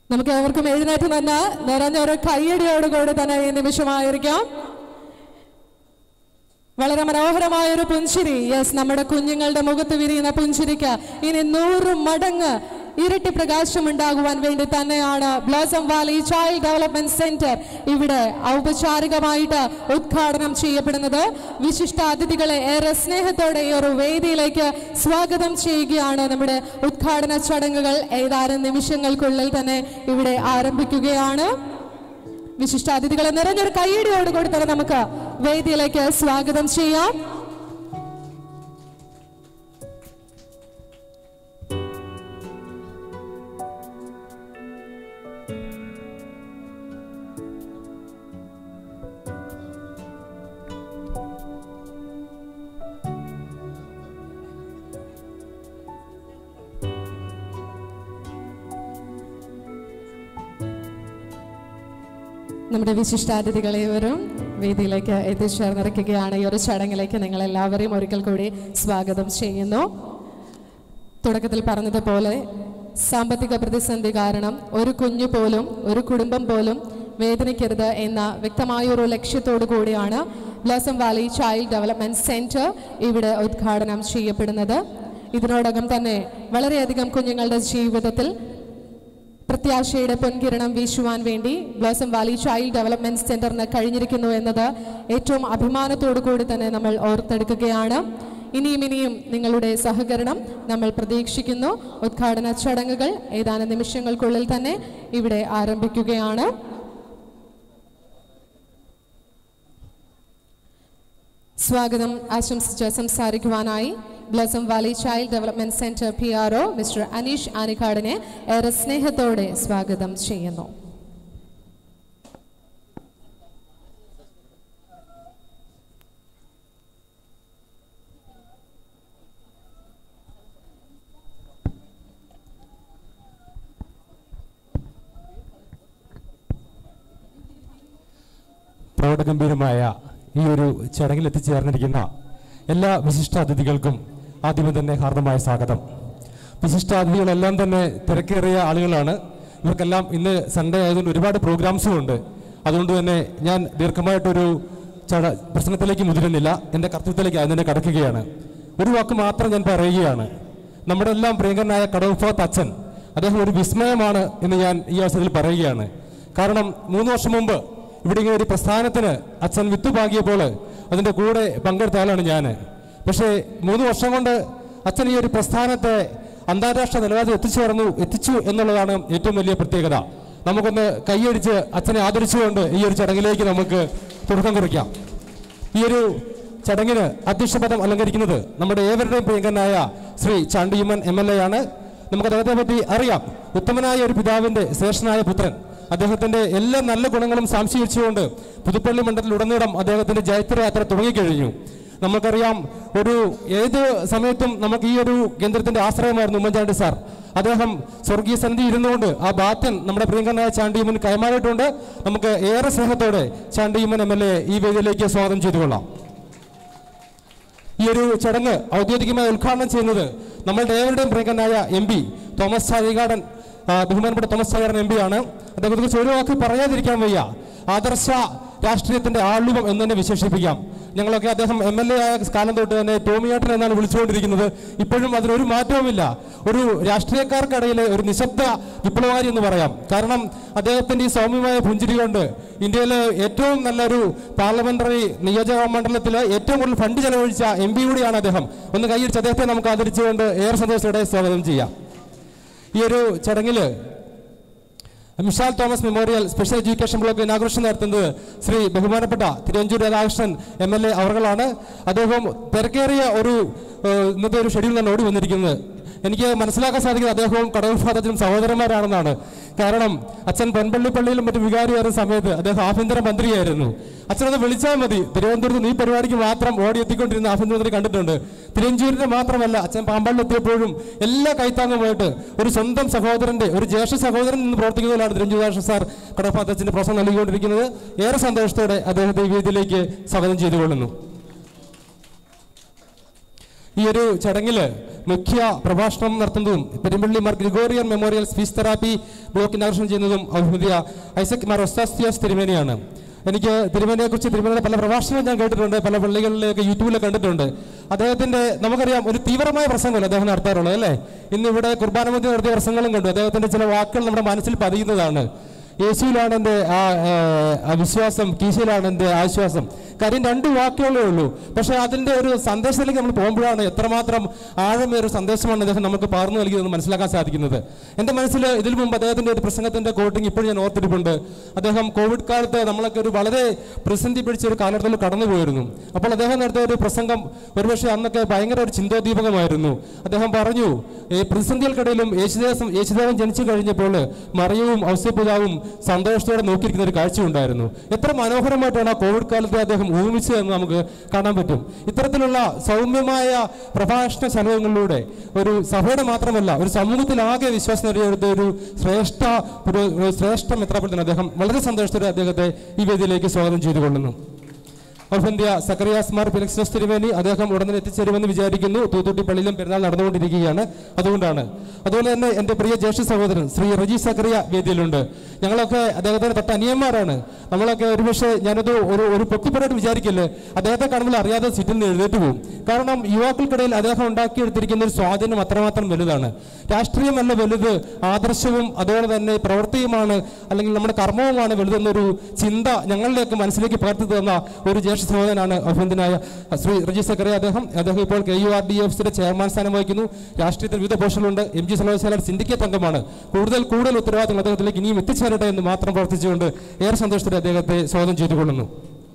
നമുക്ക് ഏവർക്കും എഴുന്നേറ്റ് നിന്ന് നിറഞ്ഞൊരു കയ്യടിയോടുകൂടി തന്നെ ഈ നിമിഷമായിരിക്കാം വളരെ മനോഹരമായ ഒരു പുഞ്ചിരി യെസ് നമ്മുടെ കുഞ്ഞുങ്ങളുടെ മുഖത്ത് വിരിയുന്ന പുഞ്ചിരിക്ക് ഇനി നൂറ് മടങ്ങ് ഇരട്ടി പ്രകാശം ഉണ്ടാകുവാൻ വേണ്ടി തന്നെയാണ് blossom Valley child development centre ഇവിടെ ഔപചാരികമായിട്ട് ഉദ്ഘാടനം ചെയ്യപ്പെടുന്നത് വിശിഷ്ട അതിഥികളെ ഏറെ സ്നേഹത്തോടെ ഈ ഒരു വേദിയിലേക്ക് സ്വാഗതം ചെയ്യുകയാണ് നമ്മുടെ ഉദ്ഘാടന ചടങ്ങുകൾ ഏതാനും നിമിഷങ്ങൾക്കുള്ളിൽ തന്നെ ഇവിടെ ആരംഭിക്കുകയാണ് വിശിഷ്ട അതിഥികളെ നിറഞ്ഞൊരു കൈയടിയോടുകൂടി തന്നെ നമുക്ക് വേദിയിലേക്ക് സ്വാഗതം ചെയ്യാം നമ്മുടെ വിശിഷ്ടാതിഥികളേവരും വേദിയിലേക്ക് എത്തിച്ചേർന്നിരിക്കുകയാണ് ഈ ഒരു ചടങ്ങിലേക്ക് നിങ്ങൾ എല്ലാവരെയും ഒരിക്കൽ കൂടി സ്വാഗതം ചെയ്യുന്നു തുടക്കത്തിൽ പറഞ്ഞതുപോലെ സാമ്പത്തിക പ്രതിസന്ധി കാരണം ഒരു കുഞ്ഞു പോലും ഒരു കുടുംബം പോലും വേദനിക്കരുത് എന്ന വ്യക്തമായ ഒരു ലക്ഷ്യത്തോടു കൂടിയാണ് blossom Valley child development centre ഇവിടെ ഉദ്ഘാടനം ചെയ്യപ്പെടുന്നത് ഇതിനോടകം തന്നെ വളരെയധികം കുഞ്ഞുങ്ങളുടെ ജീവിതത്തിൽ പ്രത്യാശയുടെ പൊൻകിരണം വീശുവാൻ വേണ്ടി ബ്ലോസം വാലി ചൈൽഡ് ഡെവലപ്മെന്റ് സെന്ററിന് കഴിഞ്ഞിരിക്കുന്നു എന്നത് ഏറ്റവും അഭിമാനത്തോടു കൂടി തന്നെ നമ്മൾ ഓർത്തെടുക്കുകയാണ് ഇനിയും ഇനിയും നിങ്ങളുടെ സഹകരണം നമ്മൾ പ്രതീക്ഷിക്കുന്നു ഉദ്ഘാടന ചടങ്ങുകൾ ഏതാനും നിമിഷങ്ങൾക്കുള്ളിൽ തന്നെ ഇവിടെ ആരംഭിക്കുകയാണ് സ്വാഗതം ആശംസിച്ച് സംസാരിക്കുവാനായി blossom valley child development centre P R O Mister Aneesh ആനിക്കാടിനെ ഏറെ സ്നേഹത്തോടെ സ്വാഗതം ചെയ്യുന്നു പ്രൗഢഗംഭീരമായ ഈ ഒരു ചടങ്ങിൽ എത്തിച്ചേർന്നിരിക്കുന്ന എല്ലാ വിശിഷ്ട അതിഥികൾക്കും ആദ്യമേ തന്നെ ഹാർദമായ സ്വാഗതം വിശിഷ്ട അതിഥികളെല്ലാം തന്നെ തിരക്കേറിയ ആളുകളാണ് ഇവർക്കെല്ലാം ഇന്ന് സൺഡേ ആയതുകൊണ്ട് ഒരുപാട് പ്രോഗ്രാംസും ഉണ്ട് അതുകൊണ്ട് തന്നെ ഞാൻ ദീർഘമായിട്ടൊരു ചട പ്രശ്നത്തിലേക്ക് മുതിരുന്നില്ല എൻ്റെ കർത്തവ്യത്തിലേക്ക് ആദ്യം തന്നെ കടക്കുകയാണ് ഒരു വാക്ക് മാത്രം ഞാൻ പറയുകയാണ് നമ്മുടെ എല്ലാം പ്രിയങ്കരനായ കടവുഫാത്ത് അച്ഛൻ അദ്ദേഹം ഒരു വിസ്മയമാണ് എന്ന് ഞാൻ ഈ അവസരത്തിൽ പറയുകയാണ് കാരണം മൂന്ന് വർഷം മുമ്പ് ഇവിടെ ഇങ്ങനെ ഒരു പ്രസ്ഥാനത്തിന് അച്ഛൻ വിത്ത് പാകിയപ്പോൾ അതിൻ്റെ കൂടെ പങ്കെടുത്ത ആളാണ് ഞാൻ പക്ഷേ മൂന്ന് വർഷം കൊണ്ട് അച്ഛൻ ഈ ഒരു പ്രസ്ഥാനത്തെ അന്താരാഷ്ട്ര നിലവാരത്തിൽ എത്തിച്ചേർന്നു എത്തിച്ചു എന്നുള്ളതാണ് ഏറ്റവും വലിയ പ്രത്യേകത നമുക്കൊന്ന് കൈയടിച്ച് അച്ഛനെ ആദരിച്ചുകൊണ്ട് ഈ ഒരു ചടങ്ങിലേക്ക് നമുക്ക് തുടക്കം കുറിക്കാം ഈ ഒരു ചടങ്ങിന് അധ്യക്ഷപദം അലങ്കരിക്കുന്നത് നമ്മുടെ ഏവരുടെയും പ്രിയങ്കരനായ Sri Chandy Oommen M L A ആണ് നമുക്ക് അദ്ദേഹത്തെ പറ്റി അറിയാം ഉത്തമനായ ഒരു പിതാവിന്റെ ശ്രേഷ്ഠനായ പുത്രൻ അദ്ദേഹത്തിന്റെ എല്ലാ നല്ല ഗുണങ്ങളും സംശയിച്ചുകൊണ്ട് പുതുപ്പള്ളി മണ്ഡലത്തിലുടനീളം അദ്ദേഹത്തിന്റെ ജൈത്രയാത്ര തുടങ്ങിക്കഴിഞ്ഞു നമുക്കറിയാം ഒരു ഏത് സമയത്തും നമുക്ക് ഈ ഒരു കേന്ദ്രത്തിന്റെ ആശ്രയമായിരുന്നു ഉമ്മൻചാണ്ടി സാർ അദ്ദേഹം സ്വർഗീയ സന്ധി ഇരുന്നുകൊണ്ട് ആ ബാത്യൻ നമ്മുടെ പ്രിയങ്കരനായ ചാണ്ടിയുമ്മൻ കൈമാറിയിട്ടുണ്ട് നമുക്ക് ഏറെ സ്നേഹത്തോടെ ചാണ്ടിയുമ്മൻ എം എൽ എ ഈ വേദിയിലേക്ക് സ്വാഗതം ചെയ്തുകൊള്ളാം ഈ ഒരു ചടങ്ങ് ഔദ്യോഗികമായി ഉദ്ഘാടനം ചെയ്യുന്നത് നമ്മളുടെ ഏവരുടെയും പ്രിയങ്കരനായ എം പി തോമസ് ചാഴികാടൻ ആ, ബഹുമാനപ്പെട്ട തോമസ് ചാഴികാടൻ എം പി ആണ് അദ്ദേഹത്തെ കുറിച്ച് ഒരു വാക്ക് പറയാതിരിക്കാൻ വയ്യ ആദർശ രാഷ്ട്രീയത്തിന്റെ ആളുവം എന്ന് തന്നെ വിശേഷിപ്പിക്കാം ഞങ്ങളൊക്കെ അദ്ദേഹം എം എൽ എ ആയ കാലം തൊട്ട് തന്നെ ടോമിയേട്ടൻ എന്നാണ് വിളിച്ചുകൊണ്ടിരിക്കുന്നത് ഇപ്പോഴും അതിനൊരു മാറ്റവുമില്ല ഒരു രാഷ്ട്രീയക്കാർക്കിടയിലെ ഒരു നിശബ്ദ വിപ്ലവകാരി എന്ന് പറയാം കാരണം അദ്ദേഹത്തിന്റെ ഈ സൗമ്യമായ പുഞ്ചിരി കൊണ്ട് ഇന്ത്യയിലെ ഏറ്റവും നല്ലൊരു പാർലമെന്ററി നിയോജക മണ്ഡലത്തിൽ ഏറ്റവും കൂടുതൽ ഫണ്ട് ചെലവഴിച്ച എം പി കൂടിയാണ് അദ്ദേഹം ഒന്ന് കൈയടിച്ച് അദ്ദേഹത്തെ നമുക്ക് ആദരിച്ചുകൊണ്ട് ഏറെ സന്തോഷത്തോടെ സ്വാഗതം ചെയ്യാം ഈ ഒരു ചടങ്ങിൽ Mishal Thomas memorial special education block ഇനാഘോഷം നടത്തുന്നത് ശ്രീ ബഹുമാനപ്പെട്ട Thiruvanchoor Radhakrishnan M L A അവർകളാണ് അദ്ദേഹം തിരക്കേറിയ ഒരു ഏഹ്, ഇന്നത്തെ ഒരു ഷെഡ്യൂൾ ഓടി വന്നിരിക്കുന്നത് എനിക്ക് മനസ്സിലാക്കാൻ സാധിക്കുന്നത് അദ്ദേഹവും കടവൂർ ഫാദത്തിനും സഹോദരന്മാരാണെന്നാണ് കാരണം അച്ഛൻ പൊൻപള്ളി പള്ളിയിലും മറ്റും വികാരിയായിരുന്ന സമയത്ത് അദ്ദേഹം ആഭ്യന്തര മന്ത്രിയായിരുന്നു അച്ഛനത് വിളിച്ചാൽ മതി തിരുവനന്തപുരത്ത് നീ പരിപാടിക്ക് മാത്രം ഓടി എത്തിക്കൊണ്ടിരുന്ന ആഭ്യന്തരമന്ത്രി കണ്ടിട്ടുണ്ട് തിരുവഞ്ചൂരിന്റെ മാത്രമല്ല അച്ഛൻ പാമ്പാളിൽ എത്തിയപ്പോഴും എല്ലാ കൈത്താങ്ങുമായിട്ട് ഒരു സ്വന്തം സഹോദരന്റെ ഒരു ജ്യേഷ്ഠ സഹോദരൻ നിന്ന് പ്രവർത്തിക്കുന്നതിലാണ് തിരുവഞ്ചൂരാഷ്ട്ര സാർ കടപ്പാത്തച്ഛന്റെ പ്രോത്സാഹനം നൽകിക്കൊണ്ടിരിക്കുന്നത് ഏറെ സന്തോഷത്തോടെ അദ്ദേഹത്തെ ഈ വേദിയിലേക്ക് സ്വാഗതം ചെയ്തുകൊള്ളുന്നു ഈ ഒരു ചടങ്ങിൽ മുഖ്യ പ്രഭാഷണം നടത്തുന്നതും Perumpally Mar Gregorian memorial speech therapy block inauguration ചെയ്യുന്നതും ഔദ്യോഗിക ഐസക് മാർ ഒസ്താസ്തിയോസ് തിരുമേനിയാണ് എനിക്ക് തിരുമേനിയെ കുറിച്ച് തിരുമേനിയുടെ പല പ്രഭാഷണങ്ങളും ഞാൻ കേട്ടിട്ടുണ്ട് പല പള്ളികളിലൊക്കെ യൂട്യൂബിൽ കണ്ടിട്ടുണ്ട് അദ്ദേഹത്തിന്റെ നമുക്കറിയാം ഒരു തീവ്രമായ പ്രസംഗമല്ല അദ്ദേഹം നടത്താറുള്ളത് അല്ലേ ഇന്ന് ഇവിടെ കുർബാന മധ്യ നടത്തിയ പ്രസംഗങ്ങളും കണ്ടു അദ്ദേഹത്തിന്റെ ചില വാക്കുകൾ നമ്മുടെ മനസ്സിൽ പതിയുന്നതാണ് യേശുവിലാണ് എൻ്റെ ആ ആ, ആ വിശ്വാസം കീശയിലാണ് എൻ്റെ ആശ്വാസം കാര്യം രണ്ട് വാക്കുകളേ ഉള്ളൂ പക്ഷേ അതിൻ്റെ ഒരു സന്ദേശത്തിലേക്ക് നമ്മൾ പോകുമ്പോഴാണ് എത്രമാത്രം ആഴമേറിയ സന്ദേശമാണ് അദ്ദേഹം നമുക്ക് പകർന്നു നൽകിയതെന്ന് മനസ്സിലാക്കാൻ സാധിക്കുന്നത് എൻ്റെ മനസ്സിൽ ഇതിനു മുമ്പ് അദ്ദേഹത്തിൻ്റെ ഒരു പ്രസംഗത്തിൻ്റെ കോട്ടിങ് ഇപ്പോഴും ഞാൻ ഓർത്തിരിപ്പുണ്ട് അദ്ദേഹം കോവിഡ് കാലത്ത് നമ്മളൊക്കെ ഒരു വളരെ പ്രതിസന്ധി പിടിച്ച ഒരു കാലഘട്ടത്തിൽ കടന്നുപോയിരുന്നു അപ്പോൾ അദ്ദേഹം നടത്തിയ ഒരു പ്രസംഗം ഒരുപക്ഷെ അന്നൊക്കെ ഭയങ്കര ഒരു ചിന്തോദ്ദീപകമായിരുന്നു അദ്ദേഹം പറഞ്ഞു ഈ പ്രതിസന്ധികൾക്കിടയിലും യേശുദേവം യേശുദേവൻ ജനിച്ചു കഴിഞ്ഞപ്പോൾ മറിയവും ഔസ്യപിതാവും സന്തോഷത്തോടെ നോക്കിയിരിക്കുന്ന ഒരു കാഴ്ചയുണ്ടായിരുന്നു എത്ര മനോഹരമായിട്ടാണ് ആ കോവിഡ് കാലത്തെ അദ്ദേഹം ഊമിച്ചതെന്ന് നമുക്ക് കാണാൻ പറ്റും ഇത്തരത്തിലുള്ള സൗമ്യമായ പ്രഭാഷണ ചലനങ്ങളിലൂടെ ഒരു സഭയുടെ മാത്രമല്ല ഒരു സമൂഹത്തിലാകെ വിശ്വാസം നേടിയെടുത്ത ഒരു ശ്രേഷ്ഠ ഒരു ഒരു ശ്രേഷ്ഠ മെത്രാപ്പൊലിത്തൻ അദ്ദേഹം വളരെ സന്തോഷത്തോടെ അദ്ദേഹത്തെ ഈ വേദിയിലേക്ക് സ്വാഗതം ചെയ്തുകൊള്ളുന്നു ഔഫന്ത്യ സക്കറിയാസ് മാർ ഫിലിക്സ് തിരുവേനി അദ്ദേഹം ഉടനെ എത്തിച്ചേരുമെന്ന് വിചാരിക്കുന്നു തൂത്തുട്ടി പള്ളിയിലും പെരുന്നാൾ നടന്നുകൊണ്ടിരിക്കുകയാണ് അതുകൊണ്ടാണ് അതുപോലെ തന്നെ എൻ്റെ പ്രിയ ജ്യേഷ്ഠ സഹോദരൻ ശ്രീ റജി സക്കറിയ വേദിയിലുണ്ട് ഞങ്ങളൊക്കെ അദ്ദേഹത്തിന് തൊട്ട് അനിയന്മാരാണ് നമ്മളൊക്കെ ഒരുപക്ഷെ ഞാനത് ഒരു ഒരു പൊക്കിപ്പറയായിട്ട് വിചാരിക്കില്ലേ അദ്ദേഹത്തെ കാണുമ്പോൾ അറിയാതെ സിറ്റിൽ നിന്ന് എഴുന്നേറ്റ് പോകും കാരണം യുവാക്കൾക്കിടയിൽ അദ്ദേഹം ഉണ്ടാക്കിയെടുത്തിരിക്കുന്ന ഒരു സ്വാധീനം അത്രമാത്രം വലുതാണ് രാഷ്ട്രീയമല്ല വലുത് ആദർശവും അതുപോലെ തന്നെ പ്രവൃത്തിയുമാണ് അല്ലെങ്കിൽ നമ്മുടെ കർമ്മവുമാണ് വലുതെന്നൊരു ചിന്ത ഞങ്ങളിലേക്ക് മനസ്സിലേക്ക് പകർത്തി തന്ന ഒരു ജ്യേഷ്ഠ സഹോദരനാണ് അഭിനന്ദനായ ശ്രീ റജി സക്കറിയ അദ്ദേഹം അദ്ദേഹം ഇപ്പോൾ കെ യു ആർ ഡി എഫിന്റെ ചെയർമാൻ സ്ഥാനം വഹിക്കുന്നു രാഷ്ട്രീയത്തിൽ വിവിധ പോഷനുണ്ട് എം ജി സർവകലാശാല സിൻഡിക്കേറ്റ് അംഗമാണ് കൂടുതൽ കൂടുതൽ ഉത്തരവാദിത്തങ്ങൾ അദ്ദേഹത്തിലേക്ക് ഇനിയും എത്തിച്ചേരട്ടെ എന്ന് മാത്രം പ്രവർത്തിച്ചുകൊണ്ട് ഏറെ സന്തോഷത്തോടെ അദ്ദേഹത്തെ സ്വാഗതം ചെയ്തുകൊള്ളുന്നു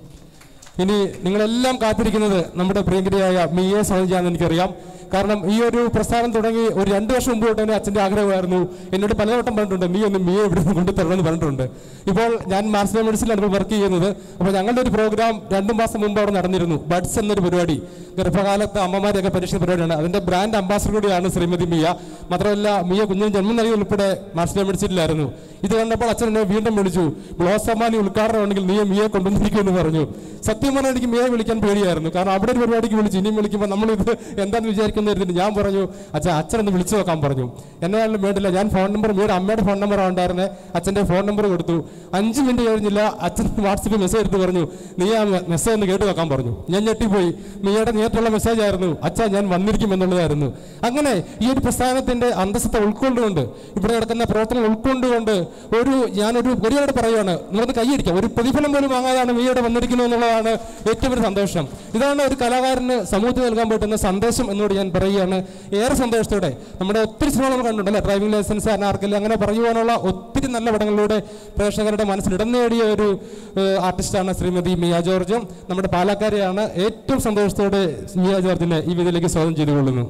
ഇനി നിങ്ങളെല്ലാം കാത്തിരിക്കുന്നത് നമ്മുടെ പ്രിയങ്കരിയായ മിയെ സ്വാഗതം എനിക്കറിയാം കാരണം ഈ ഒരു പ്രസ്ഥാനം തുടങ്ങി ഒരു രണ്ട് വർഷം മുമ്പ് തൊട്ട് തന്നെ അച്ഛൻ്റെ ആഗ്രഹമായിരുന്നു എന്നോട് പലവട്ടം പറഞ്ഞിട്ടുണ്ട് നീ ഒന്ന് മിയെ ഇവിടെ നിന്ന് കൊണ്ടുതരണമെന്ന് പറഞ്ഞിട്ടുണ്ട് ഇപ്പോൾ ഞാൻ മാർസിലെ മെഡിസിനിലാണ് ഇപ്പോൾ വർക്ക് ചെയ്യുന്നത് അപ്പോൾ ഞങ്ങളുടെ ഒരു പ്രോഗ്രാം രണ്ടു മാസം മുമ്പ് അവിടെ നടന്നിരുന്നു ബഡ്സ് എന്നൊരു പരിപാടി ഗർഭകാലത്ത് അമ്മമാരെയൊക്കെ പരീക്ഷിക്കുന്ന പരിപാടിയാണ് അതിന്റെ ബ്രാൻഡ് അംബാസഡർ കൂടിയാണ് ശ്രീമതി മിയ മാത്രമല്ല മിയ കുഞ്ഞിന് ജന്മം നൽകി ഉൾപ്പെടെ മാർസിലെ മെഡിസിനിലായിരുന്നു ഇത് കണ്ടപ്പോൾ അച്ഛൻ എന്നെ വീണ്ടും വിളിച്ചു ബ്ലോസമാനി ഉദ്ഘാടനം ഉണ്ടെങ്കിൽ നീ മിയെ കൊണ്ടുവന്നിരിക്കുമെന്ന് പറഞ്ഞു സത്യം പറഞ്ഞാൽ എനിക്ക് മിയെ വിളിക്കാൻ പേടിയായിരുന്നു കാരണം അവിടെ ഒരു പരിപാടിക്ക് വിളിച്ചു ഇനിയും വിളിക്കുമ്പോൾ നമ്മളിത് എന്താന്ന് വിചാരിക്കുന്നതിന് ഞാൻ പറഞ്ഞു അച്ഛൻ അച്ഛനൊന്ന് വിളിച്ചു നോക്കാൻ പറഞ്ഞു എന്നാലും വേണ്ടില്ല ഞാൻ ഫോൺ നമ്പർ മിയുടെ അമ്മയുടെ ഫോൺ നമ്പറാണ് ഉണ്ടായിരുന്നത് അച്ഛൻ്റെ ഫോൺ നമ്പർ കൊടുത്തു അഞ്ച് മിനിറ്റ് കഴിഞ്ഞില്ല അച്ഛൻ വാട്സപ്പിൽ മെസ്സേജ് എടുത്ത് പറഞ്ഞു നീ ആ മെസ്സേജ് ഒന്ന് കേട്ട് നോക്കാൻ പറഞ്ഞു ഞാൻ ഞെട്ടിപ്പോയി മിയുടെ നേരിട്ടുള്ള മെസ്സേജ് ആയിരുന്നു അച്ഛാ ഞാൻ വന്നിരിക്കും എന്നുള്ളതായിരുന്നു അങ്ങനെ ഈ ഒരു പ്രസ്ഥാനത്തിന്റെ അന്തസ്സത്തെ ഉൾക്കൊണ്ടുകൊണ്ട് ഇവിടെ നടക്കുന്ന പ്രവർത്തനം ഉൾക്കൊണ്ടുകൊണ്ട് ഒരു ഞാനൊരു ഗരിയോട് പറയുകയാണ് നമുക്ക് കൈയടിക്കാം ഒരു പ്രതിഫലം പോലും വാങ്ങാതാണ് മിയുടെ വന്നിരിക്കുന്നത് എന്നുള്ളതാണ് ഏറ്റവും വലിയ സന്തോഷം ഇതാണ് ഒരു കലാകാരന് സമൂഹത്തിൽ നൽകാൻ പറ്റുന്ന സന്ദേശം എന്നോട് ഞാൻ പറയുകയാണ് ഏറെ സന്തോഷത്തോടെ നമ്മുടെ ഒത്തിരി സിനിമ നമ്മൾ കണ്ടിട്ടുണ്ട് അല്ലേ ഡ്രൈവിംഗ് ലൈസൻസ് അനാർക്കൽ അങ്ങനെ പറയുവാനുള്ള ഒത്തിരി നല്ല പടങ്ങളിലൂടെ പ്രേക്ഷകരുടെ മനസ്സിൽ ഇടം നേടിയ ഒരു ഏഹ്, ആർട്ടിസ്റ്റാണ് ശ്രീമതി മിയ ജോർജും നമ്മുടെ പാലക്കാരെയാണ് ഏറ്റവും സന്തോഷത്തോടെ മിയ ജോർജിനെ ഈ വേദിയിലേക്ക് സ്വാഗതം ചെയ്തുകൊള്ളുന്നു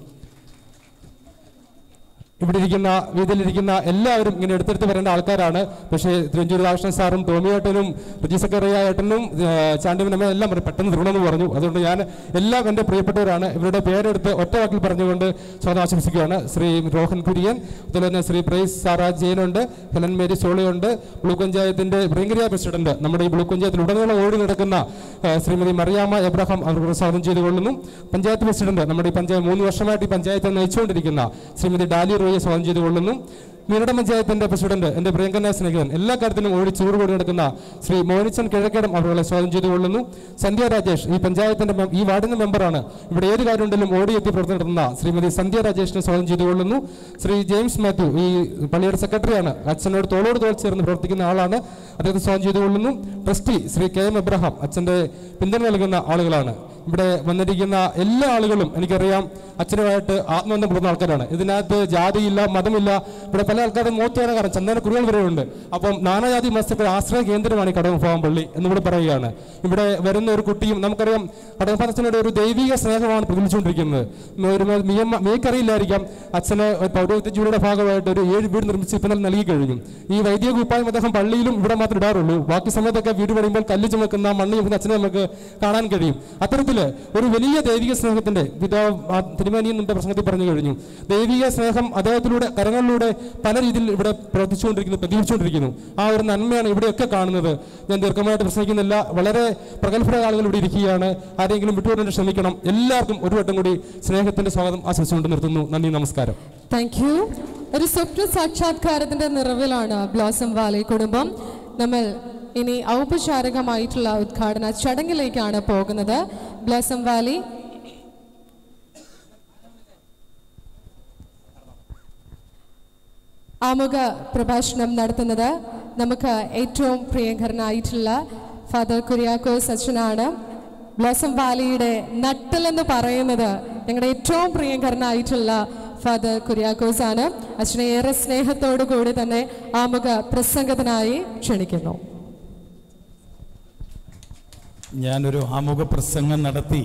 ഇവിടെ ഇരിക്കുന്ന വീതിയിലിരിക്കുന്ന എല്ലാവരും ഇങ്ങനെ എടുത്തെടുത്ത് വരേണ്ട ആൾക്കാരാണ് പക്ഷേ തിരുവഞ്ചൂർ രാധാകൃഷ്ണൻ സാറും ടോമിയേട്ടനും റിജി സക്കറിയ ഏട്ടനും ചാണ്ടിമനും എല്ലാം പറയും പെട്ടെന്ന് തരണമെന്ന് പറഞ്ഞു അതുകൊണ്ട് ഞാൻ എല്ലാം എൻ്റെ പ്രിയപ്പെട്ടവരാണ് ഇവരുടെ പേരെടുത്ത് ഒറ്റ വാക്കിൽ പറഞ്ഞുകൊണ്ട് സ്വാഗതം ആശംസിക്കുകയാണ് ശ്രീ രോഹൻ കുര്യൻ അതുപോലെ തന്നെ ശ്രീ പ്രൈസ് സാറ ജെയിനുണ്ട് ഹെലൻ മേരി സോളിയുണ്ട് ബ്ലോക്ക് പഞ്ചായത്തിന്റെ ഭയങ്കര പ്രസിഡന്റ് നമ്മുടെ ഈ ബ്ലോക്ക് പഞ്ചായത്തിൽ ഉടനീളം ഓടി നടക്കുന്ന ആ, ശ്രീമതി മറിയാമ്മ എബ്രഹാം അവർക്ക് സ്വാഗതം ചെയ്തുകൊള്ളുന്നു പഞ്ചായത്ത് പ്രസിഡന്റ് നമ്മുടെ ഈ പഞ്ചായത്ത് മൂന്ന് വർഷമായിട്ട് ഈ പഞ്ചായത്ത് നയിച്ചുകൊണ്ടിരിക്കുന്ന ശ്രീമതി ഡാലി റോയെ സ്വാഗതം ചെയ്തുകൊള്ളുന്നു മീനട പഞ്ചായത്തിന്റെ പ്രസിഡന്റ് എന്റെ പ്രിയങ്കരനായ സ്നേഹിതൻ എല്ലാ കാര്യത്തിലും ഓടി ചൂടുകൂടി നടക്കുന്ന ശ്രീ മോനിച്ചൻ കിഴക്കേടം അവരുടെ സ്വാഗതം ചെയ്തുകൊള്ളുന്നു സന്ധ്യ രാജേഷ് ഈ പഞ്ചായത്തിന്റെ മെ- ഈ വാർഡിന്റെ മെമ്പറാണ് ഇവിടെ ഏത് കാര്യം ഉണ്ടെങ്കിലും ഓടിയെത്തി പ്രവർത്തനം നടത്തുന്ന ശ്രീമതി സന്ധ്യ രാജേഷിനെ സ്വാഗതം ചെയ്തുകൊള്ളുന്നു ശ്രീ ജെയിംസ് മാത്യു ഈ പള്ളിയുടെ സെക്രട്ടറിയാണ് അച്ഛനോട് തോളോട് തോൾ ചേർന്ന് പ്രവർത്തിക്കുന്ന ആളാണ് അദ്ദേഹത്തെ സ്വാഗതം ചെയ്തുകൊള്ളുന്നു trustee Shri K M Abraham അച്ഛന്റെ പിന്തുണ നൽകുന്ന ആളുകളാണ് ഇവിടെ വന്നിരിക്കുന്ന എല്ലാ ആളുകളും എനിക്കറിയാം അച്ഛനുമായിട്ട് ആത്മബന്ധം പുറന്ന ആൾക്കാരാണ് ഇതിനകത്ത് ജാതിയില്ല മതമില്ല ഇവിടെ പല ആൾക്കാരും മൂത്തേനെ കാരണം ചന്ദന കുറികൾ വരെയുണ്ട് അപ്പം നാനാജാതി മസ്തരുടെ ആശ്രയ കേന്ദ്രമാണ് ഈ കടകംഭാവം പള്ളി എന്നിവിടെ പറയുകയാണ് ഇവിടെ വരുന്ന ഒരു കുട്ടിയും നമുക്കറിയാം കടകംഭാവത്തിനോട് ഒരു ദൈവിക സ്നേഹമാണ് പ്രതിഫലിച്ചുകൊണ്ടിരിക്കുന്നത് ഒരു മിയമ്മ മേക്കറിയില്ലായിരിക്കാം അച്ഛന് ഒരു പൗരോഹിത്യ ജോലിയുടെ ഭാഗമായിട്ട് ഒരു ഏഴ് വീട് നിർമ്മിച്ച് ഇപ്പം നൽകി കഴിഞ്ഞു ഈ വൈദിക കുപ്പായം അദ്ദേഹം പള്ളിയിലും ഇവിടെ മാത്രം ഇടാറുള്ളൂ ബാക്കി സമയത്തൊക്കെ വീട് പണിയുമ്പോൾ കല്ല് ചുമക്കുന്ന മണ്ണ് ചുമക്കുന്ന അച്ഛനെ നമുക്ക് കാണാൻ കഴിയും അത്തരത്തിൽ ജീവിതത്തിൽ ഒരു വലിയ ദൈവിക സ്നേഹത്തിന്റെ പിതാവ് ആ തിരുമേനി എന്ന പ്രസംഗത്തിൽ പറഞ്ഞു കഴിഞ്ഞു ദൈവിക സ്നേഹം അദ്ദേഹത്തിലൂടെ കരങ്ങളിലൂടെ പല രീതിയിൽ ഇവിടെ പ്രവർത്തിച്ചുകൊണ്ടിരിക്കുന്നു പ്രതികരിച്ചുകൊണ്ടിരിക്കുന്നു ആ ഒരു നന്മയാണ് ഇവിടെയൊക്കെ കാണുന്നത് ഞാൻ ദീർഘമായിട്ട് പ്രസംഗിക്കുന്നില്ല വളരെ പ്രഗത്ഭരായ ആളുകൾ ഇവിടെ ഇരിക്കുകയാണ് ആരെങ്കിലും വിട്ടുകൊണ്ടു ക്ഷമിക്കണം എല്ലാവർക്കും ഒരു വട്ടം കൂടി സ്നേഹത്തിന്റെ സ്വാഗതം ആശംസിച്ചുകൊണ്ട് നിർത്തുന്നു നന്ദി നമസ്കാരം താങ്ക് യു ഒരു സ്വപ്ന സാക്ഷാത്കാരത്തിന്റെ നിറവിലാണ് ബ്ലോസം വാലി കുടുംബം നമ്മൾ ഇനി ഔപചാരികമായിട്ടുള്ള ഉദ്ഘാടന ചടങ്ങിലേക്കാണ് പോകുന്നത് ബ്ലോസം വാലി ആമുഖ പ്രഭാഷണം നടത്തുന്നത് നമുക്ക് ഏറ്റവും പ്രിയങ്കരനായിട്ടുള്ള ഫാദർ കുര്യാക്കോസ് അച്ഛനാണ് ബ്ലോസം വാലിയുടെ നട്ടൽ എന്ന് പറയുന്നത് ഞങ്ങളുടെ ഏറ്റവും പ്രിയങ്കരനായിട്ടുള്ള ഫാദർ കുര്യാക്കോസ് ആണ് അച്ഛനെ ഏറെ സ്നേഹത്തോടു കൂടി തന്നെ ആമുഖ പ്രസംഗത്തിനായി ക്ഷണിക്കുന്നു ഞാനൊരു ആമുഖ പ്രസംഗം നടത്തി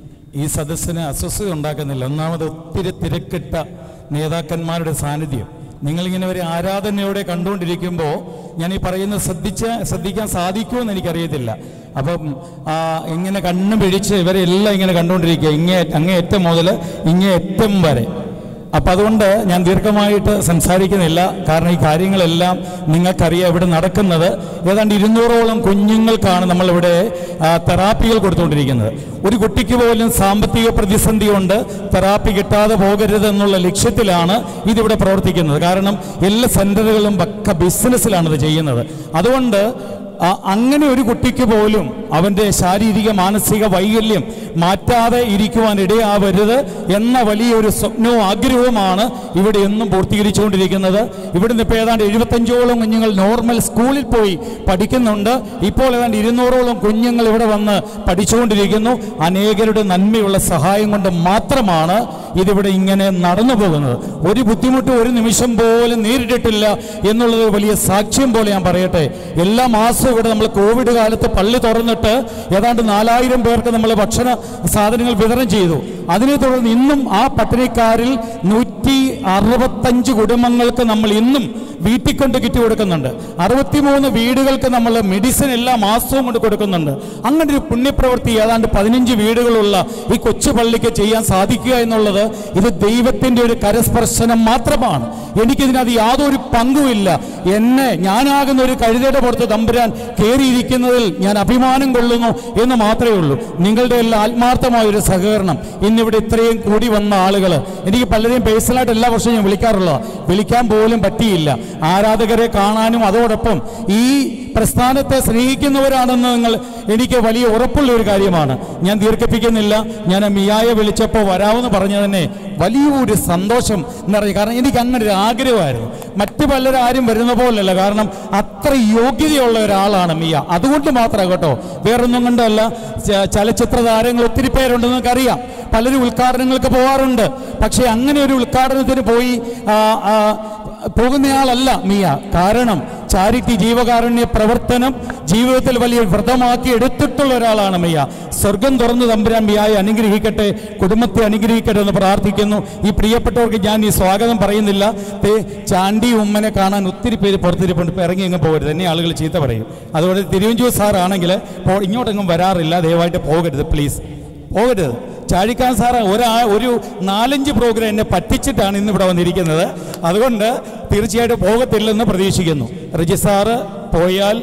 ഈ സദസ്സിന് അസ്വസ്ഥത ഉണ്ടാക്കുന്നില്ല ഒന്നാമത് ഒത്തിരി തിരക്കിട്ട നേതാക്കന്മാരുടെ സാന്നിധ്യം നിങ്ങളിങ്ങനെ ഒരു ആരാധനയോടെ കണ്ടുകൊണ്ടിരിക്കുമ്പോൾ ഞാൻ ഈ പറയുന്നത് ശ്രദ്ധിച്ച് ശ്രദ്ധിക്കാൻ സാധിക്കുമെന്ന് എനിക്കറിയത്തില്ല അപ്പം ആ, ഇങ്ങനെ കണ്ണും പിടിച്ച് ഇവരെല്ലാം ഇങ്ങനെ കണ്ടുകൊണ്ടിരിക്കുക ഇങ്ങേ അങ്ങേയറ്റം മുതൽ ഇങ്ങേയറ്റം വരെ അപ്പം അതുകൊണ്ട് ഞാൻ ദീർഘമായിട്ട് സംസാരിക്കുന്നില്ല കാരണം ഈ കാര്യങ്ങളെല്ലാം നിങ്ങൾക്കറിയാം ഇവിടെ നടക്കുന്നത് ഏതാണ്ട് ഇരുന്നൂറോളം കുഞ്ഞുങ്ങൾക്കാണ് നമ്മളിവിടെ ആ, തെറാപ്പികൾ കൊടുത്തുകൊണ്ടിരിക്കുന്നത് ഒരു കുട്ടിക്ക് പോലും സാമ്പത്തിക പ്രതിസന്ധി കൊണ്ട് തെറാപ്പി കിട്ടാതെ പോകരുത് എന്നുള്ള ലക്ഷ്യത്തിലാണ് ഇതിവിടെ പ്രവർത്തിക്കുന്നത് കാരണം എല്ലാ സെന്ററുകളും പക്ക ബിസിനസ്സിലാണ് ഇത് ചെയ്യുന്നത് അതുകൊണ്ട് ആ, അങ്ങനെ ഒരു കുട്ടിക്ക് പോലും അവൻ്റെ ശാരീരിക മാനസിക വൈകല്യം മാറ്റാതെ ഇരിക്കുവാൻ ഇടയാവരുത് എന്ന വലിയൊരു സ്വപ്നവും ആഗ്രഹവുമാണ് ഇവിടെ എന്നും പൂർത്തീകരിച്ചുകൊണ്ടിരിക്കുന്നത് ഇവിടുന്ന് ഇപ്പോൾ ഏതാണ്ട് എഴുപത്തഞ്ചോളം കുഞ്ഞുങ്ങൾ നോർമൽ സ്കൂളിൽ പോയി പഠിക്കുന്നുണ്ട് ഇപ്പോൾ ഏതാണ്ട് ഇരുന്നൂറോളം കുഞ്ഞുങ്ങൾ ഇവിടെ വന്ന് പഠിച്ചുകൊണ്ടിരിക്കുന്നു അനേകരുടെ നന്മയുള്ള സഹായം കൊണ്ട് മാത്രമാണ് ഇതിവിടെ ഇങ്ങനെ നടന്നു പോകുന്നത് ഒരു ബുദ്ധിമുട്ടും ഒരു നിമിഷം പോലും നേരിട്ടിട്ടില്ല എന്നുള്ളത് ഒരു വലിയ സാക്ഷ്യം പോലെ ഞാൻ പറയട്ടെ എല്ലാ മാസവും ഇവിടെ നമ്മൾ കോവിഡ് കാലത്ത് പള്ളി തുറന്നിട്ട് ഏതാണ്ട് നാലായിരം പേർക്ക് നമ്മൾ ഭക്ഷണ സാധനങ്ങൾ വിതരണം ചെയ്തു അതിനെ തുടർന്ന് ഇന്നും ആ പട്ടിണിക്കാരിൽ നൂറ്റി അറുപത്തഞ്ച് കുടുംബങ്ങൾക്ക് നമ്മൾ ഇന്നും വീട്ടിൽ കൊണ്ട് കിറ്റ് കൊടുക്കുന്നുണ്ട് അറുപത്തിമൂന്ന് വീടുകൾക്ക് നമ്മൾ മെഡിസിൻ എല്ലാ മാസവും കൊണ്ട് കൊടുക്കുന്നുണ്ട് അങ്ങനെ ഒരു പുണ്യപ്രവൃത്തി ഏതാണ്ട് പതിനഞ്ച് വീടുകളുള്ള ഈ കൊച്ചു പള്ളിക്ക് ചെയ്യാൻ സാധിക്കുക എന്നുള്ളത് ഇത് ദൈവത്തിന്റെ ഒരു കരസ്പർശനം മാത്രമാണ് എനിക്കിതിനകത്ത് യാതൊരു പങ്കുമില്ല എന്നെ ഞാനാകുന്ന ഒരു കഴുതയുടെ പുറത്ത് തമ്പുരാൻ കയറിയിരിക്കുന്നതിൽ ഞാൻ അഭിമാനം കൊള്ളുന്നു എന്ന് മാത്രമേ ഉള്ളൂ നിങ്ങളുടെ എല്ലാ ആത്മാർത്ഥമായ ഒരു സഹകരണം ഇന്നിവിടെ ഇത്രയും കൂടി വന്ന ആളുകൾ എനിക്ക് പലരെയും പേഴ്സണലായിട്ട് എല്ലാ വർഷവും ഞാൻ വിളിക്കാറുള്ള വിളിക്കാൻ പോലും പറ്റിയില്ല ആരാധകരെ കാണാനും അതോടൊപ്പം ഈ പ്രസ്ഥാനത്തെ സ്നേഹിക്കുന്നവരാണെന്ന് നിങ്ങൾ എനിക്ക് വലിയ ഉറപ്പുള്ള ഒരു കാര്യമാണ് ഞാൻ ദീർഘിപ്പിക്കുന്നില്ല ഞാൻ മിയായെ വിളിച്ചപ്പോൾ വരാമെന്ന് പറഞ്ഞു തന്നെ വലിയൊരു സന്തോഷം നിറഞ്ഞു കാരണം എനിക്ക് അങ്ങനെ ഒരു ആഗ്രഹമായിരുന്നു മറ്റു പലരും ആരും വരുന്ന പോലല്ല കാരണം അത്ര യോഗ്യതയുള്ള ഒരാളാണ് മിയ അതുകൊണ്ട് മാത്രം കേട്ടോ വേറൊന്നും കൊണ്ടല്ല ച- ചലച്ചിത്ര താരങ്ങൾ ഒത്തിരി പേരുണ്ടെന്ന് നമുക്കറിയാം പലരും ഉദ്ഘാടനങ്ങൾക്ക് പോകാറുണ്ട് പക്ഷേ അങ്ങനെ ഒരു ഉദ്ഘാടനത്തിന് പോയി ആ, ആ, പോകുന്നയാളല്ല മിയ കാരണം ചാരിറ്റി ജീവകാരുണ്യ പ്രവർത്തനം ജീവിതത്തിൽ വലിയ വ്രതമാക്കി എടുത്തിട്ടുള്ള ഒരാളാണ് മിയ സ്വർഗം തുറന്നു തമ്പുരാൻ മിയായി അനുഗ്രഹിക്കട്ടെ കുടുംബത്തെ അനുഗ്രഹിക്കട്ടെ എന്ന് പ്രാർത്ഥിക്കുന്നു ഈ പ്രിയപ്പെട്ടവർക്ക് ഞാൻ ഈ സ്വാഗതം പറയുന്നില്ല തേ ചാണ്ടി ഉമ്മനെ കാണാൻ ഒത്തിരി പേര് പുറത്തിരിപ്പുണ്ട് ഇപ്പം ഇറങ്ങി അങ്ങ് പോകരുത് എന്നെ ആളുകൾ ചീത്ത പറയും അതുകൊണ്ട് തിരുവഞ്ചൂർ സാറാണെങ്കിൽ ഇങ്ങോട്ടെങ്ങും വരാറില്ല ദയവായിട്ട് പോകരുത് പ്ലീസ് പോകരുത് ചാഴിക്കാൻ സാറ് ഒരാ ഒരു നാലഞ്ച് പ്രോഗ്രാം എന്നെ പറ്റിച്ചിട്ടാണ് ഇന്ന് ഇവിടെ വന്നിരിക്കുന്നത് അതുകൊണ്ട് തീർച്ചയായിട്ടും പോകത്തില്ലെന്ന് പ്രതീക്ഷിക്കുന്നു റിജി സാറ് പോയാൽ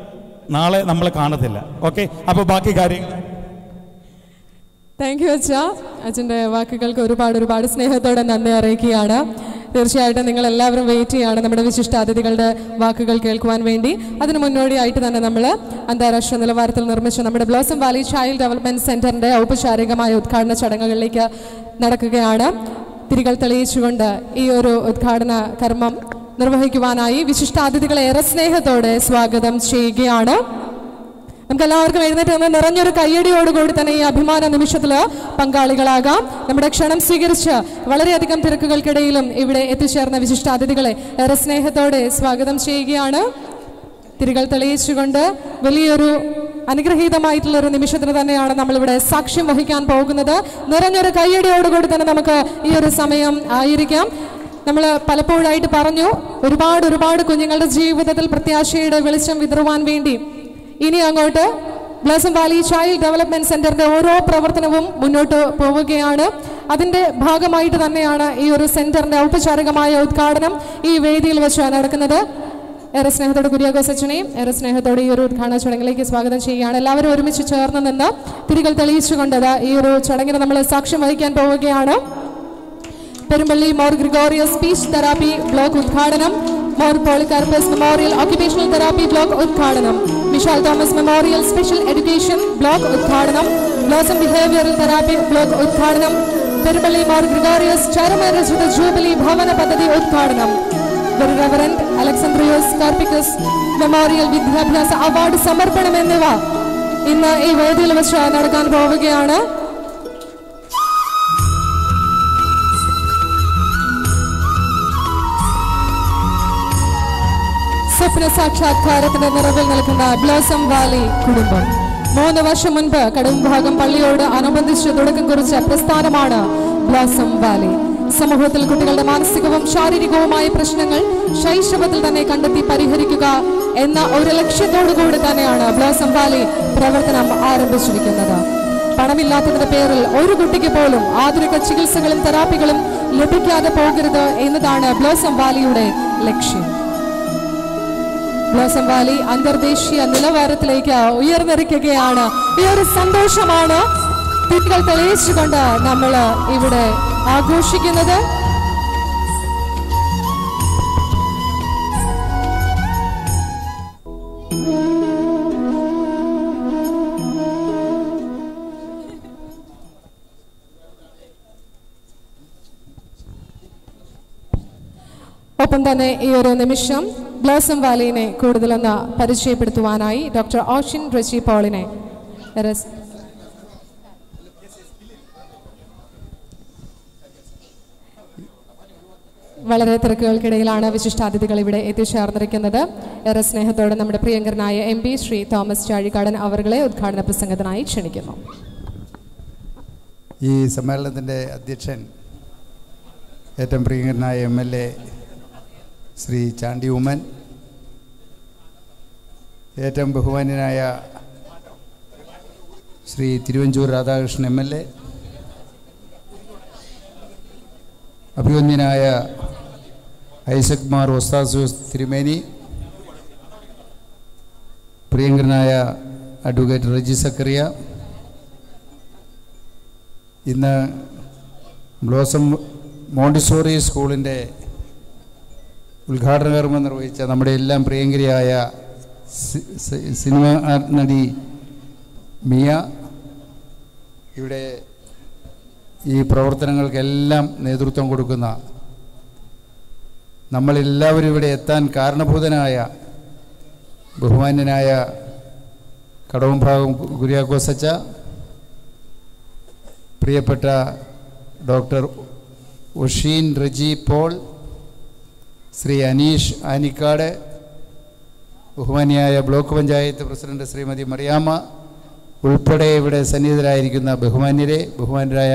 നാളെ നമ്മൾ കാണത്തില്ല ഓക്കെ അപ്പോൾ ബാക്കി കാര്യങ്ങൾ താങ്ക് യു അച്ഛ അച്ഛൻ്റെ വാക്കുകൾക്ക് ഒരുപാട് ഒരുപാട് സ്നേഹത്തോടെ നന്ദി അറിയിക്കുകയാണ് തീർച്ചയായിട്ടും നിങ്ങൾ എല്ലാവരും വെയിറ്റ് ചെയ്യാണ് നമ്മുടെ വിശിഷ്ട അതിഥികളുടെ വാക്കുകൾ കേൾക്കുവാൻ വേണ്ടി അതിന് മുന്നോടിയായിട്ട് തന്നെ നമ്മൾ അന്താരാഷ്ട്ര നിലവാരത്തിൽ നിർമ്മിച്ച നമ്മുടെ ബ്ലോസം വാലി ചൈൽഡ് ഡെവലപ്മെന്റ് സെന്ററിന്റെ ഔപചാരികമായ ഉദ്ഘാടന ചടങ്ങുകളിലേക്ക് നടക്കുകയാണ് തിരികൾ തെളിയിച്ചുകൊണ്ട് ഈ ഒരു ഉദ്ഘാടന കർമ്മം നിർവഹിക്കുവാനായി വിശിഷ്ടാതിഥികളെ ഏറെ സ്നേഹത്തോടെ സ്വാഗതം ചെയ്യുകയാണ് നമുക്ക് എല്ലാവർക്കും എഴുന്നേറ്റ് നിന്ന് നിറഞ്ഞൊരു കയ്യടിയോടുകൂടി തന്നെ ഈ അഭിമാന നിമിഷത്തിൽ പങ്കാളികളാകാം നമ്മുടെ ക്ഷണം സ്വീകരിച്ച് വളരെയധികം തിരക്കുകൾക്കിടയിലും ഇവിടെ എത്തിച്ചേർന്ന വിശിഷ്ടാതിഥികളെ ഏറെ സ്നേഹത്തോടെ സ്വാഗതം ചെയ്യുകയാണ് തിരികൾ തെളിയിച്ചുകൊണ്ട് വലിയൊരു അനുഗ്രഹീതമായിട്ടുള്ള ഒരു നിമിഷത്തിന് തന്നെയാണ് നമ്മളിവിടെ സാക്ഷ്യം വഹിക്കാൻ പോകുന്നത് നിറഞ്ഞൊരു കയ്യടിയോടുകൂടി തന്നെ നമുക്ക് ഈ ഒരു സമയം ആയിരിക്കാം നമ്മൾ പലപ്പോഴായിട്ട് പറഞ്ഞു ഒരുപാട് ഒരുപാട് കുഞ്ഞുങ്ങളുടെ ജീവിതത്തിൽ പ്രത്യാശയുടെ വെളിച്ചം വിതറുവാൻ വേണ്ടി ഇനി അങ്ങോട്ട് ബ്ലസം വാലി ചൈൽഡ് ഡെവലപ്മെന്റ് സെന്ററിന്റെ ഓരോ പ്രവർത്തനവും മുന്നോട്ട് പോവുകയാണ് അതിന്റെ ഭാഗമായിട്ട് തന്നെയാണ് ഈ ഒരു സെന്ററിന്റെ ഔപചാരികമായ ഉദ്ഘാടനം ഈ വേദിയിൽ വെച്ച് നടക്കുന്നത് ഏറെ സ്നേഹത്തോടെ കുര്യാക്കോസ് അച്ഛനെയും ഏറെ സ്നേഹത്തോടെ ഈ ഒരു ഉദ്ഘാടന ചടങ്ങിലേക്ക് സ്വാഗതം ചെയ്യുകയാണ് എല്ലാവരും ഒരുമിച്ച് ചേർന്ന് നിന്ന് തിരികൾ തെളിയിച്ചുകൊണ്ട് ദാ ഈ ഒരു ചടങ്ങിന് നമ്മൾ സാക്ഷ്യം വഹിക്കാൻ പോവുകയാണ് Perumpally Mor Gregorios speech therapy block ഉദ്ഘാടനം Mor Polycarpus memorial occupational therapy block ഉദ്ഘാടനം Mishal Thomas memorial special education block ഉദ്ഘാടനം ബ്ലോസം ബിഹേവിയറൽ തെറാപ്പി ബ്ലോക്ക് ഉദ്ഘാടനം പെരുമ്പള്ളി മോർ ഗ്രിഗോറിയസ് ചരമരചിത ജൂബിലി ഭവന പദ്ധതി ഉദ്ഘാടനം റെവറന്റ് അലക്സാന്ദ്രിയോസ് കാർപ്പിക്കസ് മെമ്മോറിയൽ വിദ്യാഭ്യാസ അവാർഡ് സമർപ്പണം എന്നിവ ഇന്ന് ഈ വേദിയിൽ വെച്ച് നടക്കാൻ പോവുകയാണ് സ്വപ്ന സാക്ഷാത്കാരത്തിന്റെ നിറവിൽ നിൽക്കുന്ന ബ്ലോസം വാലി കുടുംബം മൂന്ന് വർഷം മുൻപ് കടുംഭാഗം പള്ളിയോട് അനുബന്ധിച്ച് തുടക്കം കുറിച്ച പ്രസ്ഥാനമാണ് ബ്ലോസം വാലി സമൂഹത്തിൽ കുട്ടികളുടെ മാനസികവും ശാരീരികവുമായ പ്രശ്നങ്ങൾ ശൈശവത്തിൽ തന്നെ കണ്ടെത്തി പരിഹരിക്കുക എന്ന ഒരു ലക്ഷ്യത്തോടു കൂടി തന്നെയാണ് ബ്ലോസം വാലി പ്രവർത്തനം ആരംഭിച്ചിരിക്കുന്നത് പണമില്ലാത്തതിന്റെ പേരിൽ ഒരു കുട്ടിക്ക് പോലും ആധുനിക ചികിത്സകളും തെറാപ്പികളും ലഭിക്കാതെ പോകരുത് എന്നതാണ് ബ്ലോസം വാലിയുടെ ലക്ഷ്യം ബ്ലോസം വാലി അന്തർദേശീയ നിലവാരത്തിലേക്ക് ഉയർന്നിരിക്കുകയാണ് ഈ ഒരു സന്തോഷമാണ് തിരികൾ തെളിയിച്ചുകൊണ്ട് നമ്മൾ ഇവിടെ ആഘോഷിക്കുന്നത് ഒപ്പം തന്നെ ഈ ഒരു നിമിഷം ബ്ലോസം വാലിനെ കൂടുതലൊന്ന് പരിചയപ്പെടുത്തുവാനായി ഡോക്ടർ ഓഷിൻ റെജി പോളിനെ റെസ്- വളരെ തിരക്കുകൾക്കിടയിലാണ് വിശിഷ്ടാതിഥികൾ ഇവിടെ എത്തിച്ചേർന്നിരിക്കുന്നത് ഏറെ സ്നേഹത്തോടെ നമ്മുടെ പ്രിയങ്കരനായ M P Shri Thomas Chazhikadan അവർകളെ ഉദ്ഘാടന പ്രസംഗത്തിനായി ക്ഷണിക്കുന്നു ഈ സമ്മേളനത്തിൻ്റെ അധ്യക്ഷൻ ഏറ്റവും പ്രിയങ്കരനായ M L A Shri Chandy Oommen ഏറ്റവും ബഹുമാന്യനായ Shri Thiruvanchoor Radhakrishnan M L A അഭിമന്യനായ ഐസക് മാർ ഒസ്താസോസ് തിരുമേനി പ്രിയങ്കരനായ അഡ്വക്കേറ്റ് റജി സക്കറിയ ഇന്ന് ബ്ലോസം മോണ്ടിസോറി സ്കൂളിൻ്റെ ഉദ്ഘാടന കർമ്മം നിർവഹിച്ച നമ്മുടെ എല്ലാം പ്രിയങ്കരിയായ സി- സി- സിനിമ നടി മിയ ഇവിടെ ഈ പ്രവർത്തനങ്ങൾക്കെല്ലാം നേതൃത്വം കൊടുക്കുന്ന നമ്മളെല്ലാവരും ഇവിടെ എത്താൻ കാരണഭൂതനായ ബഹുമാന്യനായ കടവുംഭാഗം കുര്യാക്കോസച്ച പ്രിയപ്പെട്ട ഡോക്ടർ ഒഷീൻ റജി പോൾ ശ്രീ അനീഷ് ആനിക്കാട് ബഹുമാനിയായ ബ്ലോക്ക് പഞ്ചായത്ത് പ്രസിഡന്റ് ശ്രീമതി മറിയാമ്മ ഉൾപ്പെടെ ഇവിടെ സന്നിഹിതരായിരിക്കുന്ന ബഹുമാന്യരെ ബഹുമാന്യരായ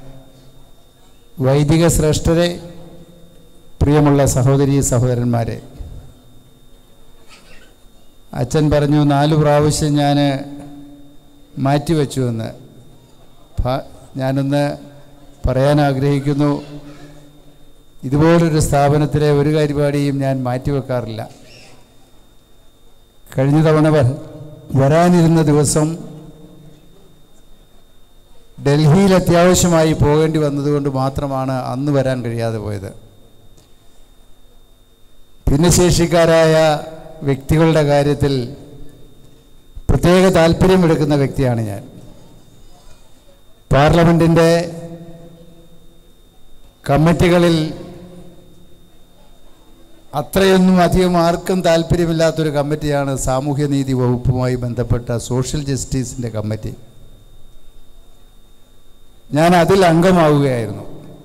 വൈദിക ശ്രേഷ്ഠരെ പ്രിയമുള്ള സഹോദരി സഹോദരന്മാരെ അച്ഛൻ പറഞ്ഞു നാല് പ്രാവശ്യം ഞാൻ മാറ്റിവെച്ചുവെന്ന് ഭ- ഞാനൊന്ന് പറയാൻ ആഗ്രഹിക്കുന്നു ഇതുപോലൊരു സ്ഥാപനത്തിലെ ഒരു പരിപാടിയും ഞാൻ മാറ്റിവെക്കാറില്ല കഴിഞ്ഞ തവണ വ- വരാനിരുന്ന ദിവസം ഡൽഹിയിൽ അത്യാവശ്യമായി പോകേണ്ടി വന്നതുകൊണ്ട് മാത്രമാണ് അന്ന് വരാൻ കഴിയാതെ പോയത് ഭിന്നശേഷിക്കാരായ വ്യക്തികളുടെ കാര്യത്തിൽ പ്രത്യേക താല്പര്യമെടുക്കുന്ന വ്യക്തിയാണ് ഞാൻ പാർലമെൻറ്റിൻ്റെ കമ്മിറ്റികളിൽ അത്രയൊന്നും അധികം ആർക്കും താല്പര്യമില്ലാത്തൊരു കമ്മിറ്റിയാണ് സാമൂഹ്യനീതി വകുപ്പുമായി ബന്ധപ്പെട്ട സോഷ്യൽ ജസ്റ്റിസിൻ്റെ കമ്മിറ്റി ഞാൻ അതിൽ അംഗമാവുകയായിരുന്നു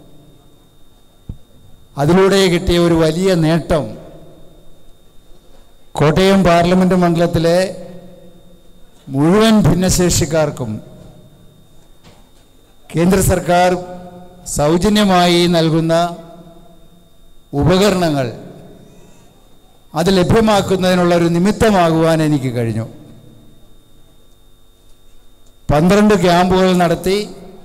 അതിലൂടെ കിട്ടിയ ഒരു വലിയ നേട്ടം കോട്ടയം പാർലമെൻറ്റ് മണ്ഡലത്തിലെ മുഴുവൻ ഭിന്നശേഷിക്കാർക്കും കേന്ദ്ര സർക്കാർ സൗജന്യമായി നൽകുന്ന ഉപകരണങ്ങൾ അത് ലഭ്യമാക്കുന്നതിനുള്ള ഒരു നിമിത്തമാകുവാൻ എനിക്ക് കഴിഞ്ഞു പന്ത്രണ്ട് ക്യാമ്പുകൾ നടത്തി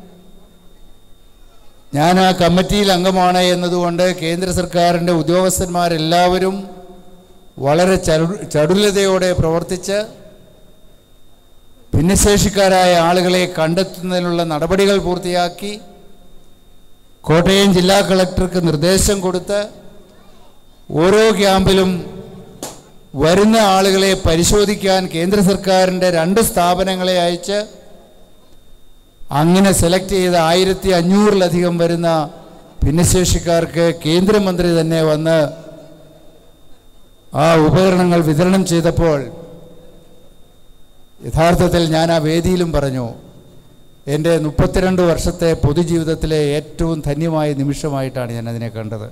ഞാൻ ആ കമ്മിറ്റിയിൽ അംഗമാണ് എന്നതുകൊണ്ട് കേന്ദ്ര സർക്കാരിൻ്റെ ഉദ്യോഗസ്ഥന്മാരെല്ലാവരും വളരെ ചടു ചടുലതയോടെ പ്രവർത്തിച്ച് ഭിന്നശേഷിക്കാരായ ആളുകളെ കണ്ടെത്തുന്നതിനുള്ള നടപടികൾ പൂർത്തിയാക്കി കോട്ടയം ജില്ലാ കളക്ടർക്ക് നിർദ്ദേശം കൊടുത്ത് ഓരോ ക്യാമ്പിലും വരുന്ന ആളുകളെ പരിശോധിക്കാൻ കേന്ദ്ര സർക്കാരിൻ്റെ രണ്ട് സ്ഥാപനങ്ങളെ അയച്ച് അങ്ങനെ സെലക്ട് ചെയ്ത ആയിരത്തി അഞ്ഞൂറിലധികം വരുന്ന ഭിന്നശേഷിക്കാർക്ക് കേന്ദ്രമന്ത്രി തന്നെ വന്ന് ആ ഉപകരണങ്ങൾ വിതരണം ചെയ്തപ്പോൾ യഥാർത്ഥത്തിൽ ഞാൻ ആ വേദിയിലും പറഞ്ഞു എൻ്റെ മുപ്പത്തിരണ്ട് വർഷത്തെ പൊതുജീവിതത്തിലെ ഏറ്റവും ധന്യമായ നിമിഷമായിട്ടാണ് ഞാൻ അതിനെ കണ്ടത്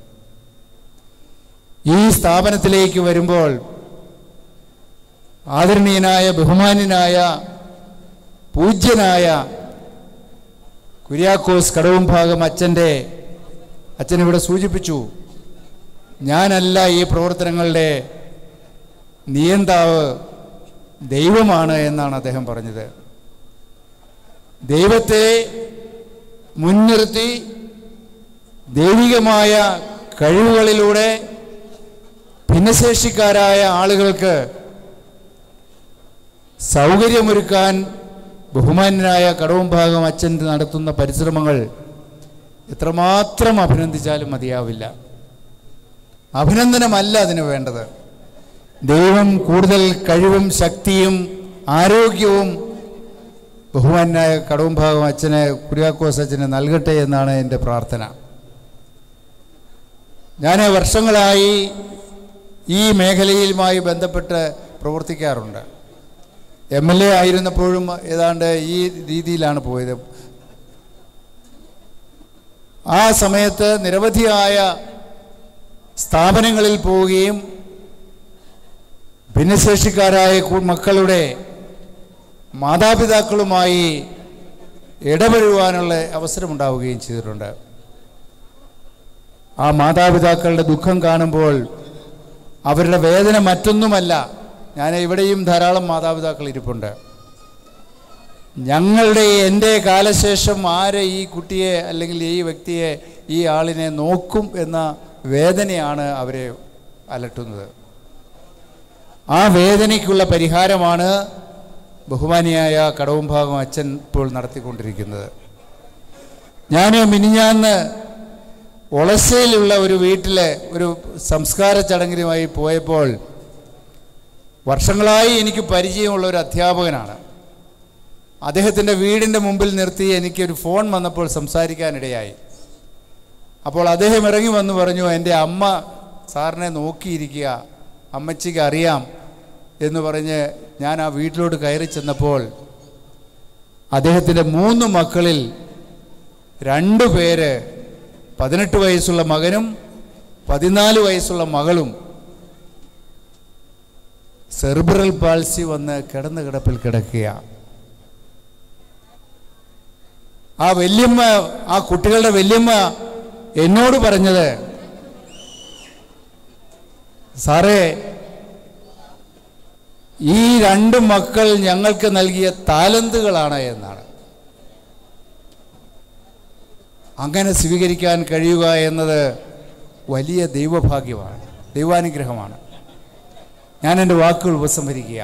ഈ സ്ഥാപനത്തിലേക്ക് വരുമ്പോൾ ആദരണീയനായ ബഹുമാന്യനായ പൂജ്യനായ കുര്യാക്കോസ് കടവും ഭാഗം അച്ഛൻ്റെ അച്ഛൻ ഇവിടെ സൂചിപ്പിച്ചു ഞാനല്ല ഈ പ്രവർത്തനങ്ങളുടെ നിയന്താവ് ദൈവമാണ് എന്നാണ് അദ്ദേഹം പറഞ്ഞത് ദൈവത്തെ മുൻനിർത്തി ദൈവികമായ കഴിവുകളിലൂടെ ഭിന്നശേഷിക്കാരായ ആളുകൾക്ക് സൗകര്യമൊരുക്കാൻ ബഹുമാന്യനായ കടവും ഭാഗം അച്ഛൻ നടത്തുന്ന പരിശ്രമങ്ങൾ എത്രമാത്രം അഭിനന്ദിച്ചാലും മതിയാവില്ല അഭിനന്ദനമല്ല അതിന് വേണ്ടത് ദൈവം കൂടുതൽ കഴിവും ശക്തിയും ആരോഗ്യവും ബഹുമാന്യനായ കടവും ഭാഗം അച്ഛന് കുര്യാക്കോസ് അച്ഛന് നൽകട്ടെ എന്നാണ് എൻ്റെ പ്രാർത്ഥന ഞാൻ വർഷങ്ങളായി ഈ മേഖലയുമായി ബന്ധപ്പെട്ട് പ്രവർത്തിക്കാറുണ്ട് എം എൽ എ ആയിരുന്നപ്പോഴും ഏതാണ്ട് ഈ രീതിയിലാണ് പോയത് ആ സമയത്ത് നിരവധിയായ സ്ഥാപനങ്ങളിൽ പോവുകയും ഭിന്നശേഷിക്കാരായ കു- മക്കളുടെ മാതാപിതാക്കളുമായി ഇടപെടുവാനുള്ള അവസരമുണ്ടാവുകയും ചെയ്തിട്ടുണ്ട് ആ മാതാപിതാക്കളുടെ ദുഃഖം കാണുമ്പോൾ അവരുടെ വേദന മറ്റൊന്നുമല്ല ഞാൻ ഇവിടെയും ധാരാളം മാതാപിതാക്കൾ ഇരിപ്പുണ്ട് ഞങ്ങളുടെ എൻ്റെ കാലശേഷം ആര് ഈ കുട്ടിയെ അല്ലെങ്കിൽ ഈ വ്യക്തിയെ ഈ ആളിനെ നോക്കും എന്ന വേദനയാണ് അവരെ അലട്ടുന്നത് ആ വേദനയ്ക്കുള്ള പരിഹാരമാണ് ബഹുമാനിയായ കടവും ഭാഗം അച്ഛൻ ഇപ്പോൾ നടത്തിക്കൊണ്ടിരിക്കുന്നത് ഞാൻ മിനിഞ്ഞാന്ന് ഒളസയിലുള്ള ഒരു വീട്ടിലെ ഒരു സംസ്കാര ചടങ്ങിനുമായി പോയപ്പോൾ വർഷങ്ങളായി എനിക്ക് പരിചയമുള്ള ഒരു അധ്യാപകനാണ് അദ്ദേഹത്തിൻ്റെ വീടിൻ്റെ മുമ്പിൽ നിർത്തി എനിക്കൊരു ഫോൺ വന്നപ്പോൾ സംസാരിക്കാനിടയായി അപ്പോൾ അദ്ദേഹം ഇറങ്ങി വന്ന് പറഞ്ഞു എൻ്റെ അമ്മ സാറിനെ നോക്കിയിരിക്കുക അമ്മച്ചിക്ക് അറിയാം എന്ന് പറഞ്ഞ് ഞാൻ ആ വീട്ടിലോട്ട് കയറി ചെന്നപ്പോൾ അദ്ദേഹത്തിൻ്റെ മൂന്ന് മക്കളിൽ രണ്ടു പേര് പതിനെട്ട് വയസ്സുള്ള മകനും പതിനാല് വയസ്സുള്ള മകളും സെർബ്രൽ പാൾസി വന്ന് കിടന്ന കിടപ്പിൽ കിടക്കുക ആ വല്യമ്മ ആ കുട്ടികളുടെ വല്യമ്മ എന്നോട് പറഞ്ഞത് സാറേ ഈ രണ്ട് മക്കൾ ഞങ്ങൾക്ക് നൽകിയ താലന്തുകളാണ് എന്നാണ് അങ്ങനെ സ്വീകരിക്കാൻ കഴിയുക എന്നത് വലിയ ദൈവഭാഗ്യമാണ് ദൈവാനുഗ്രഹമാണ് ഞാൻ എൻ്റെ വാക്കുകൾ ഉപസംഹരിക്കുക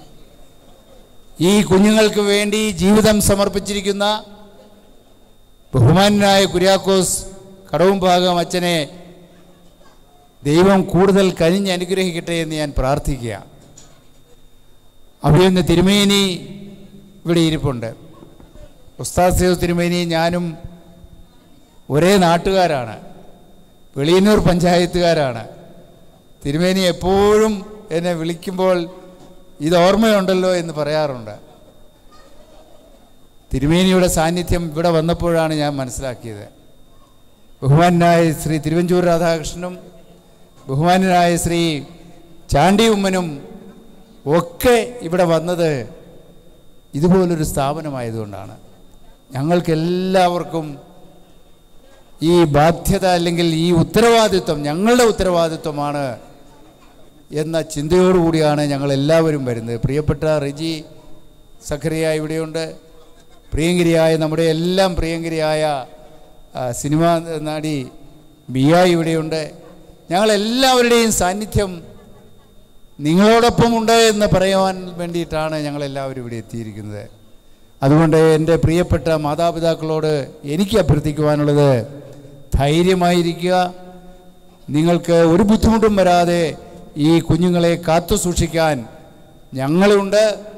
ഈ കുഞ്ഞുങ്ങൾക്ക് വേണ്ടി ജീവിതം സമർപ്പിച്ചിരിക്കുന്ന ബഹുമാനായ കുര്യാക്കോസ് കടവും ഭാഗം അച്ഛനെ ദൈവം കൂടുതൽ കനിഞ്ഞ് അനുഗ്രഹിക്കട്ടെ എന്ന് ഞാൻ പ്രാർത്ഥിക്കുക അവിടെ നിന്ന് തിരുമേനി ഇവിടെ ഇരിപ്പുണ്ട് ഉസ്താദ് സേവ് തിരുമേനി ഞാനും ഒരേ നാട്ടുകാരാണ് വെളിയന്നൂർ പഞ്ചായത്തുകാരാണ് തിരുമേനി എപ്പോഴും എന്നെ വിളിക്കുമ്പോൾ ഇത് ഓർമ്മയുണ്ടല്ലോ എന്ന് പറയാറുണ്ട് തിരുമേനിയുടെ സാന്നിധ്യം ഇവിടെ വന്നപ്പോഴാണ് ഞാൻ മനസ്സിലാക്കിയത് ബഹുമാനായ ശ്രീ തിരുവഞ്ചൂർ രാധാകൃഷ്ണനും ബഹുമാനായ ശ്രീ ചാണ്ടി ഉമ്മനും ഒക്കെ ഇവിടെ വന്നത് ഇതുപോലൊരു സ്ഥാപനമായതുകൊണ്ടാണ് ഞങ്ങൾക്കെല്ലാവർക്കും ഈ ബാധ്യത അല്ലെങ്കിൽ ഈ ഉത്തരവാദിത്വം ഞങ്ങളുടെ ഉത്തരവാദിത്വമാണ് എന്ന ചിന്തയോടുകൂടിയാണ് ഞങ്ങൾ എല്ലാവരും വരുന്നത് പ്രിയപ്പെട്ട റിജി സഖറിയ ഇവിടെയുണ്ട് പ്രിയങ്കരിയായ നമ്മുടെ എല്ലാം പ്രിയങ്കരിയായ ആ, സിനിമാ നടി ബിയ ഇവിടെയുണ്ട് ഞങ്ങളെല്ലാവരുടെയും സാന്നിധ്യം നിങ്ങളോടൊപ്പം ഉണ്ട് എന്ന് പറയുവാൻ വേണ്ടിയിട്ടാണ് ഞങ്ങളെല്ലാവരും ഇവിടെ എത്തിയിരിക്കുന്നത് അതുകൊണ്ട് എൻ്റെ പ്രിയപ്പെട്ട മാതാപിതാക്കളോട് എനിക്ക് അഭ്യർത്ഥിക്കുവാനുള്ളത് ധൈര്യമായിരിക്കുക നിങ്ങൾക്ക് ഒരു ബുദ്ധിമുട്ടും വരാതെ ഈ കുഞ്ഞുങ്ങളെ കാത്തു സൂക്ഷിക്കാൻ ഞങ്ങളുണ്ട്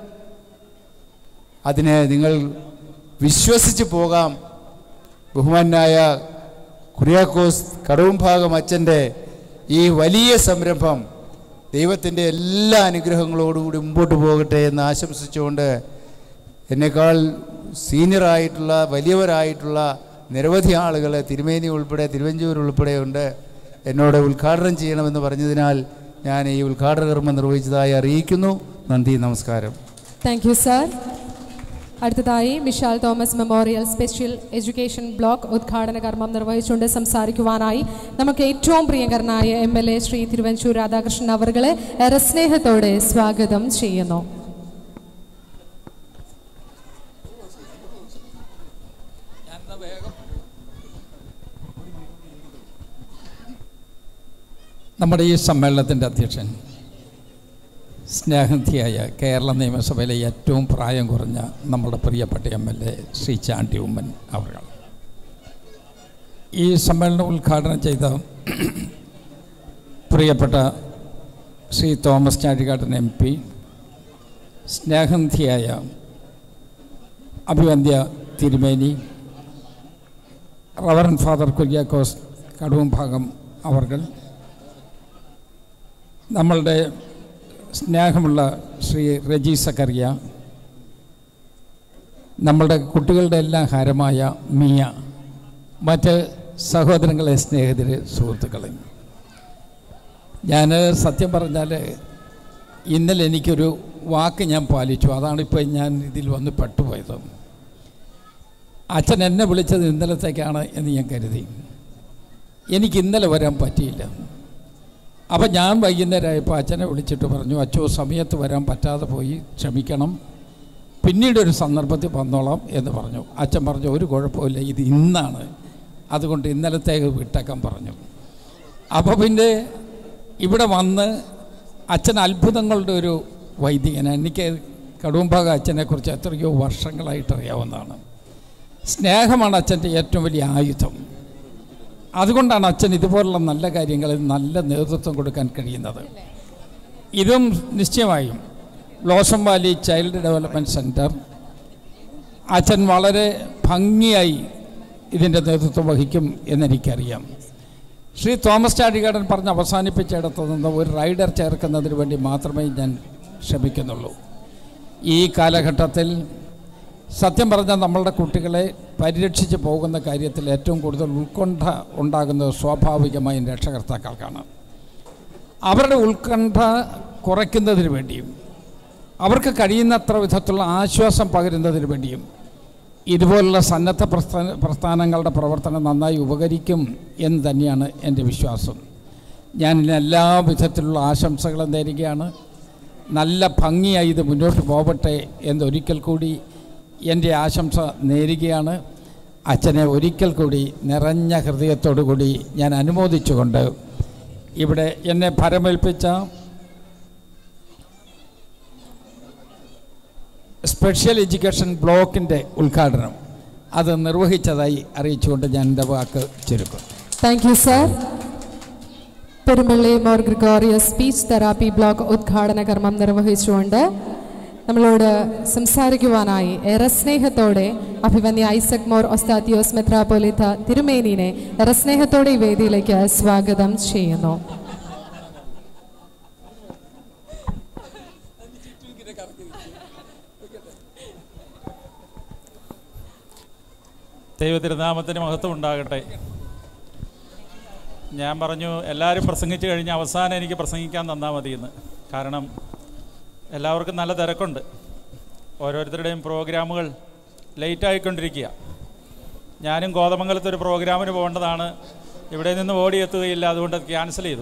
അതിന് നിങ്ങൾ വിശ്വസിച്ച് പോകാം ബഹുമാനായ കുര്യാക്കോസ് കടവുംഭാഗം അച്ഛൻ്റെ ഈ വലിയ സംരംഭം ദൈവത്തിൻ്റെ എല്ലാ അനുഗ്രഹങ്ങളോടുകൂടി മുമ്പോട്ട് പോകട്ടെ എന്ന് ആശംസിച്ചുകൊണ്ട് എന്നേക്കാൾ സീനിയറായിട്ടുള്ള വലിയവരായിട്ടുള്ള നിരവധി ആളുകൾ തിരുമേനി ഉൾപ്പെടെ തിരുവഞ്ചൂർ ഉൾപ്പെടെ ഉണ്ട് എന്നോട് ഉദ്ഘാടനം ചെയ്യണമെന്ന് പറഞ്ഞതിനാൽ ഞാൻ ഈ ഉദ്ഘാടന കർമ്മം നിർവഹിച്ചതായി അറിയിക്കുന്നു നന്ദി നമസ്കാരം താങ്ക് യു സാർ അടുത്തതായി Mishal Thomas memorial special education block ഉദ്ഘാടന കർമ്മം നിർവഹിച്ചുകൊണ്ട് സംസാരിക്കുവാനായി നമുക്ക് ഏറ്റവും പ്രിയങ്കരനായ M L A Shri Thiruvanchoor Radhakrishnan അവർകളെ ഏറെ സ്നേഹത്തോടെ സ്വാഗതം ചെയ്യുന്നു നമ്മുടെ ഈ സമ്മേളനത്തിൻ്റെ അധ്യക്ഷൻ സ്നേഹന്തിയായ കേരള നിയമസഭയിലെ ഏറ്റവും പ്രായം കുറഞ്ഞ നമ്മുടെ പ്രിയപ്പെട്ട M L A Shri Chandy Oommen അവർ ഈ സമ്മേളനം ഉദ്ഘാടനം ചെയ്ത പ്രിയപ്പെട്ട Shri Thomas Chazhikadan M P സ്നേഹന്തിയായ അഭിവന്ധ്യ തിരുമേനി റവറൻ ഫാദർ കുര്യാക്കോസ് കടുവും ഭാഗം അവർകൾ നമ്മളുടെ സ്നേഹമുള്ള ശ്രീ റജി സക്കറിയ നമ്മളുടെ കുട്ടികളുടെ എല്ലാം ഹാരമായ മിയ മറ്റ് സഹോദരങ്ങളെ സ്നേഹിതരെ സുഹൃത്തുക്കളെ ഞാൻ സത്യം പറഞ്ഞാൽ ഇന്നലെ എനിക്കൊരു വാക്ക് ഞാൻ പാലിച്ചു അതാണിപ്പോൾ ഞാൻ ഇതിൽ വന്ന് പെട്ടുപോയത് അച്ഛൻ എന്നെ വിളിച്ചത് ഇന്നലത്തേക്കാണ് എന്ന് ഞാൻ കരുതി എനിക്ക് ഇന്നലെ വരാൻ പറ്റിയില്ല അപ്പം ഞാൻ വൈകുന്നേരമായപ്പോൾ അച്ഛനെ വിളിച്ചിട്ട് പറഞ്ഞു അച്ഛോ സമയത്ത് വരാൻ പറ്റാതെ പോയി ക്ഷമിക്കണം പിന്നീട് ഒരു സന്ദർഭത്തിൽ വന്നോളാം എന്ന് പറഞ്ഞു അച്ഛൻ പറഞ്ഞു ഒരു കുഴപ്പമില്ല ഇത് ഇന്നാണ് അതുകൊണ്ട് ഇന്നലത്തേക്ക് വിട്ടേക്കാൻ പറഞ്ഞു അപ്പോൾ പിന്നെ ഇവിടെ വന്ന് അച്ഛൻ അത്ഭുതങ്ങളുടെ ഒരു വൈദികനാണ് എനിക്ക് കടുംഭാഗ അച്ഛനെക്കുറിച്ച് എത്രയോ വർഷങ്ങളായിട്ട് അറിയാവുന്നതാണ് സ്നേഹമാണ് അച്ഛൻ്റെ ഏറ്റവും വലിയ ആയുധം അതുകൊണ്ടാണ് അച്ഛൻ ഇതുപോലുള്ള നല്ല കാര്യങ്ങളിൽ നല്ല നേതൃത്വം കൊടുക്കാൻ കഴിയുന്നത് ഇതും നിശ്ചയമായും blossom Valley child development centre അച്ഛൻ വളരെ ഭംഗിയായി ഇതിൻ്റെ നേതൃത്വം വഹിക്കും എന്നെനിക്കറിയാം ശ്രീ തോമസ് ചാഴികാടൻ പറഞ്ഞ് അവസാനിപ്പിച്ചിടത്തു നിന്ന് ഒരു റൈഡർ ചേർക്കുന്നതിന് വേണ്ടി മാത്രമേ ഞാൻ ശ്രമിക്കുന്നുള്ളൂ ഈ കാലഘട്ടത്തിൽ സത്യം പറഞ്ഞാൽ നമ്മളുടെ കുട്ടികളെ പരിരക്ഷിച്ച് പോകുന്ന കാര്യത്തിൽ ഏറ്റവും കൂടുതൽ ഉത്കണ്ഠ ഉണ്ടാകുന്നത് സ്വാഭാവികമായും രക്ഷകർത്താക്കൾക്കാണ് അവരുടെ ഉത്കണ്ഠ കുറയ്ക്കുന്നതിന് വേണ്ടിയും അവർക്ക് കഴിയുന്നത്ര വിധത്തിലുള്ള ആശ്വാസം പകരുന്നതിന് വേണ്ടിയും ഇതുപോലുള്ള സന്നദ്ധ പ്രസ്ഥാന പ്രസ്ഥാനങ്ങളുടെ പ്രവർത്തനം നന്നായി ഉപകരിക്കും എന്ന് തന്നെയാണ് എൻ്റെ വിശ്വാസം ഞാൻ ഇതിന് എല്ലാ വിധത്തിലുള്ള ആശംസകളും നേരുകയാണ് നല്ല ഭംഗിയായി ഇത് മുന്നോട്ട് പോകട്ടെ എന്നൊരിക്കൽ കൂടി എൻ്റെ ആശംസ നേരുകയാണ് അച്ഛനെ ഒരിക്കൽ കൂടി നിറഞ്ഞ ഹൃദയത്തോടു കൂടി ഞാൻ അനുമോദിച്ചുകൊണ്ട് ഇവിടെ എന്നെ ഭരമേൽപ്പിച്ച സ്പെഷ്യൽ എഡ്യൂക്കേഷൻ ബ്ലോക്കിൻ്റെ ഉദ്ഘാടനം അത് നിർവഹിച്ചതായി അറിയിച്ചുകൊണ്ട് ഞാൻ എൻ്റെ വാക്ക് ചുരുക്കും thank you sir Perumpally Mor Gregorios speech therapy block ഉദ്ഘാടന കർമ്മം നിർവഹിച്ചുകൊണ്ട് നമ്മളോട് സംസാരിക്കുവാനായി ഏറെ സ്നേഹത്തോടെ അഭിമന്യ ഐസക് മോർ ഒസ്താത്തിയോസ് മെത്രാപോലിത്ത തിരുമേനിനെ ഏറെ സ്നേഹത്തോടെ ഈ വേദിയിലേക്ക് സ്വാഗതം ചെയ്യുന്നു ദൈവത്തിരുനാമത്തിന് മഹത്വം ഉണ്ടാകട്ടെ ഞാൻ പറഞ്ഞു എല്ലാവരും പ്രസംഗിച്ചു കഴിഞ്ഞ് അവസാനം എനിക്ക് പ്രസംഗിക്കാൻ തന്നാൽ മതിയെന്ന് കാരണം എല്ലാവർക്കും നല്ല തിരക്കുണ്ട് ഓരോരുത്തരുടെയും പ്രോഗ്രാമുകൾ ലേറ്റ് ആയിക്കൊണ്ടിരിക്കുക ഞാനും കോതമംഗലത്ത് ഒരു പ്രോഗ്രാമിന് പോകേണ്ടതാണ് ഇവിടെ നിന്ന് ഓടിയെത്തുകയില്ല അതുകൊണ്ട് അത് ക്യാൻസൽ ചെയ്തു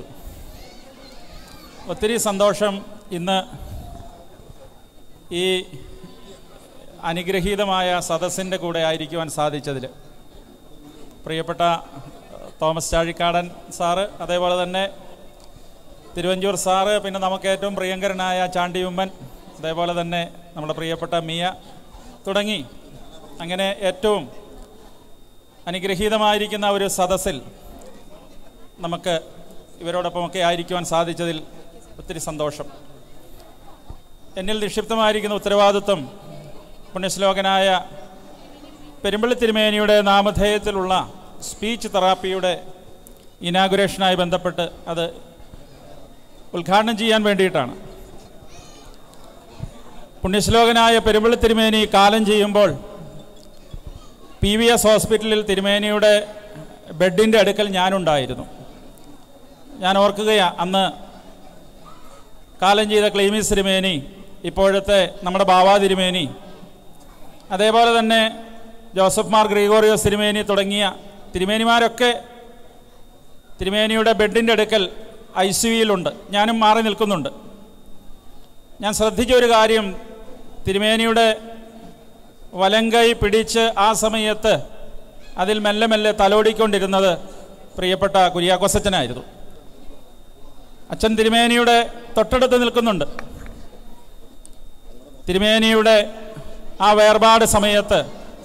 ഒത്തിരി സന്തോഷം ഇന്ന് ഈ അനുഗ്രഹീതമായ സദസ്സിൻ്റെ കൂടെ ആയിരിക്കുവാൻ സാധിച്ചതിൽ പ്രിയപ്പെട്ട തോമസ് ചാഴിക്കാടൻ സാറ് അതേപോലെ തന്നെ തിരുവഞ്ചൂർ സാറ് പിന്നെ നമുക്ക് ഏറ്റവും പ്രിയങ്കരനായ ചാണ്ടി ഉമ്മൻ അതേപോലെ തന്നെ നമ്മുടെ പ്രിയപ്പെട്ട മിയ തുടങ്ങി അങ്ങനെ ഏറ്റവും അനുഗ്രഹീതമായിരിക്കുന്ന ഒരു സദസ്സിൽ നമുക്ക് ഇവരോടൊപ്പമൊക്കെ ആയിരിക്കുവാൻ സാധിച്ചതിൽ ഒത്തിരി സന്തോഷം എന്നിൽ നിക്ഷിപ്തമായിരിക്കുന്ന ഉത്തരവാദിത്വം പുണ്യശ്ലോകനായ പെരുമ്പള്ളി തിരുമേനിയുടെ നാമധേയത്തിലുള്ള സ്പീച്ച് തെറാപ്പിയുടെ ഇനാഗുറേഷനായി ബന്ധപ്പെട്ട് അത് ഉദ്ഘാടനം ചെയ്യാൻ വേണ്ടിയിട്ടാണ് പുണ്യശ്ലോകനായ പെരുമ്പള്ളി തിരുമേനി കാലം ചെയ്യുമ്പോൾ പി വി എസ് ഹോസ്പിറ്റലിൽ തിരുമേനിയുടെ ബെഡിൻ്റെ അടുക്കൽ ഞാനുണ്ടായിരുന്നു ഞാൻ ഓർക്കുകയാ അന്ന് കാലം ചെയ്ത ക്ലീമീസ് തിരുമേനി ഇപ്പോഴത്തെ നമ്മുടെ ബാവാ തിരുമേനി അതേപോലെ തന്നെ ജോസഫ് മാർ ഗ്രിഗോറിയോസ് തിരുമേനി തുടങ്ങിയ തിരുമേനിമാരൊക്കെ തിരുമേനിയുടെ ബെഡിൻ്റെ അടുക്കൽ ഐ സി യുയിലുണ്ട് ഞാനും മാറി നിൽക്കുന്നുണ്ട് ഞാൻ ശ്രദ്ധിച്ച ഒരു കാര്യം തിരുമേനിയുടെ വലങ്കൈ പിടിച്ച് ആ സമയത്ത് അതിൽ മെല്ലെ മെല്ലെ തലോടിക്കൊണ്ടിരുന്നത് പ്രിയപ്പെട്ട കുര്യാക്കോസച്ചനായിരുന്നു അച്ഛൻ തിരുമേനിയുടെ തൊട്ടടുത്ത് നിൽക്കുന്നുണ്ട് തിരുമേനിയുടെ ആ വേർപാട് സമയത്ത്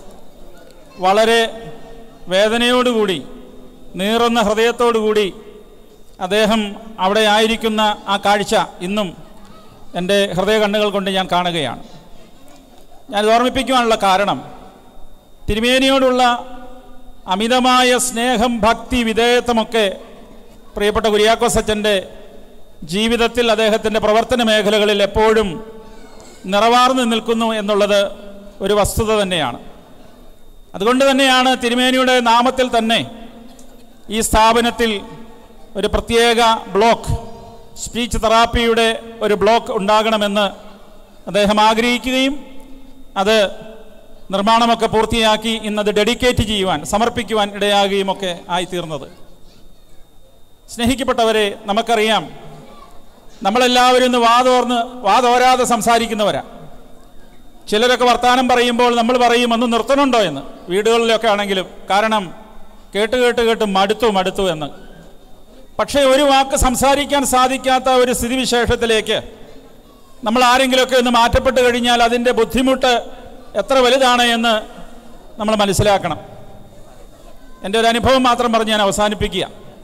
വളരെ വേദനയോടുകൂടി നീറുന്ന ഹൃദയത്തോടുകൂടി അദ്ദേഹം അവിടെ ആയിരിക്കുന്ന ആ കാഴ്ച ഇന്നും എൻ്റെ ഹൃദയ കണ്ണുകൾ കൊണ്ട് ഞാൻ കാണുകയാണ് ഞാൻ ഇത് ഓർമ്മിപ്പിക്കുവാനുള്ള കാരണം തിരുമേനിയോടുള്ള അമിതമായ സ്നേഹം ഭക്തി വിധേയത്വമൊക്കെ പ്രിയപ്പെട്ട കുര്യാക്കോസ് അച്ഛൻ്റെ ജീവിതത്തിൽ അദ്ദേഹത്തിൻ്റെ പ്രവർത്തന മേഖലകളിൽ എപ്പോഴും നിറവാർന്നു നിൽക്കുന്നു എന്നുള്ളത് ഒരു വസ്തുത തന്നെയാണ് അതുകൊണ്ട് തന്നെയാണ് തിരുമേനിയുടെ നാമത്തിൽ തന്നെ ഈ സ്ഥാപനത്തിൽ ഒരു പ്രത്യേക ബ്ലോക്ക് സ്പീച്ച് തെറാപ്പിയുടെ ഒരു ബ്ലോക്ക് ഉണ്ടാകണമെന്ന് അദ്ദേഹം ആഗ്രഹിക്കുകയും അത് നിർമ്മാണമൊക്കെ പൂർത്തിയാക്കി ഇന്നത് ഡെഡിക്കേറ്റ് ചെയ്യുവാൻ സമർപ്പിക്കുവാൻ ഇടയാകുകയും ഒക്കെ ആയിത്തീർന്നത് സ്നേഹിക്കപ്പെട്ടവരെ നമുക്കറിയാം നമ്മളെല്ലാവരും ഇന്ന് വാതോർന്ന് വാതോരാതെ സംസാരിക്കുന്നവരാ ചിലരൊക്കെ വർത്തമാനം പറയുമ്പോൾ നമ്മൾ പറയും ഒന്ന് നിർത്തണുണ്ടോ എന്ന് വീടുകളിലൊക്കെ ആണെങ്കിലും കാരണം കേട്ട് കേട്ട് കേട്ട് മടുത്തു മടുത്തു എന്ന് പക്ഷേ ഒരു വാക്ക് സംസാരിക്കാൻ സാധിക്കാത്ത ഒരു സ്ഥിതിവിശേഷത്തിലേക്ക് നമ്മൾ ആരെങ്കിലുമൊക്കെ ഒന്ന് മാറ്റപ്പെട്ട് കഴിഞ്ഞാൽ അതിൻ്റെ ബുദ്ധിമുട്ട് എത്ര വലുതാണ് എന്ന് നമ്മൾ മനസ്സിലാക്കണം എൻ്റെ ഒരു അനുഭവം മാത്രം പറഞ്ഞ് ഞാൻ അവസാനിപ്പിക്കുക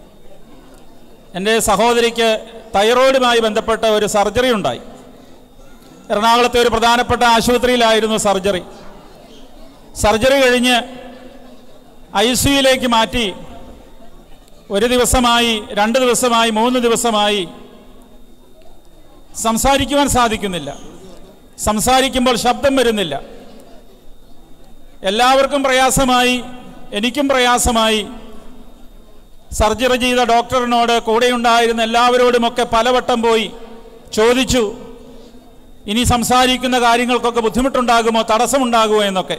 എൻ്റെ സഹോദരിക്ക് തൈറോയിഡുമായി ബന്ധപ്പെട്ട ഒരു സർജറി ഉണ്ടായി എറണാകുളത്തെ ഒരു പ്രധാനപ്പെട്ട ആശുപത്രിയിലായിരുന്നു സർജറി സർജറി കഴിഞ്ഞ് ഐ സിയിലേക്ക് മാറ്റി ഒരു ദിവസമായി രണ്ട് ദിവസമായി മൂന്ന് ദിവസമായി സംസാരിക്കുവാൻ സാധിക്കുന്നില്ല സംസാരിക്കുമ്പോൾ ശബ്ദം വരുന്നില്ല എല്ലാവർക്കും പ്രയാസമായി എനിക്കും പ്രയാസമായി സർജറി ചെയ്ത ഡോക്ടറിനോട് കൂടെയുണ്ടായിരുന്ന എല്ലാവരോടുമൊക്കെ പലവട്ടം പോയി ചോദിച്ചു ഇനി സംസാരിക്കുന്ന കാര്യങ്ങൾക്കൊക്കെ ബുദ്ധിമുട്ടുണ്ടാകുമോ തടസ്സമുണ്ടാകുമോ എന്നൊക്കെ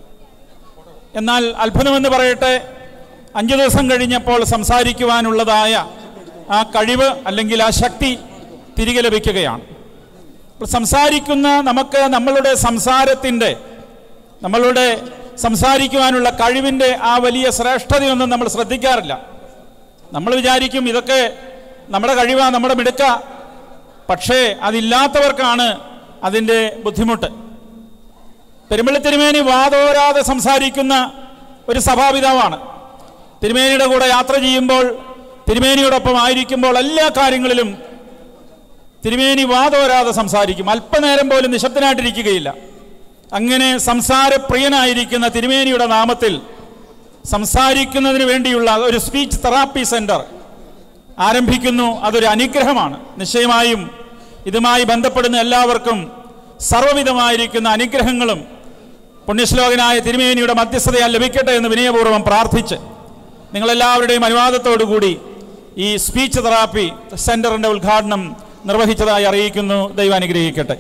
എന്നാൽ അത്ഭുതമെന്ന് പറയട്ടെ അഞ്ചു ദിവസം കഴിഞ്ഞപ്പോൾ സംസാരിക്കുവാനുള്ളതായ ആ കഴിവ് അല്ലെങ്കിൽ ആ ശക്തി തിരികെ ലഭിക്കുകയാണ് അപ്പോൾ സംസാരിക്കുന്ന നമുക്ക് നമ്മളുടെ സംസാരത്തിൻ്റെ നമ്മളുടെ സംസാരിക്കുവാനുള്ള കഴിവിൻ്റെ ആ വലിയ ശ്രേഷ്ഠതയൊന്നും നമ്മൾ ശ്രദ്ധിക്കാറില്ല നമ്മൾ വിചാരിക്കും ഇതൊക്കെ നമ്മുടെ കഴിവാ നമ്മുടെ മിടുക്ക പക്ഷേ അതില്ലാത്തവർക്കാണ് അതിൻ്റെ ബുദ്ധിമുട്ട് പെരുമ്പള്ളി തിരുമേനി വാതോരാതെ സംസാരിക്കുന്ന ഒരു സഭാപിതാവാണ് തിരുമേനിയുടെ കൂടെ യാത്ര ചെയ്യുമ്പോൾ തിരുമേനിയോടൊപ്പം ആയിരിക്കുമ്പോൾ എല്ലാ കാര്യങ്ങളിലും തിരുമേനി വാതോരാതെ സംസാരിക്കും അല്പനേരം പോലും നിശബ്ദനായിട്ടിരിക്കുകയില്ല അങ്ങനെ സംസാരപ്രിയനായിരിക്കുന്ന തിരുമേനിയുടെ നാമത്തിൽ സംസാരിക്കുന്നതിന് വേണ്ടിയുള്ള ഒരു സ്പീച്ച് തെറാപ്പി സെന്റർ ആരംഭിക്കുന്നു അതൊരു അനുഗ്രഹമാണ് നിശ്ചയമായും ഇതുമായി ബന്ധപ്പെടുന്ന എല്ലാവർക്കും സർവ്വവിധമായിരിക്കുന്ന അനുഗ്രഹങ്ങളും പുണ്യശ്ലോകനായ തിരുമേനിയുടെ മധ്യസ്ഥതയാൽ ലഭിക്കട്ടെ എന്ന് വിനയപൂർവ്വം പ്രാർത്ഥിച്ച് നിങ്ങളെല്ലാവരുടെയും അനുവാദത്തോടുകൂടി ഈ സ്പീച്ച് തെറാപ്പി സെന്ററിന്റെ ഉദ്ഘാടനം നിർവഹിച്ചതായി അറിയിക്കുന്നു ദൈവം അനുഗ്രഹിക്കട്ടെ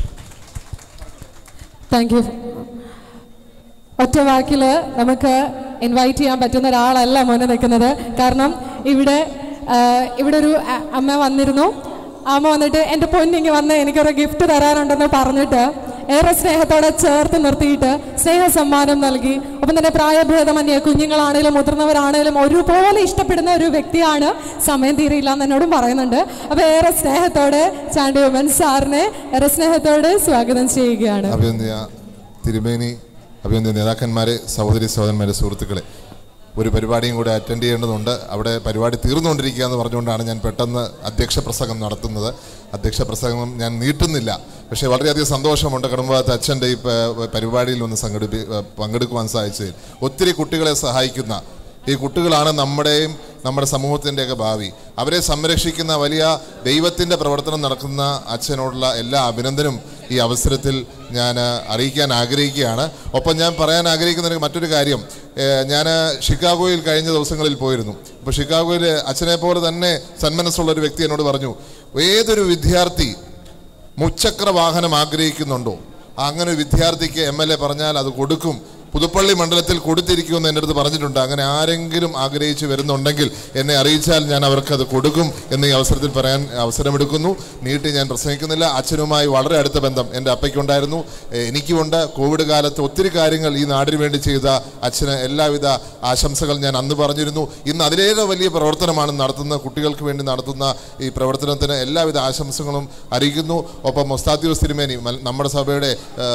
താങ്ക് യു ഒറ്റ വാക്കിൽ നമുക്ക് ഇൻവൈറ്റ് ചെയ്യാൻ പറ്റുന്ന ഒരാളല്ല മുന്നിൽ നിൽക്കുന്നത് കാരണം ഇവിടെ ആ, ഇവിടെ ഒരു അ- അമ്മ വന്നിരുന്നു അമ്മ വന്നിട്ട് എൻ്റെ പൊന്നിങ്ങി വന്ന് എനിക്കൊരു ഗിഫ്റ്റ് തരാനുണ്ടെന്ന് പറഞ്ഞിട്ട് ഏറെ സ്നേഹത്തോടെ ചേർത്ത് നിർത്തിയിട്ട് സ്നേഹ സമ്മാനം നൽകി ഒപ്പം തന്നെ പ്രായഭേദമന്യേ കുഞ്ഞുങ്ങളാണേലും മുതിർന്നവരാണേലും ഒരുപോലെ ഇഷ്ടപ്പെടുന്ന ഒരു വ്യക്തിയാണ് സമയം തീരെയില്ല എന്ന് എന്നോടും പറയുന്നുണ്ട് അപ്പൊ ഏറെ സ്നേഹത്തോടെ ചാണ്ടി ഉമ്മൻ സാറിനെ ഏറെ സ്നേഹത്തോടെ സ്വാഗതം ചെയ്യുകയാണ് അഭിനന്ദ തിരുമേനി അഭിനന്ദ നേതാക്കന്മാരെ സഹോദരി സഹോദരന്മാരെ സുഹൃത്തുക്കളെ ഒരു പരിപാടിയും കൂടെ അറ്റൻഡ് ചെയ്യേണ്ടതുണ്ട് അവിടെ പരിപാടി തീർന്നുകൊണ്ടിരിക്കുക എന്ന് പറഞ്ഞുകൊണ്ടാണ് ഞാൻ പെട്ടെന്ന് അധ്യക്ഷ പ്രസംഗം നടത്തുന്നത് അധ്യക്ഷ പ്രസംഗം ഞാൻ നീട്ടുന്നില്ല പക്ഷേ വളരെയധികം സന്തോഷമുണ്ട് കടുംബാത്ത അച്ഛൻ്റെ ഈ പ- പരിപാടിയിൽ ഒന്ന് സംഘടിപ്പി പങ്കെടുക്കുവാൻ സാധിച്ചതിൽ ഒത്തിരി കുട്ടികളെ സഹായിക്കുന്ന ഈ കുട്ടികളാണ് നമ്മുടെയും നമ്മുടെ സമൂഹത്തിൻ്റെയൊക്കെ ഭാവി അവരെ സംരക്ഷിക്കുന്ന വലിയ ദൈവത്തിൻ്റെ പ്രവർത്തനം നടക്കുന്ന അച്ഛനോടുള്ള എല്ലാ അഭിനന്ദനവും ഈ അവസരത്തിൽ ഞാൻ അറിയിക്കാൻ ആഗ്രഹിക്കുകയാണ് ഒപ്പം ഞാൻ പറയാൻ ആഗ്രഹിക്കുന്ന ഒരു മറ്റൊരു കാര്യം ഞാൻ ഷിക്കാഗോയിൽ കഴിഞ്ഞ ദിവസങ്ങളിൽ പോയിരുന്നു അപ്പോൾ ഷിക്കാഗോയിൽ അച്ഛനെ പോലെ തന്നെ സന്മനസ്സുള്ള ഒരു വ്യക്തി എന്നോട് പറഞ്ഞു ഏതൊരു വിദ്യാർത്ഥി മുച്ചക്ര വാഹനം ആഗ്രഹിക്കുന്നുണ്ടോ അങ്ങനെ ഒരു വിദ്യാർത്ഥിക്ക് എം എൽ എ പറഞ്ഞാൽ അത് കൊടുക്കും പുതുപ്പള്ളി മണ്ഡലത്തിൽ കൊടുത്തിരിക്കുമെന്ന് എൻ്റെ അടുത്ത് പറഞ്ഞിട്ടുണ്ട് അങ്ങനെ ആരെങ്കിലും ആഗ്രഹിച്ച് വരുന്നുണ്ടെങ്കിൽ എന്നെ അറിയിച്ചാൽ ഞാൻ അവർക്ക് അത് കൊടുക്കും എന്ന് ഈ അവസരത്തിൽ പറയാൻ അവസരമെടുക്കുന്നു നീട്ടി ഞാൻ പ്രസംഗിക്കുന്നില്ല അച്ഛനുമായി വളരെ അടുത്ത ബന്ധം എൻ്റെ അപ്പയ്ക്കുണ്ടായിരുന്നു എ, എനിക്കുമുണ്ട് കോവിഡ് കാലത്ത് ഒത്തിരി കാര്യങ്ങൾ ഈ നാടിന് വേണ്ടി ചെയ്ത അച്ഛന് എല്ലാവിധ ആശംസകൾ ഞാൻ അന്ന് പറഞ്ഞിരുന്നു ഇന്ന് അതിലേറെ വലിയ പ്രവർത്തനമാണ് നടത്തുന്ന കുട്ടികൾക്ക് വേണ്ടി നടത്തുന്ന ഈ പ്രവർത്തനത്തിന് എല്ലാവിധ ആശംസകളും അറിയിക്കുന്നു ഒപ്പം മൊസ്താദ്യോസ് തിരുമേനി മൽ- നമ്മുടെ സഭയുടെ ആ,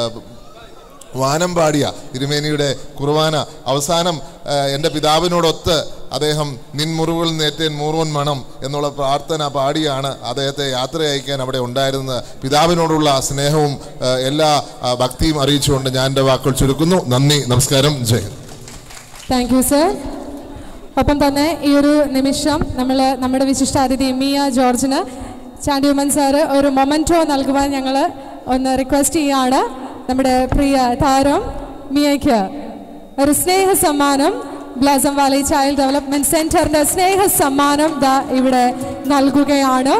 വാനം പാടിയ തിരുമേനിയുടെ കുർബാന അവസാനം ആ, എൻ്റെ പിതാവിനോടൊത്ത് അദ്ദേഹം നിൻമുറിവുകളിൽ നേറ്റേൻ മൂറുവൻ മണം എന്നുള്ള പ്രാർത്ഥന പാടിയാണ് അദ്ദേഹത്തെ യാത്ര അയക്കാൻ അവിടെ ഉണ്ടായിരുന്നത് പിതാവിനോടുള്ള സ്നേഹവും ആ, എല്ലാ ആ, ഭക്തിയും അറിയിച്ചുകൊണ്ട് ഞാൻ എൻ്റെ വാക്കുകൾ ചുരുക്കുന്നു നന്ദി നമസ്കാരം Jai Hind. Thank you sir ഒപ്പം തന്നെ ഈ ഒരു നിമിഷം നമ്മൾ നമ്മുടെ വിശിഷ്ടാതിഥി മിയ ജോർജിന് ചാണ്ടി ഉമ്മൻ സാറ് ഒരു മൊമെൻറ്റോ നൽകുവാൻ ഞങ്ങൾ ഒന്ന് റിക്വസ്റ്റ് ചെയ്യുകയാണ് നമ്മുടെ പ്രിയ താരം മിയയ്ക്ക് ഒരു സ്നേഹ സമ്മാനം ബ്ലാസം വാലി ചൈൽഡ് ഡെവലപ്മെന്റ് സെന്ററിന്റെ സ്നേഹ സമ്മാനം ദാ ഇവിടെ നൽകുകയാണ്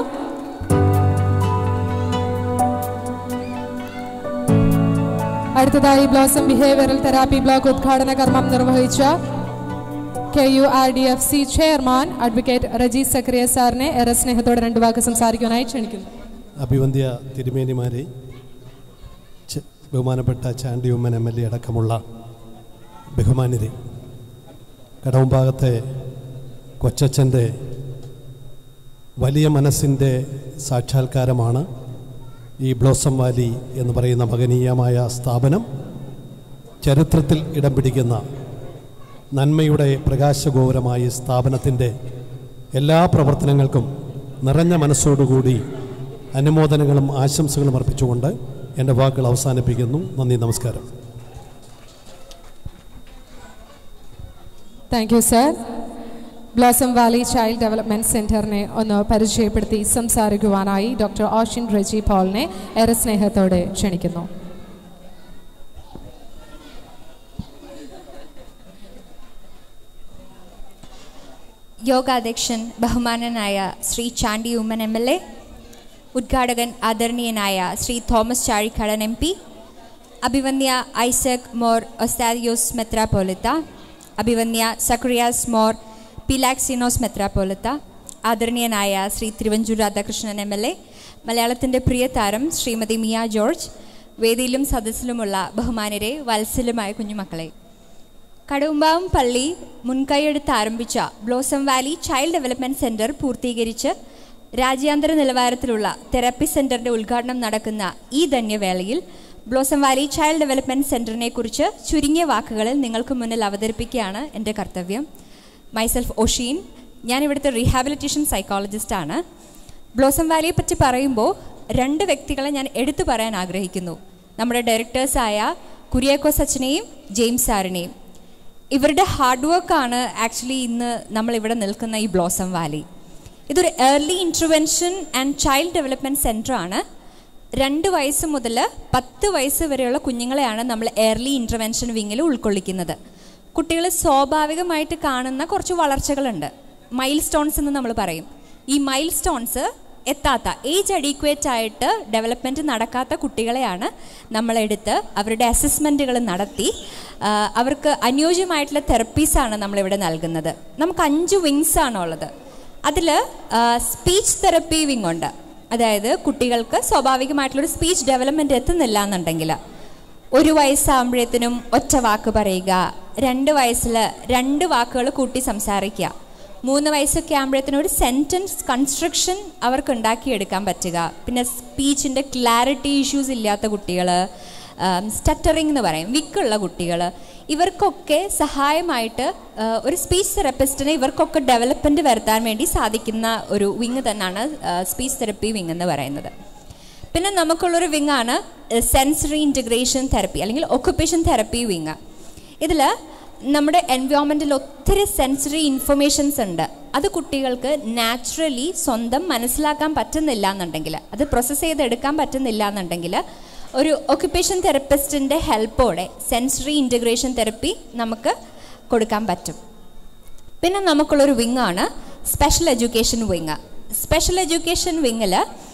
അടുത്തതായി ബ്ലോസം ബിഹേവിയറൽ തെറാപ്പി ബ്ലോക്ക് ഉദ്ഘാടന കർമ്മം നിർവഹിച്ച K U R D F C chairman advocate Reji Zacharia സാറിനെ ഏറെ സ്നേഹത്തോടെ രണ്ട് വാക്ക് സംസാരിക്കാനായി ക്ഷണിക്കുന്നു അഭിവന്ധ്യ തിരുമേനിമാരെ ച- ബഹുമാനപ്പെട്ട Chandy Oommen M L A അടക്കമുള്ള ബഹുമാന്യരെ കടവുംഭാഗത്തെ കൊച്ചച്ഛൻ്റെ വലിയ മനസ്സിൻ്റെ സാക്ഷാത്കാരമാണ് ഈ ബ്ലോസം വാലി എന്ന് പറയുന്ന മകനീയമായ സ്ഥാപനം ചരിത്രത്തിൽ ഇടം പിടിക്കുന്ന നന്മയുടെ പ്രകാശഗോപുരമായ ഈ സ്ഥാപനത്തിൻ്റെ എല്ലാ പ്രവർത്തനങ്ങൾക്കും നിറഞ്ഞ മനസ്സോടുകൂടി അനുമോദനങ്ങളും ആശംസകളും അർപ്പിച്ചുകൊണ്ട് എൻ്റെ വാക്കുകൾ അവസാനിപ്പിക്കുന്നു നന്ദി നമസ്കാരം thank you sir blossom Valley child development സെന്ററിനെ ഒന്ന് പരിചയപ്പെടുത്തി സംസാരിക്കുവാനായി ഡോക്ടർ ഓഷിൻ റെജി പോളിനെ ഏറെ സ്നേഹത്തോടെ ക്ഷണിക്കുന്നു യോഗാധ്യക്ഷൻ ബഹുമാനനായ Shri Chandy Oommen M L A ഉദ്ഘാടകൻ ആദരണീയനായ Shri Thomas Chazhikadan M P അഭിവന്യ ഐസക് മോർ ഒസ്താദിയോസ് മെത്രാപോലിത്ത അഭിവന്യ സക്രിയാസ് മോർ പിലാക്സിനോസ് മെത്രാപോലിത്ത ആദരണീയനായ Shri Thiruvanchoor Radhakrishnan M L A മലയാളത്തിൻ്റെ പ്രിയ താരം ശ്രീമതി മിയ ജോർജ് വേദിയിലും സദസ്സിലുമുള്ള ബഹുമാനരെ വത്സലമായ കുഞ്ഞുമക്കളെ കടുമ്പാവും പള്ളി മുൻകൈയെടുത്ത് ആരംഭിച്ച blossom Valley child development centre പൂർത്തീകരിച്ച് രാജ്യാന്തര നിലവാരത്തിലുള്ള തെറാപ്പി സെന്ററിന്റെ ഉദ്ഘാടനം നടക്കുന്ന ഈ ധന്യവേളയിൽ ബ്ലോസം വാലി ചൈൽഡ് ഡെവലപ്മെന്റ് സെന്ററിനെ കുറിച്ച് ചുരുങ്ങിയ വാക്കുകളിൽ നിങ്ങൾക്ക് മുന്നിൽ അവതരിപ്പിക്കുകയാണ് എൻ്റെ കർത്തവ്യം മൈസെൽഫ് ഒഷീൻ ഞാൻ ഇവിടുത്തെ റീഹാബിലിറ്റേഷൻ സൈക്കോളജിസ്റ്റ് ആണ് ബ്ലോസം വാലിയെ പറ്റി പറയുമ്പോൾ രണ്ട് വ്യക്തികളെ ഞാൻ എടുത്തു പറയാൻ ആഗ്രഹിക്കുന്നു നമ്മുടെ ഡയറക്ടേഴ്സായ കുര്യാക്കോസ് അച്ഛനെയും ജെയിംസ് സാറിനെയും ഇവരുടെ ഹാർഡ് വർക്കാണ് ആക്ച്വലി ഇന്ന് നമ്മൾ ഇവിടെ നിൽക്കുന്ന ഈ ബ്ലോസം വാലി ഇതൊരു early intervention and child development centre ആണ് രണ്ട് വയസ്സ് മുതൽ പത്ത് വയസ്സ് വരെയുള്ള കുഞ്ഞുങ്ങളെയാണ് നമ്മൾ ഏർലി ഇൻ്റർവെൻഷൻ വിങ്ങിൽ ഉൾക്കൊള്ളിക്കുന്നത് കുട്ടികൾ സ്വാഭാവികമായിട്ട് കാണുന്ന കുറച്ച് വളർച്ചകളുണ്ട് മൈൽ സ്റ്റോൺസ് എന്ന് നമ്മൾ പറയും ഈ മൈൽ സ്റ്റോൺസ് എത്താത്ത ഏജ് അഡീക്വേറ്റ് ആയിട്ട് ഡെവലപ്മെൻറ്റ് നടക്കാത്ത കുട്ടികളെയാണ് നമ്മളെടുത്ത് അവരുടെ അസസ്മെൻറ്റുകൾ നടത്തി ആ, അവർക്ക് അനുയോജ്യമായിട്ടുള്ള തെറപ്പീസാണ് നമ്മളിവിടെ നൽകുന്നത് നമുക്ക് അഞ്ച് വിങ്സ് ആണ് ഉള്ളത് അതിൽ സ്പീച്ച് തെറപ്പി വിങ് ഉണ്ട് അതായത് കുട്ടികൾക്ക് സ്വാഭാവികമായിട്ടുള്ളൊരു സ്പീച്ച് ഡെവലപ്മെൻറ്റ് എത്തുന്നില്ല എന്നുണ്ടെങ്കിൽ ഒരു വയസ്സാകുമ്പോഴത്തേനും ഒറ്റ വാക്ക് പറയുക രണ്ട് വയസ്സിൽ രണ്ട് വാക്കുകൾ കൂട്ടി സംസാരിക്കുക മൂന്ന് വയസ്സൊക്കെ ആകുമ്പോഴത്തേനും ഒരു സെൻറ്റൻസ് കൺസ്ട്രക്ഷൻ അവർക്ക് ഉണ്ടാക്കിയെടുക്കാൻ പറ്റുക പിന്നെ സ്പീച്ചിൻ്റെ ക്ലാരിറ്റി ഇഷ്യൂസ് ഇല്ലാത്ത കുട്ടികൾ സ്റ്റട്ടറിംഗ് എന്ന് പറയും വിക്കുള്ള കുട്ടികൾ ഇവർക്കൊക്കെ സഹായമായിട്ട് ആ, ഒരു സ്പീച്ച് തെറപ്പിസ്റ്റിനെ ഇവർക്കൊക്കെ ഡെവലപ്മെൻറ്റ് വരുത്താൻ വേണ്ടി സാധിക്കുന്ന ഒരു വിങ് തന്നെയാണ് സ്പീച്ച് തെറപ്പി വിങ് എന്ന് പറയുന്നത് പിന്നെ നമുക്കുള്ളൊരു വിങ്ങാണ് സെൻസറി ഇൻറ്റഗ്രേഷൻ തെറപ്പി അല്ലെങ്കിൽ ഒക്കുപ്പേഷൻ തെറപ്പി വിങ് ഇതിൽ നമ്മുടെ എൻവയോൺമെൻറ്റിൽ ഒത്തിരി സെൻസറി ഇൻഫർമേഷൻസ് ഉണ്ട് അത് കുട്ടികൾക്ക് നാച്ചുറലി സ്വന്തം മനസ്സിലാക്കാൻ പറ്റുന്നില്ല എന്നുണ്ടെങ്കിൽ അത് പ്രോസസ്സ് ചെയ്തെടുക്കാൻ പറ്റുന്നില്ല എന്നുണ്ടെങ്കിൽ ഒരു ഒക്യുപ്പേഷൻ തെറപ്പിസ്റ്റിൻ്റെ ഹെൽപ്പോടെ സെൻസറി ഇൻറ്റഗ്രേഷൻ തെറപ്പി നമുക്ക് കൊടുക്കാൻ പറ്റും പിന്നെ നമുക്കുള്ളൊരു വിങ്ങാണ് special education wing special education വിങ്ങിൽ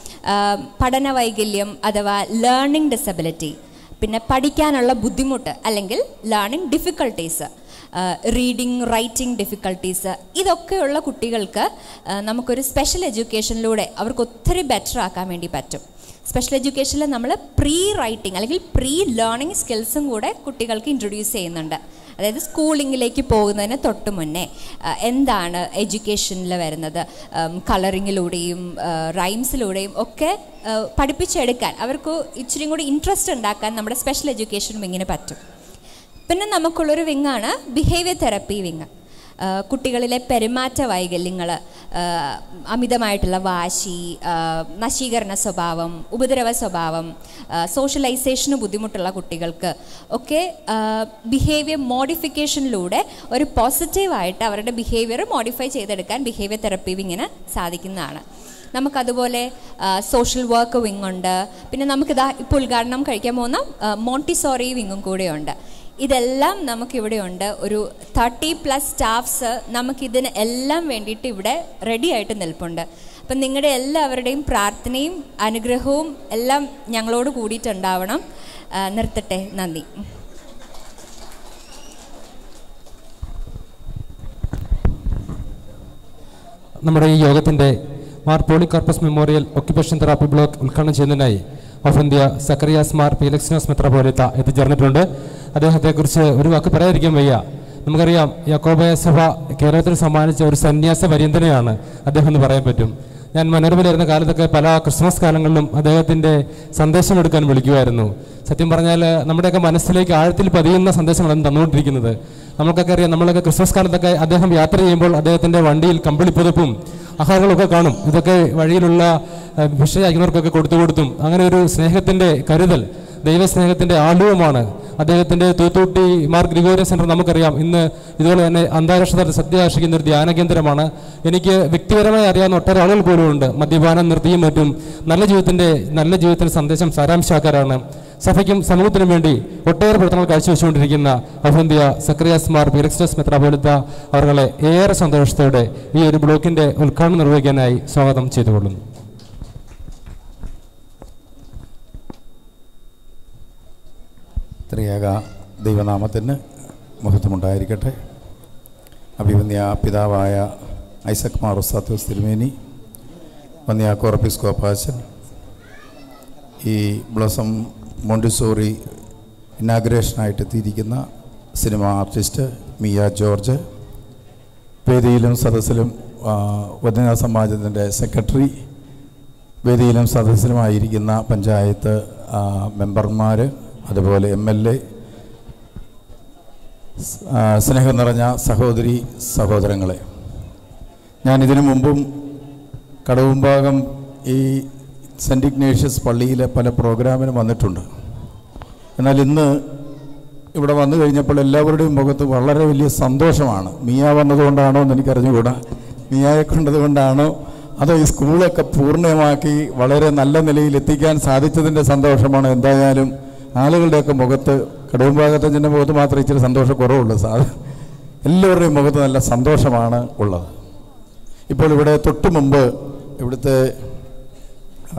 പഠന വൈകല്യം അഥവാ ലേണിംഗ് ഡിസബിലിറ്റി പിന്നെ പഠിക്കാനുള്ള ബുദ്ധിമുട്ട് അല്ലെങ്കിൽ learning difficulties reading writing difficulties ഇതൊക്കെയുള്ള കുട്ടികൾക്ക് ആ, നമുക്കൊരു സ്പെഷ്യൽ എഡ്യൂക്കേഷനിലൂടെ അവർക്ക് ഒത്തിരി ബെറ്റർ ആക്കാൻ വേണ്ടി പറ്റും സ്പെഷ്യൽ എഡ്യൂക്കേഷനിൽ നമ്മൾ പ്രീ റൈറ്റിംഗ് അല്ലെങ്കിൽ പ്രീ ലേണിംഗ് സ്കിൽസും കൂടെ കുട്ടികൾക്ക് ഇൻട്രൊഡ്യൂസ് ചെയ്യുന്നുണ്ട് അതായത് സ്കൂളിങ്ങിലേക്ക് പോകുന്നതിന് തൊട്ട് മുന്നേ ആ, എന്താണ് എഡ്യൂക്കേഷനിൽ വരുന്നത് കളറിങ്ങിലൂടെയും റൈംസിലൂടെയും ഒക്കെ ആ, പഠിപ്പിച്ചെടുക്കാൻ അവർക്ക് ഇച്ചിരി കൂടി ഇൻട്രസ്റ്റ് ഉണ്ടാക്കാൻ നമ്മുടെ സ്പെഷ്യൽ എഡ്യൂക്കേഷൻ വിങ്ങിന് പറ്റും പിന്നെ നമുക്കുള്ളൊരു വിങ്ങാണ് ബിഹേവിയർ തെറപ്പി വിങ് കുട്ടികളിലെ പെരുമാറ്റ വൈകല്യങ്ങൾ അമിതമായിട്ടുള്ള വാശി ആ, നശീകരണ സ്വഭാവം ഉപദ്രവ സ്വഭാവം സോഷ്യലൈസേഷന് ബുദ്ധിമുട്ടുള്ള കുട്ടികൾക്ക് ഒക്കെ ബിഹേവിയർ മോഡിഫിക്കേഷനിലൂടെ ഒരു പോസിറ്റീവായിട്ട് അവരുടെ ബിഹേവിയർ മോഡിഫൈ ചെയ്തെടുക്കാൻ ബിഹേവിയർ തെറപ്പി വിങ്ങിന് സാധിക്കുന്നതാണ് നമുക്കതുപോലെ സോഷ്യൽ വർക്ക് വിങ് ഉണ്ട് പിന്നെ നമുക്കിതാ ഇപ്പോൾ ഉദ്ഘാടനം കഴിക്കാൻ പോകുന്ന മോണ്ടിസോറി വിങ്ങും കൂടെയുണ്ട് ഇതെല്ലാം നമുക്കിവിടെയുണ്ട് ഒരു തേർട്ടി പ്ലസ് സ്റ്റാഫ്സ് നമുക്കിതിന് എല്ലാം വേണ്ടിയിട്ട് ഇവിടെ റെഡി ആയിട്ട് നിൽപ്പുണ്ട് അപ്പം നിങ്ങളുടെ എല്ലാവരുടെയും പ്രാർത്ഥനയും അനുഗ്രഹവും എല്ലാം ഞങ്ങളോട് കൂടിയിട്ടുണ്ടാവണം ആ, നിർത്തട്ടെ നന്ദി നമ്മുടെ ഈ യോഗത്തിന്റെ Mar Polycarpus memorial occupation therapy block ഉദ്ഘാടനം ചെയ്യുന്നതിനായി ഓഫ് ഇന്ത്യ സക്കറിയാസ് മാർ പീലക്സിനോസ് മെത്രാപോലിത്ത എത്തിച്ചേർന്നിട്ടുണ്ട് അദ്ദേഹത്തെക്കുറിച്ച് ഒരു വാക്ക് പറയാതിരിക്കാൻ വയ്യ നമുക്കറിയാം യാക്കോബായ സഭ കേരളത്തിന് സമ്മാനിച്ച ഒരു സന്യാസ പര്യന്തനയാണ് അദ്ദേഹം എന്ന് പറയാൻ പറ്റും ഞാൻ മനോരമയിലിരുന്ന കാലത്തൊക്കെ പല ക്രിസ്മസ് കാലങ്ങളിലും അദ്ദേഹത്തിൻ്റെ സന്ദേശം എടുക്കാൻ വിളിക്കുമായിരുന്നു സത്യം പറഞ്ഞാൽ നമ്മുടെയൊക്കെ മനസ്സിലേക്ക് ആഴത്തിൽ പതിയുന്ന സന്ദേശങ്ങളാണ് തന്നുകൊണ്ടിരിക്കുന്നത് നമുക്കൊക്കെ അറിയാം നമ്മളൊക്കെ ക്രിസ്മസ് കാലത്തൊക്കെ അദ്ദേഹം യാത്ര ചെയ്യുമ്പോൾ അദ്ദേഹത്തിൻ്റെ വണ്ടിയിൽ കമ്പിളിപ്പുതപ്പും ആഹാരങ്ങളൊക്കെ കാണും ഇതൊക്കെ വഴിയിലുള്ള ഏഹ്, ഭിക്ഷ അയക്കുന്നവർക്കൊക്കെ കൊടുത്തു കൊടുത്തും അങ്ങനെ ഒരു സ്നേഹത്തിൻ്റെ കരുതൽ ദൈവസ്നേഹത്തിൻ്റെ ആലുവമാണ് അദ്ദേഹത്തിൻ്റെ തൂത്തൂട്ടി മാർ ഗ്രിഗോറിയൻ സെൻറ്റർ നമുക്കറിയാം ഇന്ന് ഇതുപോലെ തന്നെ അന്താരാഷ്ട്ര തലത്തിൽ സത്യാകർഷിക്കുന്ന ഒരു ധ്യാന കേന്ദ്രമാണ് എനിക്ക് വ്യക്തിപരമായി അറിയാവുന്ന ഒട്ടേറെ ആളുകൾ പോലും ഉണ്ട് മദ്യപാനം നിർത്തിയും മറ്റും നല്ല ജീവിതത്തിൻ്റെ നല്ല ജീവിതത്തിൻ്റെ സന്ദേശം സാരാംശാക്കാരാണ് സഭയ്ക്കും സമൂഹത്തിനും വേണ്ടി ഒട്ടേറെ പ്രവർത്തനങ്ങൾ കാഴ്ചവെച്ചുകൊണ്ടിരിക്കുന്ന അഹന്ത്യ സക്രിയാസ് മാർ പിറക്സ്റ്റസ് മെത്രാപോലിത്ത അവരുടെ ഏറെ സന്തോഷത്തോടെ ഈ ഒരു ബ്ലോക്കിന്റെ ഉദ്ഘാടനം നിർവഹിക്കാനായി സ്വാഗതം ചെയ്തുകൊള്ളുന്നു ത്രിയേക ദൈവനാമത്തിന് മഹത്വമുണ്ടായിരിക്കട്ടെ അഭിവന്യ പിതാവായ ഐസക് മാർ ഉസ്താത്തോസ് തിരുമേനി വന്യ കോർപ്പിസ് കോപ്പാച്ചൻ ഈ ബ്ലോസം മോണ്ടിസോറി ഇനാഗ്രേഷനായിട്ട് എത്തിയിരിക്കുന്ന സിനിമ ആർട്ടിസ്റ്റ് മിയ ജോർജ് വേദിയിലും സദസ്സിലും ആ, വനിതാ സമാജത്തിൻ്റെ സെക്രട്ടറി വേദിയിലും സദസ്സിലുമായിരിക്കുന്ന പഞ്ചായത്ത് ആ, മെമ്പർമാർ അതുപോലെ എം എൽ എ സ്നേഹം നിറഞ്ഞ സഹോദരി സഹോദരങ്ങളെ ഞാൻ ഇതിനു മുമ്പും കടവുംഭാഗം ഈ സെൻറ്റ് ഇഗ്നേഷ്യസ് പള്ളിയിലെ പല പ്രോഗ്രാമിനും വന്നിട്ടുണ്ട് എന്നാൽ ഇന്ന് ഇവിടെ വന്നു കഴിഞ്ഞപ്പോൾ എല്ലാവരുടെയും മുഖത്ത് വളരെ വലിയ സന്തോഷമാണ് മിയ വന്നതുകൊണ്ടാണോ എന്ന് എനിക്കറിഞ്ഞുകൂടാ മിയായെ കൊണ്ടതുകൊണ്ടാണോ അതോ ഈ സ്കൂളൊക്കെ പൂർണ്ണമാക്കി വളരെ നല്ല നിലയിൽ എത്തിക്കാൻ സാധിച്ചതിൻ്റെ സന്തോഷമാണ് എന്തായാലും ആളുകളുടെയൊക്കെ മുഖത്ത് കടുംഭാഗത്തച്ഛൻ്റെ മുഖത്ത് മാത്രമേ ഇച്ചിരി സന്തോഷം കുറവുള്ളൂ സാ എല്ലാവരുടെയും മുഖത്ത് നല്ല സന്തോഷമാണ് ഉള്ളത് ഇപ്പോൾ ഇവിടെ തൊട്ട് മുമ്പ് ഇവിടുത്തെ ആ,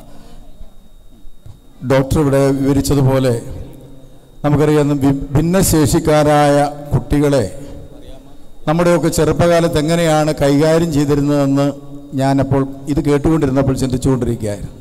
ഡോക്ടർ ഇവിടെ വിവരിച്ചതുപോലെ നമുക്കറിയാം വി- ഭിന്നശേഷിക്കാരായ കുട്ടികളെ നമ്മുടെയൊക്കെ ചെറുപ്പകാലത്ത് എങ്ങനെയാണ് കൈകാര്യം ചെയ്തിരുന്നതെന്ന് ഞാനപ്പോൾ ഇത് കേട്ടുകൊണ്ടിരുന്നപ്പോൾ ചിന്തിച്ചുകൊണ്ടിരിക്കുകയായിരുന്നു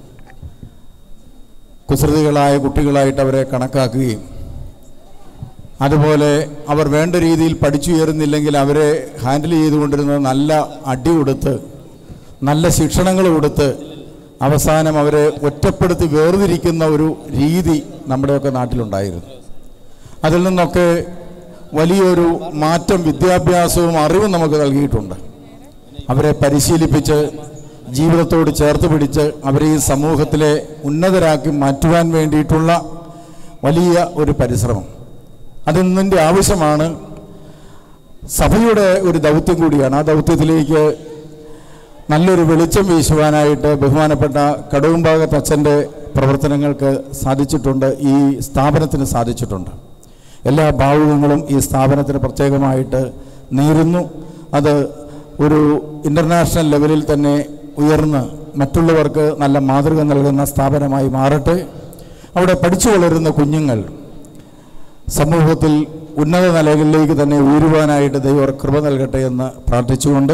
കുസൃതികളായ കുട്ടികളായിട്ട് അവരെ കണക്കാക്കുകയും അതുപോലെ അവർ വേണ്ട രീതിയിൽ പഠിച്ചുയരുന്നില്ലെങ്കിൽ അവരെ ഹാൻഡിൽ ചെയ്തുകൊണ്ടിരുന്നത് നല്ല അടി കൊടുത്ത് നല്ല ശിക്ഷണങ്ങൾ കൊടുത്ത് അവസാനം അവരെ ഒറ്റപ്പെടുത്തി വേർതിരിക്കുന്ന ഒരു രീതി നമ്മുടെയൊക്കെ നാട്ടിലുണ്ടായിരുന്നു അതിൽ നിന്നൊക്കെ വലിയൊരു മാറ്റം വിദ്യാഭ്യാസവും അറിവും നമുക്ക് നൽകിയിട്ടുണ്ട് അവരെ പരിശീലിപ്പിച്ച് ജീവിതത്തോട് ചേർത്ത് പിടിച്ച് അവരെ ഈ സമൂഹത്തിലെ ഉന്നതരാക്കി മാറ്റുവാൻ വേണ്ടിയിട്ടുള്ള വലിയ ഒരു പരിശ്രമം അതിൻ്റെ ആവശ്യമാണ് സഭയുടെ ഒരു ദൗത്യം കൂടിയാണ് ആ ദൗത്യത്തിലേക്ക് നല്ലൊരു വെളിച്ചം വീശുവാനായിട്ട് ബഹുമാനപ്പെട്ട കടവുംഭാഗത്ത് അച്ഛൻ്റെ പ്രവർത്തനങ്ങൾക്ക് സാധിച്ചിട്ടുണ്ട് ഈ സ്ഥാപനത്തിന് സാധിച്ചിട്ടുണ്ട് എല്ലാ ഭാവുകങ്ങളും ഈ സ്ഥാപനത്തിന് പ്രത്യേകമായിട്ട് നേരുന്നു അത് ഒരു ഇൻ്റർനാഷണൽ ലെവലിൽ തന്നെ ഉയർന്ന് മറ്റുള്ളവർക്ക് നല്ല മാതൃക നൽകുന്ന സ്ഥാപനമായി മാറട്ടെ അവിടെ പഠിച്ചു വളരുന്ന കുഞ്ഞുങ്ങൾ സമൂഹത്തിൽ ഉന്നത നിലകളിലേക്ക് തന്നെ ഉയരുവാനായിട്ട് ദൈവം കൃപ നൽകട്ടെ എന്ന് പ്രാർത്ഥിച്ചുകൊണ്ട്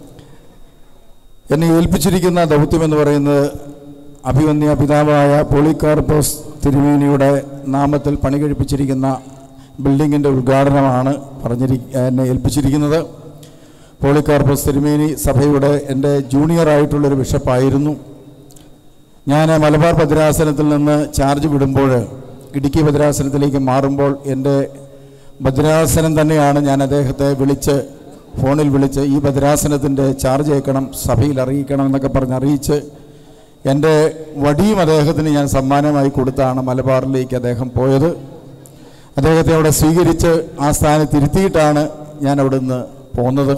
എന്നെ ഏൽപ്പിച്ചിരിക്കുന്ന ദൗത്യം എന്ന് പറയുന്നത് അഭിവന്യ പിതാവായ പോളികാർപ്പോസ് തിരുമേനിയുടെ നാമത്തിൽ പണി കഴിപ്പിച്ചിരിക്കുന്ന ബിൽഡിങ്ങിൻ്റെ ഉദ്ഘാടനമാണ് പറഞ്ഞിരി എന്നെ ഏൽപ്പിച്ചിരിക്കുന്നത് പോളികാർപ്പോസ് തിരുമേനി സഭയുടെ എൻ്റെ ജൂനിയറായിട്ടുള്ളൊരു ബിഷപ്പായിരുന്നു ഞാൻ മലബാർ ഭദ്രാസനത്തിൽ നിന്ന് ചാർജ് വിടുമ്പോൾ ഇടുക്കി ഭദ്രാസനത്തിലേക്ക് മാറുമ്പോൾ എൻ്റെ ഭദ്രാസനം തന്നെയാണ് ഞാൻ അദ്ദേഹത്തെ വിളിച്ച് ഫോണിൽ വിളിച്ച് ഈ ഭദ്രാസനത്തിൻ്റെ ചാർജ് അയക്കണം സഭയിൽ അറിയിക്കണം എന്നൊക്കെ പറഞ്ഞ് അറിയിച്ച് എൻ്റെ വടിയും അദ്ദേഹത്തിന് ഞാൻ സമ്മാനമായി കൊടുത്താണ് മലബാറിലേക്ക് അദ്ദേഹം പോയത് അദ്ദേഹത്തെ അവിടെ സ്വീകരിച്ച് ആ സ്ഥാനത്ത് ഇരുത്തിയിട്ടാണ് ഞാൻ അവിടെ നിന്ന് പോന്നത്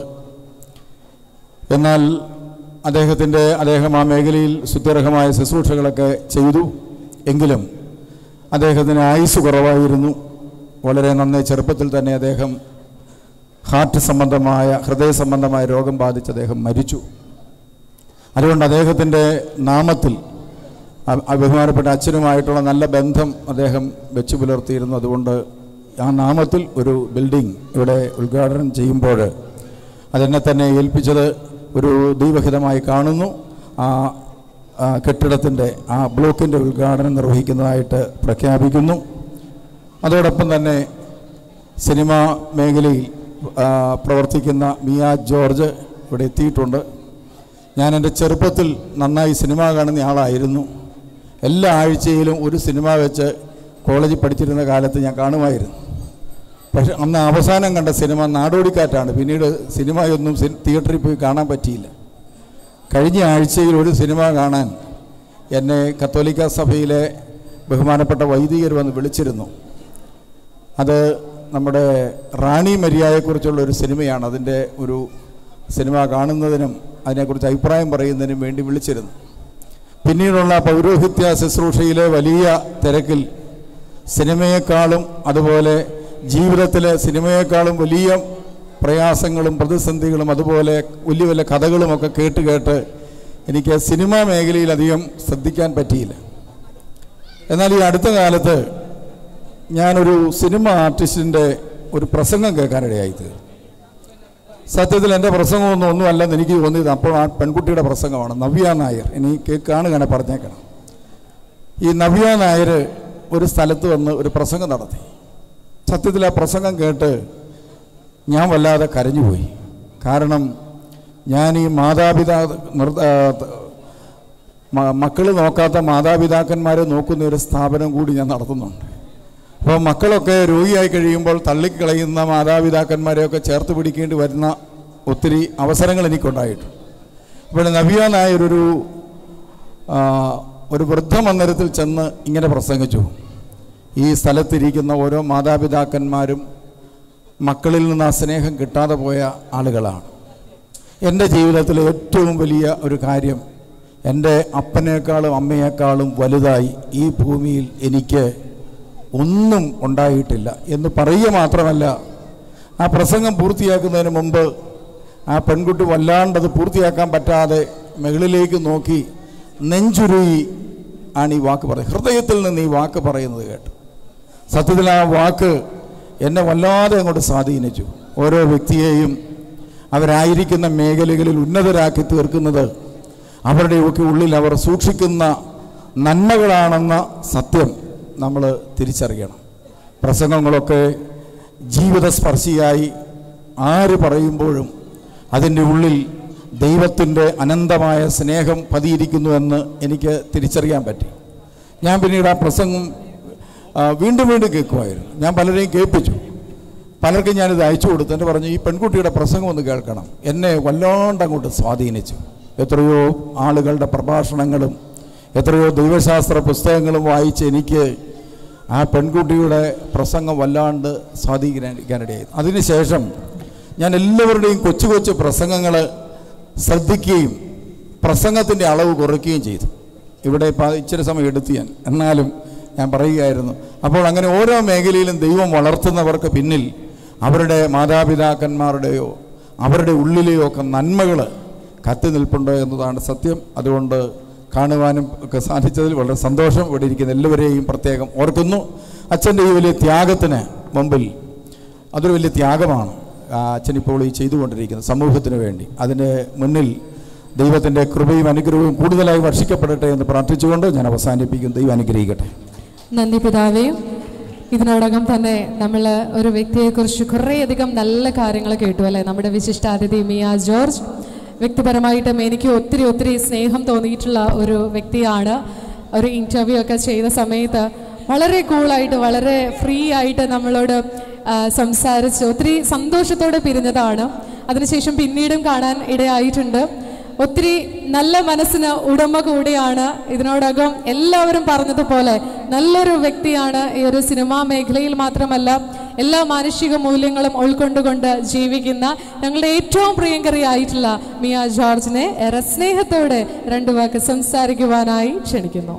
എന്നാൽ അദ്ദേഹത്തിൻ്റെ അദ്ദേഹം ആ മേഖലയിൽ സുത്യർഹമായ ശുശ്രൂഷകളൊക്കെ ചെയ്തു എങ്കിലും അദ്ദേഹത്തിന് ആയുസ് കുറവായിരുന്നു വളരെ നന്നേ ചെറുപ്പത്തിൽ തന്നെ അദ്ദേഹം ഹാർട്ട് സംബന്ധമായ ഹൃദയ സംബന്ധമായ രോഗം ബാധിച്ച് അദ്ദേഹം മരിച്ചു അതുകൊണ്ട് അദ്ദേഹത്തിൻ്റെ നാമത്തിൽ അ- അ- ബഹുമാനപ്പെട്ട അച്ഛനുമായിട്ടുള്ള നല്ല ബന്ധം അദ്ദേഹം വെച്ചു പുലർത്തിയിരുന്നു അതുകൊണ്ട് ആ നാമത്തിൽ ഒരു ബിൽഡിംഗ് ഇവിടെ ഉദ്ഘാടനം ചെയ്യുമ്പോൾ അതെന്നെ തന്നെ ഏൽപ്പിച്ചത് ഒരു ദൈവഹിതമായി കാണുന്നു ആ ആ കെട്ടിടത്തിൻ്റെ ആ ബ്ലോക്കിൻ്റെ ഉദ്ഘാടനം നിർവഹിക്കുന്നതായിട്ട് പ്രഖ്യാപിക്കുന്നു അതോടൊപ്പം തന്നെ സിനിമാ മേഖലയിൽ ആ, പ്രവർത്തിക്കുന്ന മിയ ജോർജ് ഇവിടെ എത്തിയിട്ടുണ്ട് ഞാൻ എൻ്റെ ചെറുപ്പത്തിൽ നന്നായി സിനിമ കാണുന്ന ആളായിരുന്നു എല്ലാ ആഴ്ചയിലും ഒരു സിനിമ വെച്ച് കോളേജിൽ പഠിച്ചിരുന്ന കാലത്ത് ഞാൻ കാണുമായിരുന്നു പക്ഷെ അന്ന് അവസാനം കണ്ട സിനിമ നാടോടിക്കാറ്റാണ് പിന്നീട് സിനിമയൊന്നും സി- തിയേറ്ററിൽ പോയി കാണാൻ പറ്റിയില്ല കഴിഞ്ഞ ആഴ്ചയിൽ ഒരു സിനിമ കാണാൻ എന്നെ കത്തോലിക്ക സഭയിലെ ബഹുമാനപ്പെട്ട വൈദികർ വന്ന് വിളിച്ചിരുന്നു അത് നമ്മുടെ റാണി മരിയായെക്കുറിച്ചുള്ള ഒരു സിനിമയാണ് അതിൻ്റെ ഒരു സിനിമ കാണുന്നതിനും അതിനെക്കുറിച്ച് അഭിപ്രായം പറയുന്നതിനും വേണ്ടി വിളിച്ചിരുന്നു പിന്നീടുള്ള പൗരോഹിത്യ ശുശ്രൂഷയിലെ വലിയ തിരക്കിൽ സിനിമയെക്കാളും അതുപോലെ ജീവിതത്തിലെ സിനിമയെക്കാളും വലിയ പ്രയാസങ്ങളും പ്രതിസന്ധികളും അതുപോലെ വലിയ വലിയ കഥകളുമൊക്കെ കേട്ട് കേട്ട് എനിക്ക് സിനിമാ മേഖലയിൽ അധികം ശ്രദ്ധിക്കാൻ പറ്റിയില്ല എന്നാൽ ഈ അടുത്ത കാലത്ത് ഞാനൊരു സിനിമ ആർട്ടിസ്റ്റിൻ്റെ ഒരു പ്രസംഗം കേൾക്കാനിടയായി തീർന്നു സത്യത്തിൽ എൻ്റെ പ്രസംഗമൊന്നും ഒന്നുമല്ലെന്ന് എനിക്ക് തോന്നിയത് അപ്പോൾ ആ പെൺകുട്ടിയുടെ പ്രസംഗമാണ് നവ്യ നായർ ഇനി കേൾക്കാണ് കണെ പറഞ്ഞേക്കണം ഈ നവ്യ നായർ ഒരു സ്ഥലത്ത് വന്ന് ഒരു പ്രസംഗം നടത്തി സത്യത്തിൽ ആ പ്രസംഗം കേട്ട് ഞാൻ വല്ലാതെ കരഞ്ഞുപോയി കാരണം ഞാൻ ഈ മാതാപിതാ നിർത്ത മക്കൾ നോക്കാത്ത മാതാപിതാക്കന്മാരെ നോക്കുന്ന ഒരു സ്ഥാപനം കൂടി ഞാൻ നടത്തുന്നുണ്ട് അപ്പോൾ മക്കളൊക്കെ രോഗിയായി കഴിയുമ്പോൾ തള്ളിക്കളയുന്ന മാതാപിതാക്കന്മാരെയൊക്കെ ചേർത്ത് പിടിക്കേണ്ടി വരുന്ന ഒത്തിരി അവസരങ്ങൾ എനിക്കുണ്ടായിട്ടുണ്ട് അപ്പോൾ നവ്യ നായർ ഒരു ആ, ഒരു വൃദ്ധമന്ദിരത്തിൽ ചെന്ന് ഇങ്ങനെ പ്രസംഗിച്ചു ഈ സ്ഥലത്തിരിക്കുന്ന ഓരോ മാതാപിതാക്കന്മാരും മക്കളിൽ നിന്ന് ആ സ്നേഹം കിട്ടാതെ പോയ ആളുകളാണ് എൻ്റെ ജീവിതത്തിലെ ഏറ്റവും വലിയ ഒരു കാര്യം എൻ്റെ അപ്പനേക്കാളും അമ്മയേക്കാളും വലുതായി ഈ ഭൂമിയിൽ എനിക്ക് ഒന്നും ഉണ്ടായിട്ടില്ല എന്ന് പറയുക മാത്രമല്ല ആ പ്രസംഗം പൂർത്തിയാക്കുന്നതിന് മുമ്പ് ആ പെൺകുട്ടി വല്ലാണ്ടത് പൂർത്തിയാക്കാൻ പറ്റാതെ മുകളിലേക്ക് നോക്കി നെഞ്ചുരുയി ആണ് ഈ വാക്ക് പറയുന്നത് ഹൃദയത്തിൽ നിന്ന് ഈ വാക്ക് പറയുന്നത് കേട്ടു സത്യത്തിൽ ആ വാക്ക് എന്നെ വല്ലാതെ അങ്ങോട്ട് സ്വാധീനിച്ചു ഓരോ വ്യക്തിയെയും അവരായിരിക്കുന്ന മേഖലകളിൽ ഉന്നതരാക്കി തീർക്കുന്നത് അവരുടെയൊക്കെ ഉള്ളിൽ അവർ സൂക്ഷിക്കുന്ന നന്മകളാണെന്ന സത്യം നമ്മൾ തിരിച്ചറിയണം പ്രസംഗങ്ങളൊക്കെ ജീവിതസ്പർശിയായി ആര് പറയുമ്പോഴും അതിൻ്റെ ഉള്ളിൽ ദൈവത്തിൻ്റെ അനന്തമായ സ്നേഹം പതിയിരിക്കുന്നു എന്ന് എനിക്ക് തിരിച്ചറിയാൻ പറ്റി ഞാൻ പിന്നീട് ആ പ്രസംഗം ആ, വീണ്ടും വീണ്ടും കേൾക്കുമായിരുന്നു ഞാൻ പലരെയും കേൾപ്പിച്ചു പലർക്കും ഞാനിത് അയച്ചു കൊടുത്തു എന്നിട്ട് പറഞ്ഞു ഈ പെൺകുട്ടിയുടെ പ്രസംഗം ഒന്ന് കേൾക്കണം എന്നെ വല്ലാണ്ട് അങ്ങോട്ട് സ്വാധീനിച്ചു എത്രയോ ആളുകളുടെ പ്രഭാഷണങ്ങളും എത്രയോ ദൈവശാസ്ത്ര പുസ്തകങ്ങളും വായിച്ച് എനിക്ക് ആ പെൺകുട്ടിയുടെ പ്രസംഗം വല്ലാണ്ട് സ്വാധീനിക്കാനിടയായി അതിനുശേഷം ഞാൻ എല്ലാവരുടെയും കൊച്ചു കൊച്ചു പ്രസംഗങ്ങൾ ശ്രദ്ധിക്കുകയും പ്രസംഗത്തിൻ്റെ അളവ് കുറയ്ക്കുകയും ചെയ്തു ഇവിടെ ഇപ്പം ഇച്ചിരി സമയം എടുത്തു ഞാൻ എന്നാലും ഞാൻ പറയുകയായിരുന്നു അപ്പോൾ അങ്ങനെ ഓരോ മേഖലയിലും ദൈവം വളർത്തുന്നവർക്ക് പിന്നിൽ അവരുടെ മാതാപിതാക്കന്മാരുടെയോ അവരുടെ ഉള്ളിലെയോ ഒക്കെ നന്മകൾ കത്തി നിൽപ്പുണ്ട് എന്നതാണ് സത്യം അതുകൊണ്ട് കാണുവാനും ഒക്കെ സാധിച്ചതിൽ വളരെ സന്തോഷം ഇവിടെ ഇരിക്കുന്ന എല്ലാവരെയും പ്രത്യേകം ഓർക്കുന്നു അച്ഛൻ്റെ ഈ വലിയ ത്യാഗത്തിന് മുമ്പിൽ അതൊരു വലിയ ത്യാഗമാണ് ആ അച്ഛൻ ഇപ്പോൾ ഈ ചെയ്തുകൊണ്ടിരിക്കുന്നത് സമൂഹത്തിന് വേണ്ടി അതിന് മുന്നിൽ ദൈവത്തിൻ്റെ കൃപയും അനുഗ്രഹവും കൂടുതലായി വർഷിക്കപ്പെടട്ടെ എന്ന് പ്രാർത്ഥിച്ചുകൊണ്ട് ഞാൻ അവസാനിപ്പിക്കും ദൈവം അനുഗ്രഹിക്കട്ടെ നന്ദി പിതാവേ ഇതിനോടകം തന്നെ നമ്മൾ ഒരു വ്യക്തിയെക്കുറിച്ച് കുറേയധികം നല്ല കാര്യങ്ങൾ കേട്ടു അല്ലേ നമ്മുടെ വിശിഷ്ടാതിഥി മിയ ജോർജ് വ്യക്തിപരമായിട്ടും എനിക്ക് ഒത്തിരി ഒത്തിരി സ്നേഹം തോന്നിയിട്ടുള്ള ഒരു വ്യക്തിയാണ് ഒരു ഇൻ്റർവ്യൂ ഒക്കെ ചെയ്ത സമയത്ത് വളരെ കൂളായിട്ട് വളരെ ഫ്രീ ആയിട്ട് നമ്മളോട് ആ, സംസാരിച്ച് ഒത്തിരി സന്തോഷത്തോടെ പിരിഞ്ഞതാണ് അതിനുശേഷം പിന്നീടും കാണാൻ ഇടയായിട്ടുണ്ട് ഒത്തിരി നല്ല മനസ്സിന് ഉടമ കൂടിയാണ് ഇതിനോടകം എല്ലാവരും പറഞ്ഞതുപോലെ നല്ലൊരു വ്യക്തിയാണ് ഈ ഒരു സിനിമാ മേഖലയിൽ മാത്രമല്ല എല്ലാ മാനുഷിക മൂല്യങ്ങളും ഉൾക്കൊണ്ടുകൊണ്ട് ജീവിക്കുന്ന ഞങ്ങളുടെ ഏറ്റവും പ്രിയങ്കരിയായിട്ടുള്ള മിയ ജോർജിനെ ഏറെ സ്നേഹത്തോടെ രണ്ടു വാക്ക് സംസാരിക്കുവാനായി ക്ഷണിക്കുന്നു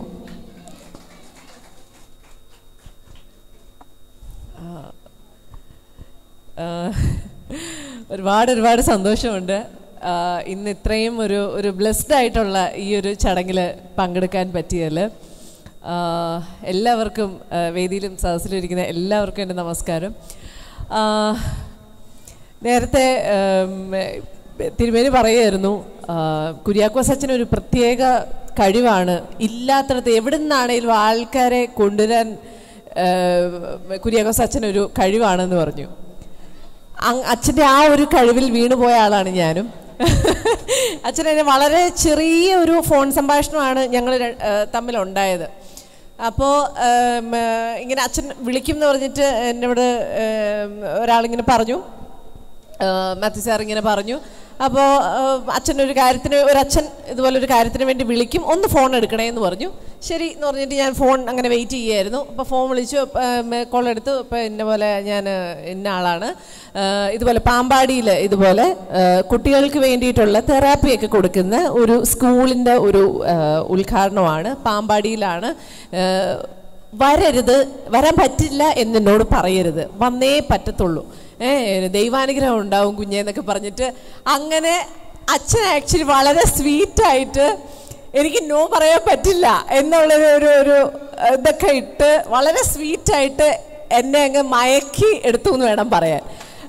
ആഹ് ഒരുപാട് ഒരുപാട് സന്തോഷമുണ്ട് ആഹ് ഇന്ന് ഇത്രയും ഒരു ഒരു ബ്ലെസ്ഡ് ആയിട്ടുള്ള ഈ ഒരു ചടങ്ങിൽ പങ്കെടുക്കാൻ പറ്റിയതിൽ ആഹ് എല്ലാവർക്കും ആഹ് വേദിയിലും സദസ്സിലിരിക്കുന്ന എല്ലാവർക്കും എൻ്റെ നമസ്കാരം ആഹ് നേരത്തെ ഉം, തിരുമേനി പറയുമായിരുന്നു ആഹ് കുര്യാക്കോസ് അച്ഛന് ഒരു പ്രത്യേക കഴിവാണ് ഇല്ലാത്തടത്ത് എവിടെ നിന്നാണേലും ആൾക്കാരെ കൊണ്ടുവരാൻ ആഹ് കുര്യാക്കോസ് അച്ഛനൊരു കഴിവാണെന്ന് പറഞ്ഞു അങ് അച്ഛൻ്റെ ആ ഒരു കഴിവിൽ വീണുപോയ ആളാണ് ഞാനും അച്ഛൻ എന്നെ വളരെ ചെറിയ ഒരു ഫോൺ സംഭാഷണമാണ് ഞങ്ങൾ തമ്മിലുണ്ടായത് അപ്പോൾ ഇങ്ങനെ അച്ഛൻ വിളിക്കും എന്ന് പറഞ്ഞിട്ട് എന്നോട് ഏം, ഒരാളിങ്ങനെ പറഞ്ഞു മാത്യു സാർ ഇങ്ങനെ പറഞ്ഞു അപ്പോൾ അച്ഛൻ ഒരു കാര്യത്തിന് ഒരു അച്ഛൻ ഇതുപോലെ ഒരു കാര്യത്തിന് വേണ്ടി വിളിക്കും ഒന്ന് ഫോൺ എടുക്കണേ എന്ന് പറഞ്ഞു ശരി എന്ന് പറഞ്ഞിട്ട് ഞാൻ ഫോൺ അങ്ങനെ വെയിറ്റ് ചെയ്യുമായിരുന്നു അപ്പോൾ ഫോൺ വിളിച്ചു കോൾ എടുത്തു ഇപ്പോൾ ഇന്ന പോലെ ഞാൻ ഇന്ന ആളാണ് ആ, ഇതുപോലെ പാമ്പാടിയിൽ ഇതുപോലെ ആ, കുട്ടികൾക്ക് വേണ്ടിയിട്ടുള്ള തെറാപ്പിയൊക്കെ കൊടുക്കുന്ന ഒരു സ്കൂളിൻ്റെ ഒരു ആ, ഉദ്ഘാടനമാണ് പാമ്പാടിയിലാണ് ആ, വരരുത് വരാൻ പറ്റില്ല എന്നോട് പറയരുത് വന്നേ പറ്റത്തുള്ളൂ ഏ ദൈവാനുഗ്രഹം ഉണ്ടാവും കുഞ്ഞെ എന്നൊക്കെ പറഞ്ഞിട്ട് അങ്ങനെ അച്ഛൻ ആക്ച്വലി വളരെ സ്വീറ്റായിട്ട് എനിക്ക് നോ പറയാൻ പറ്റില്ല എന്നുള്ളൊരു ഒരു ഒരു ഇതൊക്കെ ഇട്ട് വളരെ സ്വീറ്റായിട്ട് എന്നെ അങ്ങ് മയക്കി എടുത്തു എന്ന് വേണം പറയാൻ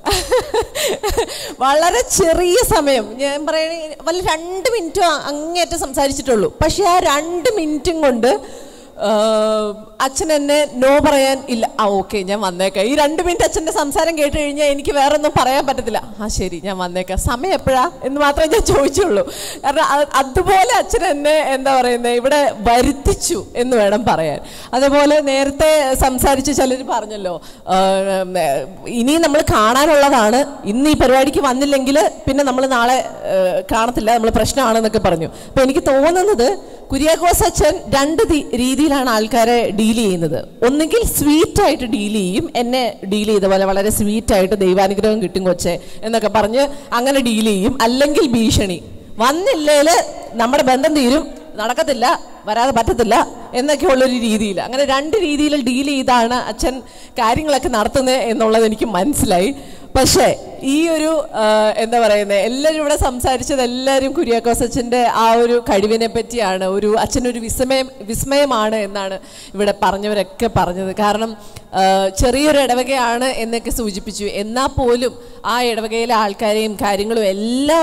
വളരെ ചെറിയ സമയം ഞാൻ പറയണ വല്ല രണ്ട് മിനിറ്റോ അങ്ങേറ്റം സംസാരിച്ചിട്ടുള്ളൂ പക്ഷെ ആ രണ്ട് മിനിറ്റും കൊണ്ട് ആഹ്, അച്ഛൻ എന്നെ നോ പറയാൻ ഇല്ല ആ ഓക്കെ ഞാൻ വന്നേക്കാം ഈ രണ്ട് മിനിറ്റ് അച്ഛൻ്റെ സംസാരം കേട്ട് കഴിഞ്ഞാൽ എനിക്ക് വേറെ ഒന്നും പറയാൻ പറ്റത്തില്ല ആ ശരി ഞാൻ വന്നേക്കാം സമയം എപ്പോഴാ എന്ന് മാത്രമേ ഞാൻ ചോദിച്ചുള്ളൂ കാരണം അത് അതുപോലെ അച്ഛൻ എന്നെ എന്താ പറയുന്നത് ഇവിടെ വരുത്തിച്ചു എന്ന് വേണം പറയാൻ അതേപോലെ നേരത്തെ സംസാരിച്ച് ചിലർ പറഞ്ഞല്ലോ ആഹ്, ഇനി നമ്മൾ കാണാനുള്ളതാണ് ഇന്ന് ഈ പരിപാടിക്ക് വന്നില്ലെങ്കിൽ പിന്നെ നമ്മൾ നാളെ ആഹ്, കാണത്തില്ല നമ്മൾ പ്രശ്നമാണെന്നൊക്കെ പറഞ്ഞു അപ്പം എനിക്ക് തോന്നുന്നത് കുര്യാക്കോസ് അച്ഛൻ രണ്ട് തി- രീതിയിലാണ് ആൾക്കാരെ ഡീൽ ചെയ്യുന്നത് ഒന്നുകിൽ സ്വീറ്റ് ആയിട്ട് ഡീൽ ചെയ്യും എന്നെ ഡീൽ ചെയ്ത പോലെ വളരെ സ്വീറ്റ് ആയിട്ട് ദൈവാനുഗ്രഹം കിട്ടും കൊച്ചെ എന്നൊക്കെ പറഞ്ഞ് അങ്ങനെ ഡീൽ ചെയ്യും അല്ലെങ്കിൽ ഭീഷണി വന്നില്ലേല് നമ്മുടെ ബന്ധം തീരും നടക്കത്തില്ല വരാതെ പറ്റത്തില്ല എന്നൊക്കെ ഉള്ളൊരു രീതിയിൽ അങ്ങനെ രണ്ട് രീതിയിൽ ഡീൽ ചെയ്താണ് അച്ഛൻ കാര്യങ്ങളൊക്കെ നടത്തുന്നത് എന്നുള്ളത് എനിക്ക് മനസ്സിലായി പക്ഷേ ഈ ഒരു ആ, എന്താ പറയുന്നത് എല്ലാവരും ഇവിടെ സംസാരിച്ചത് എല്ലാവരും കുര്യാക്കോസ് അച്ഛൻ്റെ ആ ഒരു കഴിവിനെ പറ്റിയാണ് ഒരു അച്ഛനൊരു വിസ്മയം വിസ്മയമാണ് എന്നാണ് ഇവിടെ പറഞ്ഞവരൊക്കെ പറഞ്ഞത് കാരണം ആ, ചെറിയൊരു ഇടവകയാണ് എന്നൊക്കെ സൂചിപ്പിച്ചു എന്നാൽ പോലും ആ ഇടവകയിലെ ആൾക്കാരെയും കാര്യങ്ങളും എല്ലാം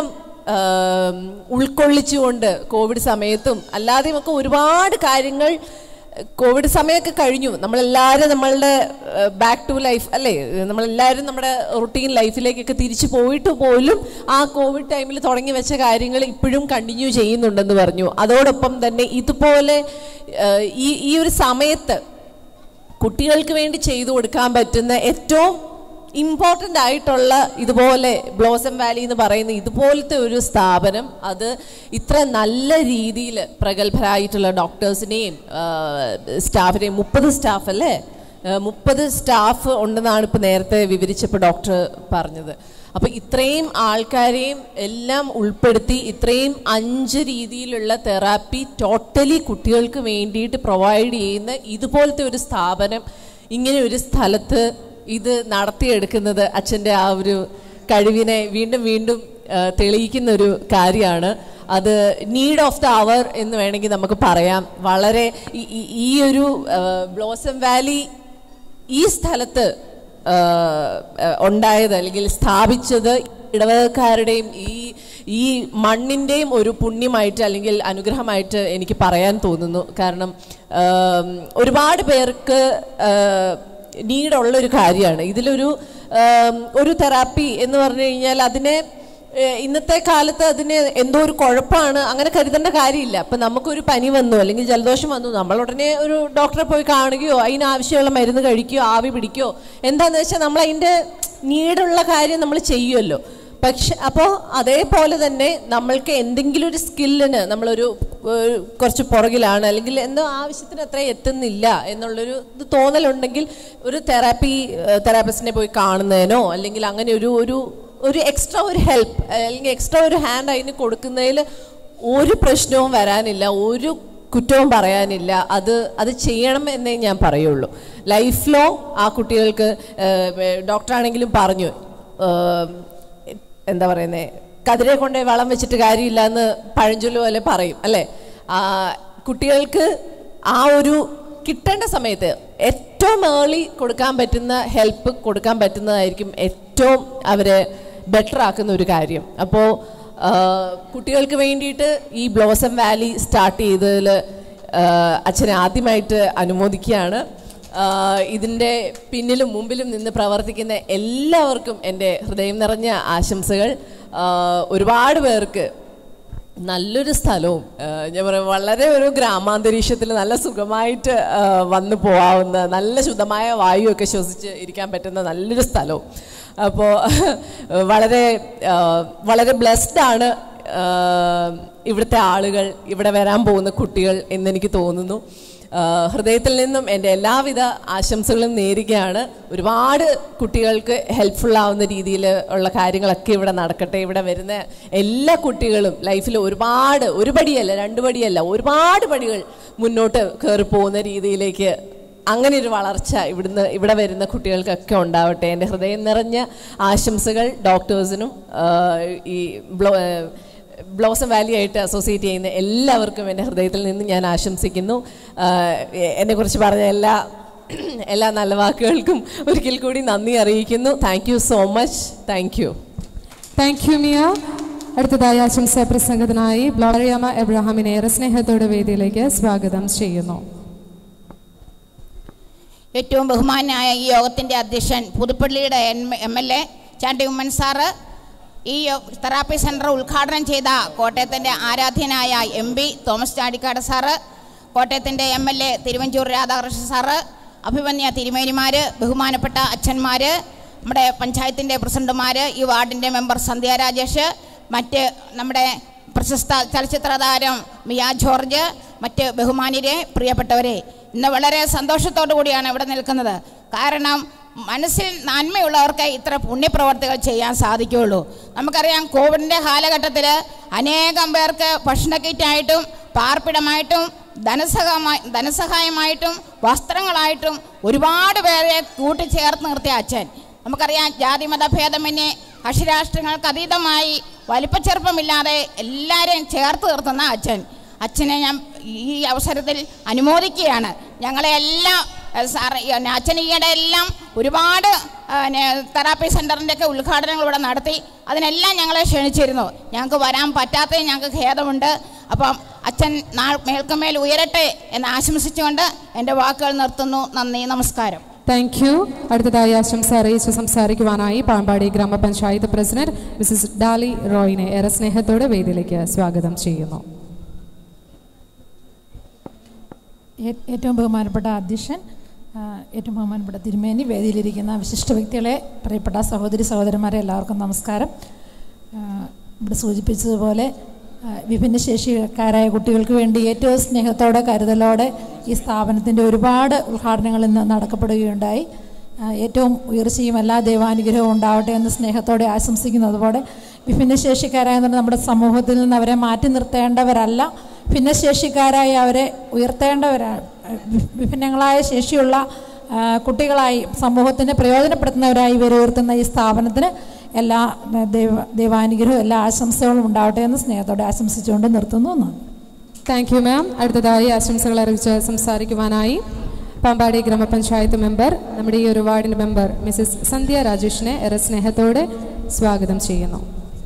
ആം, ഉൾക്കൊള്ളിച്ചുകൊണ്ട് കോവിഡ് സമയത്തും അല്ലാതെയും ഒക്കെ ഒരുപാട് കാര്യങ്ങൾ കോവിഡ് സമയമൊക്കെ കഴിഞ്ഞു നമ്മളെല്ലാവരും നമ്മളുടെ ബാക്ക് ടു ലൈഫ് അല്ലേ നമ്മളെല്ലാവരും നമ്മുടെ റുട്ടീൻ ലൈഫിലേക്കൊക്കെ തിരിച്ചു പോയിട്ട് പോലും ആ കോവിഡ് ടൈമിൽ തുടങ്ങി വെച്ച കാര്യങ്ങൾ ഇപ്പോഴും കണ്ടിന്യൂ ചെയ്യുന്നുണ്ടെന്ന് പറഞ്ഞു അതോടൊപ്പം തന്നെ ഇതുപോലെ ആ, ഈ ഈ ഒരു സമയത്ത് കുട്ടികൾക്ക് വേണ്ടി ചെയ്തു കൊടുക്കാൻ പറ്റുന്ന ഏറ്റവും ഇമ്പോർട്ടൻ്റ് ആയിട്ടുള്ള ഇതുപോലെ ബ്ലോസം വാലി എന്ന് പറയുന്ന ഇതുപോലത്തെ ഒരു സ്ഥാപനം അത് ഇത്ര നല്ല രീതിയിൽ പ്രഗത്ഭരായിട്ടുള്ള ഡോക്ടേഴ്സിനെയും സ്റ്റാഫിനെയും മുപ്പത് സ്റ്റാഫ് അല്ലേ മുപ്പത് സ്റ്റാഫ് ഉണ്ടെന്നാണ് ഇപ്പോൾ നേരത്തെ വിവരിച്ചപ്പോൾ ഡോക്ടർ പറഞ്ഞത് അപ്പോൾ ഇത്രയും ആൾക്കാരെയും എല്ലാം ഉൾപ്പെടുത്തി ഇത്രയും അഞ്ച് രീതിയിലുള്ള തെറാപ്പി ടോട്ടലി കുട്ടികൾക്ക് വേണ്ടിയിട്ട് പ്രൊവൈഡ് ചെയ്യുന്ന ഇതുപോലത്തെ ഒരു സ്ഥാപനം ഇങ്ങനെ ഒരു സ്ഥലത്ത് ഇത് നടത്തിയെടുക്കുന്നത് അച്ഛൻ്റെ ആ ഒരു കഴിവിനെ വീണ്ടും വീണ്ടും ആ, തെളിയിക്കുന്ന ഒരു കാര്യമാണ് അത് നീഡ് ഓഫ് ദ അവർ എന്ന് വേണമെങ്കിൽ നമുക്ക് പറയാം വളരെ ഈ- ഈ- ഈ ഒരു ബ്ലോസം വാലി ഈ സ്ഥലത്ത് ആ, ആ, ഉണ്ടായത് അല്ലെങ്കിൽ സ്ഥാപിച്ചത് ഇടവകക്കാരുടെയും ഈ ഈ മണ്ണിൻ്റെയും ഒരു പുണ്യമായിട്ട് അല്ലെങ്കിൽ അനുഗ്രഹമായിട്ട് എനിക്ക് പറയാൻ തോന്നുന്നു കാരണം ആം, ഒരുപാട് പേർക്ക് നീഡുള്ള ഒരു കാര്യമാണ് ഇതിലൊരു ആം, ഒരു തെറാപ്പി എന്ന് പറഞ്ഞു കഴിഞ്ഞാൽ അതിനെ ഏഹ് ഇന്നത്തെ കാലത്ത് അതിന് എന്തോ ഒരു കുഴപ്പമാണ് അങ്ങനെ കരുതേണ്ട കാര്യമില്ല അപ്പം നമുക്കൊരു പനി വന്നു അല്ലെങ്കിൽ ജലദോഷം വന്നു നമ്മൾ ഉടനെ ഒരു ഡോക്ടറെ പോയി കാണുകയോ അതിനാവശ്യമുള്ള മരുന്ന് കഴിക്കുകയോ ആവി പിടിക്കുകയോ എന്താണെന്ന് വെച്ചാൽ നമ്മൾ അതിൻ്റെ നീടുള്ള കാര്യം നമ്മൾ ചെയ്യുമല്ലോ പക്ഷെ അപ്പോൾ അതേപോലെ തന്നെ നമ്മൾക്ക് എന്തെങ്കിലും ഒരു സ്കില്ലിന് നമ്മളൊരു ഏഹ്, കുറച്ച് പുറകിലാണ് അല്ലെങ്കിൽ എന്തോ ആവശ്യത്തിന് അത്ര എത്തുന്നില്ല എന്നുള്ളൊരു ഇത് തോന്നലുണ്ടെങ്കിൽ ഒരു തെറാപ്പി തെറാപ്പിസ്റ്റിനെ പോയി കാണുന്നതിനോ അല്ലെങ്കിൽ അങ്ങനെ ഒരു ഒരു ഒരു എക്സ്ട്രാ ഒരു ഹെൽപ്പ് അല്ലെങ്കിൽ എക്സ്ട്രാ ഒരു ഹാൻഡ് അതിന് കൊടുക്കുന്നതിൽ ഒരു പ്രശ്നവും വരാനില്ല ഒരു കുറ്റവും പറയാനില്ല അത് അത് ചെയ്യണം എന്നേ ഞാൻ പറയുള്ളൂ ലൈഫ് ലോങ് ആ കുട്ടികൾക്ക് ഡോക്ടറാണെങ്കിലും പറഞ്ഞു ഏഹ്, എന്താ പറയുന്നത് കതിരെ കൊണ്ട് വളം വെച്ചിട്ട് കാര്യമില്ല എന്ന് പഴഞ്ചൊല്ല് പോലെ പറയും അല്ലേ ആ, കുട്ടികൾക്ക് ആ ഒരു കിട്ടേണ്ട സമയത്ത് ഏറ്റവും ഏർലി കൊടുക്കാൻ പറ്റുന്ന ഹെൽപ്പ് കൊടുക്കാൻ പറ്റുന്നതായിരിക്കും ഏറ്റവും അവരെ ബെറ്റർ ആക്കുന്ന ഒരു കാര്യം അപ്പോൾ കുട്ടികൾക്ക് വേണ്ടിയിട്ട് ഈ ബ്ലോസം വാലി സ്റ്റാർട്ട് ചെയ്തതിൽ അച്ഛനെ ആദ്യമായിട്ട് അനുമോദിക്കുകയാണ് ആഹ് ഇതിൻ്റെ പിന്നിലും മുമ്പിലും നിന്ന് പ്രവർത്തിക്കുന്ന എല്ലാവർക്കും എൻ്റെ ഹൃദയം നിറഞ്ഞ ആശംസകൾ ആഹ് ഒരുപാട് പേർക്ക് നല്ലൊരു സ്ഥലവും ആഹ് ഞാൻ പറയാം വളരെ ഒരു ഗ്രാമാന്തരീക്ഷത്തിൽ നല്ല സുഖമായിട്ട് ആഹ് വന്നു പോവാവുന്ന നല്ല ശുദ്ധമായ വായുവൊക്കെ ശ്വസിച്ച് ഇരിക്കാൻ പറ്റുന്ന നല്ലൊരു സ്ഥലവും അപ്പോൾ വളരെ ആഹ് വളരെ ബ്ലെസ്ഡ് ആണ് ആഹ് ഇവിടുത്തെ ആളുകൾ ഇവിടെ വരാൻ പോകുന്ന കുട്ടികൾ എന്നെനിക്ക് തോന്നുന്നു ആഹ് ഹൃദയത്തിൽ നിന്നും എൻ്റെ എല്ലാവിധ ആശംസകളും നേരുകയാണ് ഒരുപാട് കുട്ടികൾക്ക് ഹെൽപ്ഫുൾ ആവുന്ന രീതിയിൽ ഉള്ള കാര്യങ്ങളൊക്കെ ഇവിടെ നടക്കട്ടെ ഇവിടെ വരുന്ന എല്ലാ കുട്ടികളും ലൈഫിൽ ഒരുപാട് ഒരു പടിയല്ല രണ്ട് പടിയല്ല ഒരുപാട് പടികൾ മുന്നോട്ട് കയറി പോകുന്ന രീതിയിലേക്ക് അങ്ങനെ ഒരു വളർച്ച ഇവിടുന്ന് ഇവിടെ വരുന്ന കുട്ടികൾക്കൊക്കെ ഉണ്ടാവട്ടെ എൻ്റെ ഹൃദയം നിറഞ്ഞ ആശംസകൾ ഡോക്ടേഴ്സിനും ആഹ് ഈ ബ്ലോ ബ്ലോസം വാലി ആയിട്ട് അസോസിയേറ്റ് ചെയ്യുന്ന എല്ലാവർക്കും എൻ്റെ ഹൃദയത്തിൽ നിന്ന് ഞാൻ ആശംസിക്കുന്നു ആഹ് എന്നെക്കുറിച്ച് പറഞ്ഞ എല്ലാ എല്ലാ നല്ല വാക്കുകൾക്കും ഒരിക്കൽ കൂടി നന്ദി അറിയിക്കുന്നു thank you so much thank you thank you Miya അടുത്തതായി ആശംസാ പ്രസംഗത്തിനായി ബ്ലോറിയമ്മ എബ്രഹാമിനെ ഏറെ സ്നേഹത്തോടെ വേദിയിലേക്ക് സ്വാഗതം ചെയ്യുന്നു ഏറ്റവും ബഹുമാനായ ഈ യോഗത്തിൻ്റെ അധ്യക്ഷൻ പുതുപ്പള്ളിയുടെ M L A Chandy Oommen sir ഈ യോ- തെറാപ്പി സെൻറ്റർ ഉദ്ഘാടനം ചെയ്ത കോട്ടയത്തിൻ്റെ ആരാധ്യനായ M P Thomas Chazhikadan sir കോട്ടയത്തിൻ്റെ M L A Thiruvanchoor Radhakrishnan sir അഭിമന്യ തിരുമേനിമാർ ബഹുമാനപ്പെട്ട അച്ഛന്മാർ നമ്മുടെ പഞ്ചായത്തിൻ്റെ പ്രസിഡന്റുമാർ ഈ വാർഡിൻ്റെ മെമ്പർ സന്ധ്യ രാജേഷ് മറ്റ് നമ്മുടെ പ്രശസ്ത ചലച്ചിത്ര താരം മിയ ജോർജ് മറ്റ് ബഹുമാനിരെ പ്രിയപ്പെട്ടവരെ ഇന്ന് വളരെ സന്തോഷത്തോടു കൂടിയാണ് ഇവിടെ നിൽക്കുന്നത് കാരണം മനസ്സിൽ നന്മയുള്ളവർക്ക് ഇത്ര പുണ്യപ്രവർത്തികൾ ചെയ്യാൻ സാധിക്കുകയുള്ളൂ നമുക്കറിയാം കോവിഡിൻ്റെ കാലഘട്ടത്തിൽ അനേകം പേർക്ക് ഭക്ഷണ കിറ്റായിട്ടും പാർപ്പിടമായിട്ടും ധനസഹമായി ധനസഹായമായിട്ടും വസ്ത്രങ്ങളായിട്ടും ഒരുപാട് പേരെ കൂട്ടിച്ചേർത്ത് നിർത്തിയ അച്ഛൻ നമുക്കറിയാം ജാതി മതഭേദമന്യേ കക്ഷിരാഷ്ട്രങ്ങൾക്ക് അതീതമായി വലിപ്പച്ചെറുപ്പമില്ലാതെ എല്ലാവരെയും ചേർത്ത് നിർത്തുന്ന അച്ഛൻ അച്ഛനെ ഞാൻ ഈ അവസരത്തിൽ അനുമോദിക്കുകയാണ് ഞങ്ങളെ എല്ലാ ഏഹ് സാറ് ഈ അച്ഛൻ ഈയിടെ എല്ലാം ഒരുപാട് തെറാപ്പി സെൻ്ററിൻ്റെ ഒക്കെ ഉദ്ഘാടനങ്ങൾ ഇവിടെ നടത്തി അതിനെല്ലാം ഞങ്ങളെ ക്ഷണിച്ചിരുന്നു ഞങ്ങൾക്ക് വരാൻ പറ്റാത്തത് ഞങ്ങൾക്ക് ഖേദമുണ്ട് അപ്പം അച്ഛൻ നാൾ മേൽക്കുമേൽ ഉയരട്ടെ എന്ന് ആശംസിച്ചുകൊണ്ട് എൻ്റെ വാക്കുകൾ നിർത്തുന്നു നന്ദി നമസ്കാരം താങ്ക് യു അടുത്തതായി ആശംസ അറിയിച്ച് സംസാരിക്കുവാനായി പാമ്പാടി ഗ്രാമപഞ്ചായത്ത് പ്രസിഡന്റ് മിസസ് ഡാലി റോയിനെ ഏറെ സ്നേഹത്തോടെ വേദിയിലേക്ക് സ്വാഗതം ചെയ്യുന്നു ഏ- ഏറ്റവും ബഹുമാനപ്പെട്ട അധ്യക്ഷൻ ആ, ഏറ്റവും ബഹുമാനപ്പെട്ട തിരുമേനി വേദിയിലിരിക്കുന്ന വിശിഷ്ട വ്യക്തികളെ പ്രിയപ്പെട്ട സഹോദരി സഹോദരന്മാരെ എല്ലാവർക്കും നമസ്കാരം ആ, ഇവിടെ സൂചിപ്പിച്ചതുപോലെ ആ, വിഭിന്നശേഷിക്കാരായ കുട്ടികൾക്ക് വേണ്ടി ഏറ്റവും സ്നേഹത്തോടെ കരുതലോടെ ഈ സ്ഥാപനത്തിൻ്റെ ഒരുപാട് ഉദ്ഘാടനങ്ങൾ ഇന്ന് നടക്കപ്പെടുകയുണ്ടായി ആ, ഏറ്റവും ഉയർച്ചയും എല്ലാ ദൈവാനുഗ്രഹവും ഉണ്ടാവട്ടെ എന്ന് സ്നേഹത്തോടെ ആശംസിക്കുന്നത് പോലെ വിഭിന്നശേഷിക്കാരായ നമ്മുടെ സമൂഹത്തിൽ നിന്ന് അവരെ മാറ്റി നിർത്തേണ്ടവരല്ല ഭിന്നശേഷിക്കാരായി അവരെ ഉയർത്തേണ്ടവരാണ് വി- വിഭിന്നങ്ങളായ ശേഷിയുള്ള ആ, കുട്ടികളായി സമൂഹത്തിന് പ്രയോജനപ്പെടുത്തുന്നവരായി ഇവരെ ഉയർത്തുന്ന ഈ സ്ഥാപനത്തിന് എല്ലാ ആ, ദൈവ ദൈവാനുഗ്രഹവും എല്ലാ ആശംസകളും ഉണ്ടാവട്ടെ എന്ന് സ്നേഹത്തോടെ ആശംസിച്ചുകൊണ്ട് നിർത്തുന്നു നന്ദി താങ്ക് യു മാം അടുത്തതായി ആശംസകൾ അറിയിച്ച് സംസാരിക്കുവാനായി പാമ്പാടി ഗ്രാമപഞ്ചായത്ത് മെമ്പർ നമ്മുടെ ഈ ഒരു വാർഡിൻ്റെ മെമ്പർ മിസസ് സന്ധ്യ രാജേഷിനെ ഏറെ സ്നേഹത്തോടെ സ്വാഗതം ചെയ്യുന്നു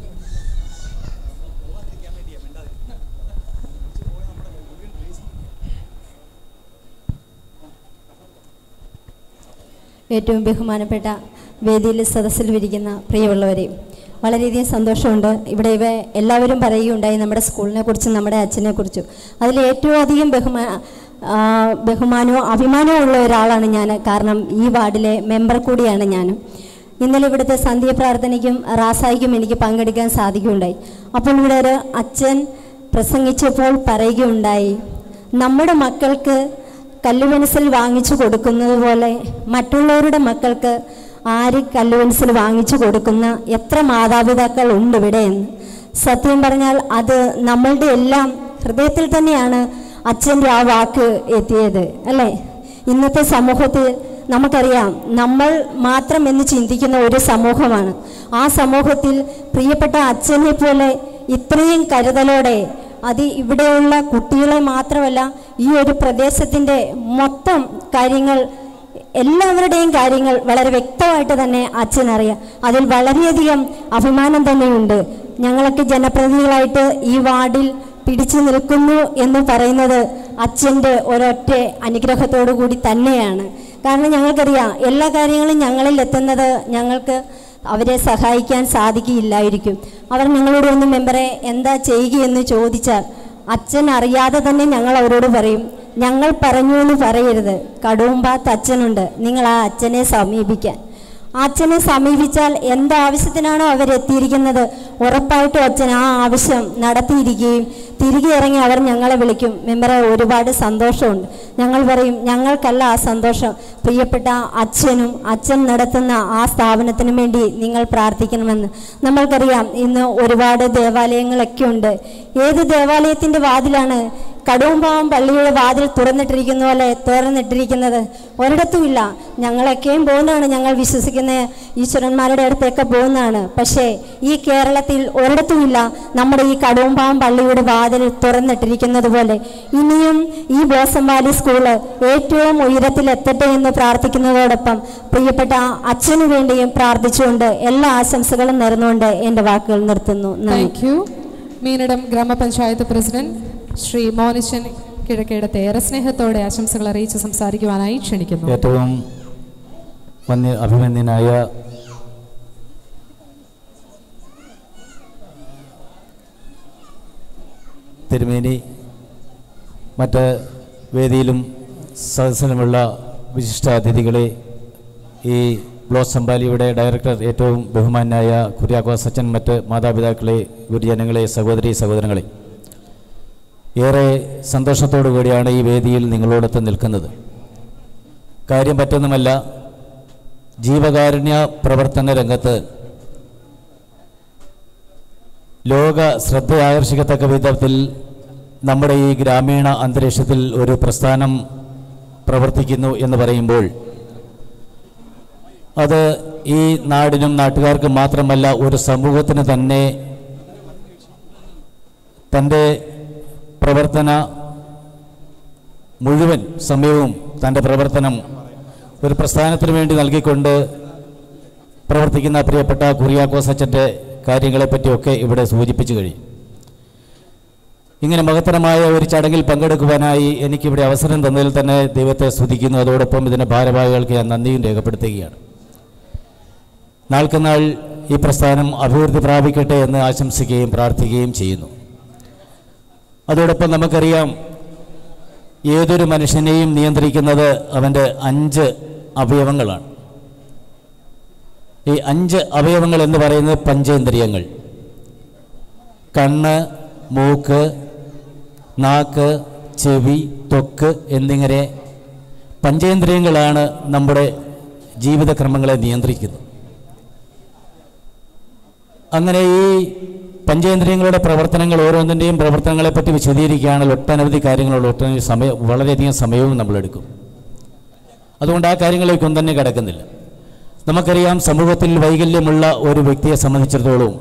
ഏറ്റവും ബഹുമാനപ്പെട്ട വേദിയിൽ സദസ്സിൽ വിരിക്കുന്ന പ്രിയമുള്ളവരെ വളരെയധികം സന്തോഷമുണ്ട് ഇവിടെ ഇവ എല്ലാവരും പറയുകയുണ്ടായി നമ്മുടെ സ്കൂളിനെ കുറിച്ചും നമ്മുടെ അച്ഛനെ കുറിച്ചും അതിൽ ഏറ്റവും അധികം ബഹുമാ ആ, ബഹുമാനവും അഭിമാനവും ഉള്ള ഒരാളാണ് ഞാൻ കാരണം ഈ വാർഡിലെ മെമ്പർ കൂടിയാണ് ഞാൻ ഇന്നലെ ഇവിടുത്തെ സന്ധ്യ പ്രാർത്ഥനയ്ക്കും റാസായിക്കും എനിക്ക് പങ്കെടുക്കാൻ സാധിക്കുകയുണ്ടായി അപ്പോൾ ഇവിടെ ഒരു അച്ഛൻ പ്രസംഗിച്ചപ്പോൾ പറയുകയുണ്ടായി നമ്മുടെ മക്കൾക്ക് കല്ലുപെൻസിൽ വാങ്ങിച്ചു കൊടുക്കുന്നത് പോലെ മറ്റുള്ളവരുടെ മക്കൾക്ക് ആര് കല്ലുപെൻസിൽ വാങ്ങിച്ചു കൊടുക്കുന്ന എത്ര മാതാപിതാക്കൾ ഉണ്ട് ഇവിടെ എന്ന് സത്യം പറഞ്ഞാൽ അത് നമ്മളുടെ എല്ലാം ഹൃദയത്തിൽ തന്നെയാണ് അച്ഛൻ്റെ ആ വാക്ക് എത്തിയത് അല്ലേ ഇന്നത്തെ സമൂഹത്തിൽ നമുക്കറിയാം നമ്മൾ മാത്രം എന്ന് ചിന്തിക്കുന്ന ഒരു സമൂഹമാണ് ആ സമൂഹത്തിൽ പ്രിയപ്പെട്ട അച്ഛനെ പോലെ ഇത്രയും കരുതലോടെ അത് ഇവിടെയുള്ള കുട്ടികളെ മാത്രമല്ല ഈ ഒരു പ്രദേശത്തിൻ്റെ മൊത്തം കാര്യങ്ങൾ എല്ലാവരുടെയും കാര്യങ്ങൾ വളരെ വ്യക്തമായിട്ട് തന്നെ അച്ഛനറിയാം അതിൽ വളരെയധികം അഭിമാനം തന്നെയുണ്ട് ഞങ്ങളൊക്കെ ജനപ്രതിനിധികളായിട്ട് ഈ വാർഡിൽ പിടിച്ചു നിൽക്കുന്നു എന്ന് പറയുന്നത് അച്ഛൻ്റെ ഒരൊറ്റ അനുഗ്രഹത്തോടു കൂടി തന്നെയാണ് കാരണം ഞങ്ങൾക്കറിയാം എല്ലാ കാര്യങ്ങളും ഞങ്ങളിൽ എത്തുന്നത് ഞങ്ങൾക്ക് അവരെ സഹായിക്കാൻ സാധിക്കില്ലായിരിക്കും അവർ നിങ്ങളോട് ഒന്ന് മെമ്പറെ എന്താ ചെയ്യുകയെന്ന് ചോദിച്ചാൽ അച്ഛൻ അറിയാതെ തന്നെ ഞങ്ങൾ അവരോട് പറയും ഞങ്ങൾ പറഞ്ഞു എന്ന് പറയരുത് കടുമ്പാത്ത് അച്ഛനുണ്ട് നിങ്ങൾ ആ അച്ഛനെ സമീപിക്കാൻ ആ അച്ഛനെ സമീപിച്ചാൽ എന്താവശ്യത്തിനാണോ അവരെത്തിയിരിക്കുന്നത് ഉറപ്പായിട്ടും അച്ഛൻ ആ ആവശ്യം നടത്തിയിരിക്കുകയും തിരികെ ഇറങ്ങി അവർ ഞങ്ങളെ വിളിക്കും മെമ്പറെ ഒരുപാട് സന്തോഷമുണ്ട് ഞങ്ങൾ പറയും ഞങ്ങൾക്കല്ല ആ സന്തോഷം പ്രിയപ്പെട്ട അച്ഛനും അച്ഛൻ നടത്തുന്ന ആ സ്ഥാപനത്തിനും വേണ്ടി നിങ്ങൾ പ്രാർത്ഥിക്കണമെന്ന് നമ്മൾക്കറിയാം ഇന്ന് ഒരുപാട് ദേവാലയങ്ങളൊക്കെ ഉണ്ട് ഏത് ദേവാലയത്തിൻ്റെ വാതിലാണ് കടുവമ്പാവം പള്ളിയുടെ വാതിൽ തുറന്നിട്ടിരിക്കുന്ന പോലെ തുറന്നിട്ടിരിക്കുന്നത് ഒരിടത്തുമില്ല ഞങ്ങളൊക്കെയും പോകുന്നതാണ് ഞങ്ങൾ വിശ്വസിക്കുന്ന ഈശ്വരന്മാരുടെ അടുത്തൊക്കെ പോകുന്നതാണ് പക്ഷേ ഈ കേരളത്തിൽ ഒരിടത്തുമില്ല നമ്മുടെ ഈ കടുവമ്പാവം പള്ളിയുടെ വാതിൽ തുറന്നിട്ടിരിക്കുന്നത് പോലെ ഇനിയും ഈ ബ്ലോസം വാലി സ്കൂള് ഏറ്റവും ഉയരത്തിൽ എത്തട്ടെ എന്ന് പ്രാർത്ഥിക്കുന്നതോടൊപ്പം പ്രിയപ്പെട്ട അച്ഛനു വേണ്ടിയും പ്രാർത്ഥിച്ചുകൊണ്ട് എല്ലാ ആശംസകളും നേർന്നുകൊണ്ട് എൻ്റെ വാക്കുകൾ നിർത്തുന്നു നന്ദി താങ്ക് യു മീനടം ഗ്രാമപഞ്ചായത്ത് പ്രസിഡന്റ് ശ്രീ മോനിച്ചൻ കിഴക്കേടത്തെ ഏറെ സ്നേഹത്തോടെ ആശംസകൾ അറിയിച്ച് സംസാരിക്കുവാനായി ക്ഷണിക്കുന്നു ഏറ്റവും വന്യ അഭിമന്യനായ തിരുമേനി മറ്റ് വേദിയിലും സദസ്സിലുമുള്ള വിശിഷ്ടാതിഥികളെ ഈ ബ്ലോസം വാലിയുടെ ഡയറക്ടർ ഏറ്റവും ബഹുമാനായ കുര്യാക്കോസ് അച്ഛൻ മറ്റ് മാതാപിതാക്കളെ ഗുരുജനങ്ങളെ സഹോദരി സഹോദരങ്ങളെ ഏറെ സന്തോഷത്തോടു കൂടിയാണ് ഈ വേദിയിൽ നിങ്ങളോടൊത്ത് നിൽക്കുന്നത് കാര്യം പറ്റൊന്നുമല്ല ജീവകാരുണ്യ പ്രവർത്തന രംഗത്ത് ലോക ശ്രദ്ധ ആകർഷിക്കത്തക്ക വിധത്തിൽ നമ്മുടെ ഈ ഗ്രാമീണ അന്തരീക്ഷത്തിൽ ഒരു പ്രസ്ഥാനം പ്രവർത്തിക്കുന്നു എന്ന് പറയുമ്പോൾ അത് ഈ നാടിനും നാട്ടുകാർക്കും മാത്രമല്ല ഒരു സമൂഹത്തിന് തന്നെ തൻ്റെ പ്രവർത്തന മുഴുവൻ സമയവും തൻ്റെ പ്രവർത്തനം ഒരു പ്രസ്ഥാനത്തിന് വേണ്ടി നൽകിക്കൊണ്ട് പ്രവർത്തിക്കുന്ന പ്രിയപ്പെട്ട കുറിയാക്കോസ് അച്ഛൻ്റെ കാര്യങ്ങളെപ്പറ്റിയൊക്കെ ഇവിടെ സൂചിപ്പിച്ചു കഴിഞ്ഞു ഇങ്ങനെ മഹത്തരമായ ഒരു ചടങ്ങിൽ പങ്കെടുക്കുവാനായി എനിക്കിവിടെ അവസരം തന്നതിൽ തന്നെ ദൈവത്തെ സ്തുതിക്കുന്നു അതോടൊപ്പം ഇതിൻ്റെ ഭാരവാഹികൾക്ക് ഞാൻ നന്ദിയും രേഖപ്പെടുത്തുകയാണ് നാൾക്കുനാൾ ഈ പ്രസ്ഥാനം അഭിവൃദ്ധി പ്രാപിക്കട്ടെ എന്ന് ആശംസിക്കുകയും പ്രാർത്ഥിക്കുകയും ചെയ്യുന്നു അതോടൊപ്പം നമുക്കറിയാം ഏതൊരു മനുഷ്യനെയും നിയന്ത്രിക്കുന്നത് അവൻ്റെ അഞ്ച് അവയവങ്ങളാണ് ഈ അഞ്ച് അവയവങ്ങൾ എന്ന് പറയുന്നത് പഞ്ചേന്ദ്രിയങ്ങൾ കണ്ണ് മൂക്ക് നാക്ക് ചെവി ത്വക്ക് എന്നിങ്ങനെ പഞ്ചേന്ദ്രിയങ്ങളാണ് നമ്മുടെ ജീവിതക്രമങ്ങളെ നിയന്ത്രിക്കുന്നത് അങ്ങനെ ഈ പഞ്ചേന്ദ്രിയങ്ങളുടെ പ്രവർത്തനങ്ങൾ ഓരോന്നിൻ്റെയും പ്രവർത്തനങ്ങളെപ്പറ്റി വിശദീകരിക്കുകയാണെങ്കിൽ ഒട്ടനവധി കാര്യങ്ങളുള്ള ഒട്ടനവധി സമയം വളരെയധികം സമയവും നമ്മളെടുക്കും അതുകൊണ്ട് ആ കാര്യങ്ങളിലേക്കൊന്നും തന്നെ കിടക്കുന്നില്ല നമുക്കറിയാം സമൂഹത്തിൽ വൈകല്യമുള്ള ഒരു വ്യക്തിയെ സംബന്ധിച്ചിടത്തോളം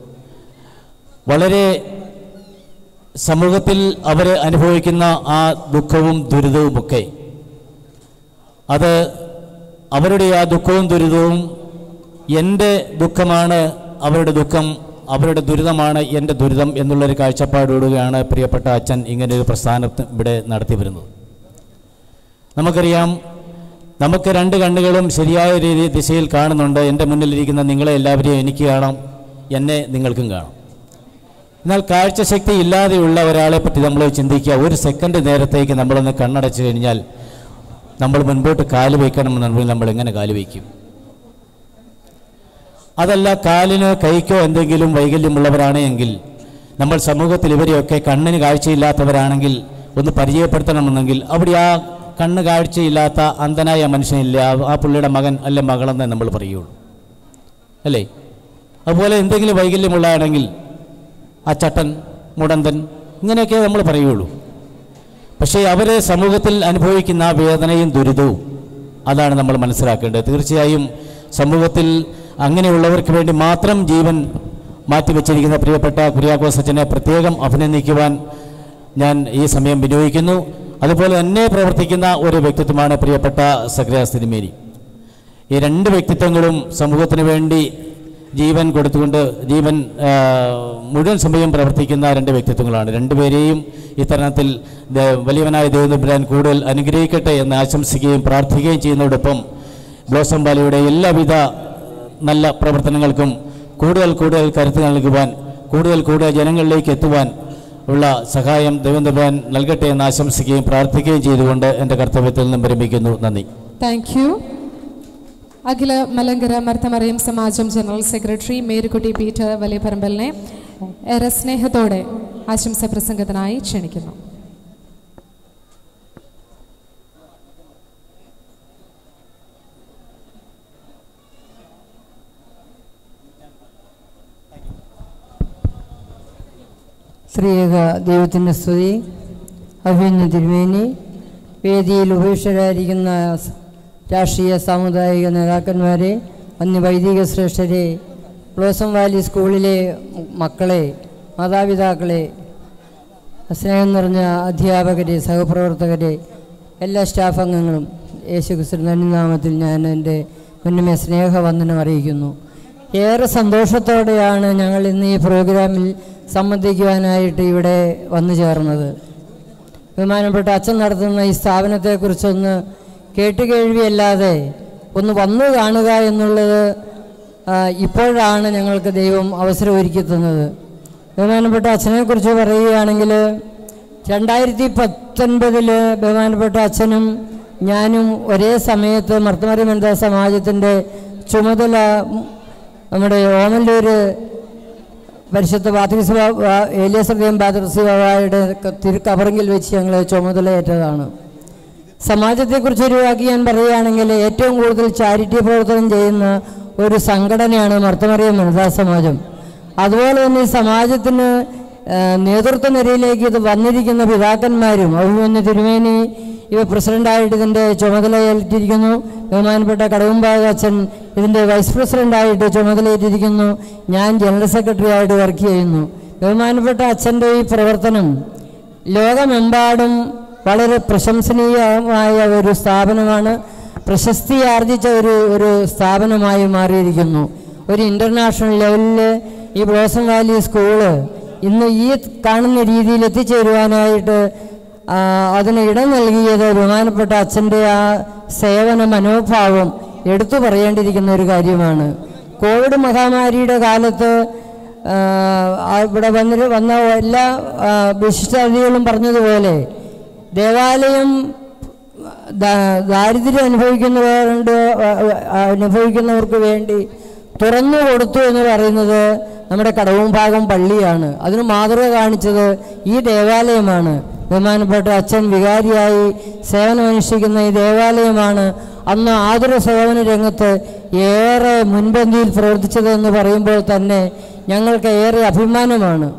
വളരെ സമൂഹത്തിൽ അവർ അനുഭവിക്കുന്ന ആ ദുഃഖവും ദുരിതവുമൊക്കെ അത് അവരുടെ ആ ദുഃഖവും ദുരിതവും എൻ്റെ ദുഃഖമാണ് അവരുടെ ദുഃഖം അവരുടെ ദുരിതമാണ് എൻ്റെ ദുരിതം എന്നുള്ളൊരു കാഴ്ചപ്പാടോടുകയാണ് പ്രിയപ്പെട്ട അച്ഛൻ ഇങ്ങനെ ഒരു പ്രസ്ഥാനം ഇവിടെ നടത്തി വരുന്നത് നമുക്കറിയാം നമുക്ക് രണ്ട് കണ്ണുകളും ശരിയായ രീതി ദിശയിൽ കാണുന്നുണ്ട് എൻ്റെ മുന്നിലിരിക്കുന്ന നിങ്ങളെ എല്ലാവരെയും എനിക്ക് കാണാം എന്നെ നിങ്ങൾക്കും കാണാം എന്നാൽ കാഴ്ചശക്തി ഇല്ലാതെയുള്ള ഒരാളെ പറ്റി നമ്മൾ ചിന്തിക്കുക ഒരു സെക്കൻഡ് നേരത്തേക്ക് നമ്മളൊന്ന് കണ്ണടച്ചു കഴിഞ്ഞാൽ നമ്മൾ മുൻപോട്ട് കാല് വയ്ക്കണമെന്നുണ്ടെങ്കിൽ നമ്മൾ എങ്ങനെ കാല് വയ്ക്കും അതല്ല കാലിന് കൈക്കോ എന്തെങ്കിലും വൈകല്യമുള്ളവരാണ് എങ്കിൽ നമ്മൾ സമൂഹത്തിൽ ഇവരെയൊക്കെ കണ്ണിന് കാഴ്ചയില്ലാത്തവരാണെങ്കിൽ ഒന്ന് പരിചയപ്പെടുത്തണമെന്നെങ്കിൽ അവിടെ ആ കണ്ണ് കാഴ്ചയില്ലാത്ത അന്ധനായ മനുഷ്യനില്ല ആ- ആ പുള്ളിയുടെ മകൻ അല്ലെ മകളെന്ന് നമ്മൾ പറയുള്ളൂ അല്ലേ അതുപോലെ എന്തെങ്കിലും വൈകല്യമുള്ളതാണെങ്കിൽ ആ ചട്ടൻ മുടന്തൻ ഇങ്ങനെയൊക്കെ നമ്മൾ പറയുള്ളൂ പക്ഷേ അവർ സമൂഹത്തിൽ അനുഭവിക്കുന്ന ആ വേദനയും ദുരിതവും അതാണ് നമ്മൾ മനസ്സിലാക്കേണ്ടത് തീർച്ചയായും സമൂഹത്തിൽ അങ്ങനെയുള്ളവർക്ക് വേണ്ടി മാത്രം ജീവൻ മാറ്റിവെച്ചിരിക്കുന്ന പ്രിയപ്പെട്ട കുര്യാക്കോസ് അച്ഛനെ പ്രത്യേകം അഭിനന്ദിക്കുവാൻ ഞാൻ ഈ സമയം വിനിയോഗിക്കുന്നു അതുപോലെ തന്നെ പ്രവർത്തിക്കുന്ന ഒരു വ്യക്തിത്വമാണ് പ്രിയപ്പെട്ട സക്രിയാസ് തിരുമേനി ഈ രണ്ട് വ്യക്തിത്വങ്ങളും സമൂഹത്തിന് വേണ്ടി ജീവൻ കൊടുത്തുകൊണ്ട് ജീവൻ ആ, മുഴുവൻ സമയം പ്രവർത്തിക്കുന്ന രണ്ട് വ്യക്തിത്വങ്ങളാണ് രണ്ടുപേരെയും ഇത്തരണത്തിൽ ദ- വലിയവനായ ദൈവനമ്പുരാൻ കൂടുതൽ അനുഗ്രഹിക്കട്ടെ എന്ന് ആശംസിക്കുകയും പ്രാർത്ഥിക്കുകയും ചെയ്യുന്നതോടൊപ്പം ബ്ലോസം വാലിയുടെ എല്ലാവിധ നല്ല പ്രവർത്തനങ്ങൾക്കും കൂടുതൽ കൂടുതൽ കരുത്ത് നൽകുവാൻ കൂടുതൽ കൂടുതൽ ജനങ്ങളിലേക്ക് എത്തുവാൻ ഉള്ള സഹായം ദൈവനമ്പുരാൻ നൽകട്ടെ എന്ന് ആശംസിക്കുകയും പ്രാർത്ഥിക്കുകയും ചെയ്തുകൊണ്ട് എൻ്റെ കർത്തവ്യത്തിൽ നിന്നും വിരമിക്കുന്നു നന്ദി thank you Akhila Malankara Marthamariam Samajam general secretary Marykutty Peter വലിയപറമ്പലിനെ ഏറെ സ്നേഹത്തോടെ ആശംസ പ്രസംഗത്തിനായി ക്ഷണിക്കുന്നു ശ്രീയേക ദൈവത്തിൻ്റെ സ്തുതി അഭിനന്ദ തിരുമേനി വേദിയിൽ ഉപേക്ഷരായിരിക്കുന്ന സ് രാഷ്ട്രീയ സാമുദായിക നേതാക്കന്മാരെ അന്യ വൈദിക ശ്രേഷ്ഠരെ ബ്ലോസം വാലി സ്കൂളിലെ മക്കളെ മാതാപിതാക്കളെ സ്നേഹം നിറഞ്ഞ അധ്യാപകരെ സഹപ്രവർത്തകരെ എല്ലാ സ്റ്റാഫ് അംഗങ്ങളും യേശു ക്രിസ്തു നാമത്തിൽ ഞാൻ എൻ്റെ മുന്നമേ സ്നേഹവന്ദനം അറിയിക്കുന്നു ഏറെ സന്തോഷത്തോടെയാണ് ഞങ്ങൾ ഇന്ന് ഈ പ്രോഗ്രാമിൽ സംബന്ധിക്കുവാനായിട്ട് ഇവിടെ വന്നു ചേർന്നത് ബഹുമാനപ്പെട്ട അച്ഛൻ നടത്തുന്ന ഈ സ്ഥാപനത്തെക്കുറിച്ചൊന്ന് കേട്ടുകേഴ്വിയല്ലാതെ ഒന്ന് വന്നു കാണുക എന്നുള്ളത് ആ, ഇപ്പോഴാണ് ഞങ്ങൾക്ക് ദൈവം അവസരം ഒരുക്കി തന്നത് ബഹുമാനപ്പെട്ട അച്ഛനെക്കുറിച്ച് പറയുകയാണെങ്കിൽ രണ്ടായിരത്തി പത്തൊൻപതിൽ ബഹുമാനപ്പെട്ട അച്ഛനും ഞാനും ഒരേ സമയത്ത് മർത്തമറി വനിതാ സമാജത്തിൻ്റെ ചുമതല നമ്മുടെ ഓമല്ലൂർ പരിശുദ്ധ പാത്രിസഭ ഏലിയസഭയും പാത്രിസഭയുടെ തിരു കബറിങ്കിൽ വെച്ച് ഞങ്ങൾ ചുമതലയേറ്റതാണ് സമാജത്തെക്കുറിച്ച് ഒരു വാക്ക് ഞാൻ പറയുകയാണെങ്കിൽ ഏറ്റവും കൂടുതൽ ചാരിറ്റി പ്രവർത്തനം ചെയ്യുന്ന ഒരു സംഘടനയാണ് മർത്തമറിയം വനിതാ സമാജം അതുപോലെ തന്നെ ഈ സമാജത്തിന് ആ, നേതൃത്വ നിരയിലേക്ക് ഇത് വന്നിരിക്കുന്ന പിതാക്കന്മാരും അഭിമന്യ തിരുമേനി ഇവ പ്രസിഡൻ്റായിട്ട് ഇതിൻ്റെ ചുമതല ഏറ്റിരിക്കുന്നു ബഹുമാനപ്പെട്ട കടവുമ്പാക അച്ഛൻ ഇതിൻ്റെ വൈസ് പ്രസിഡൻ്റായിട്ട് ചുമതലയേറ്റിരിക്കുന്നു ഞാൻ ജനറൽ സെക്രട്ടറി ആയിട്ട് വർക്ക് ചെയ്യുന്നു ബഹുമാനപ്പെട്ട അച്ഛൻ്റെ ഈ പ്രവർത്തനം ലോകമെമ്പാടും വളരെ പ്രശംസനീയമായ ഒരു സ്ഥാപനമാണ് പ്രശസ്തി ആർജിച്ച ഒരു ഒരു സ്ഥാപനമായി മാറിയിരിക്കുന്നു ഒരു ഇൻ്റർനാഷണൽ ലെവലിൽ ഈ ബ്ലോസം വാലി സ്കൂള് ഇന്ന് ഈ കാണുന്ന രീതിയിൽ എത്തിച്ചേരുവാനായിട്ട് ആ, അതിന് ഇടം നൽകിയത് ബഹുമാനപ്പെട്ട അച്ഛൻ്റെ ആ സേവന മനോഭാവം എടുത്തു പറയേണ്ടിയിരിക്കുന്ന ഒരു കാര്യമാണ് കോവിഡ് മഹാമാരിയുടെ കാലത്ത് ആ, ആ, ഇവിടെ വന്നിട്ട് വന്ന എല്ലാ ആ, വിശിഷ്ടാതിഥികളും പറഞ്ഞതുപോലെ ദേവാലയം ദാ- ദാരിദ്ര്യം അനുഭവിക്കുന്നവരുണ്ട് ആ, ആ, അനുഭവിക്കുന്നവർക്ക് വേണ്ടി തുറന്നു കൊടുത്തു എന്ന് പറയുന്നത് നമ്മുടെ കടവും ഭാഗം പള്ളിയാണ് അതിന് മാതൃക കാണിച്ചത് ഈ ദേവാലയമാണ് ബഹുമാനപ്പെട്ട അച്ഛൻ വികാരിയായി സേവനമനുഷ്ഠിക്കുന്ന ഈ ദേവാലയമാണ് അന്ന് ആതുര സേവന രംഗത്ത് ഏറെ മുൻപന്തിയിൽ പ്രവർത്തിച്ചത് എന്ന് പറയുമ്പോൾ തന്നെ ഞങ്ങൾക്ക് ഏറെ അഭിമാനമാണ്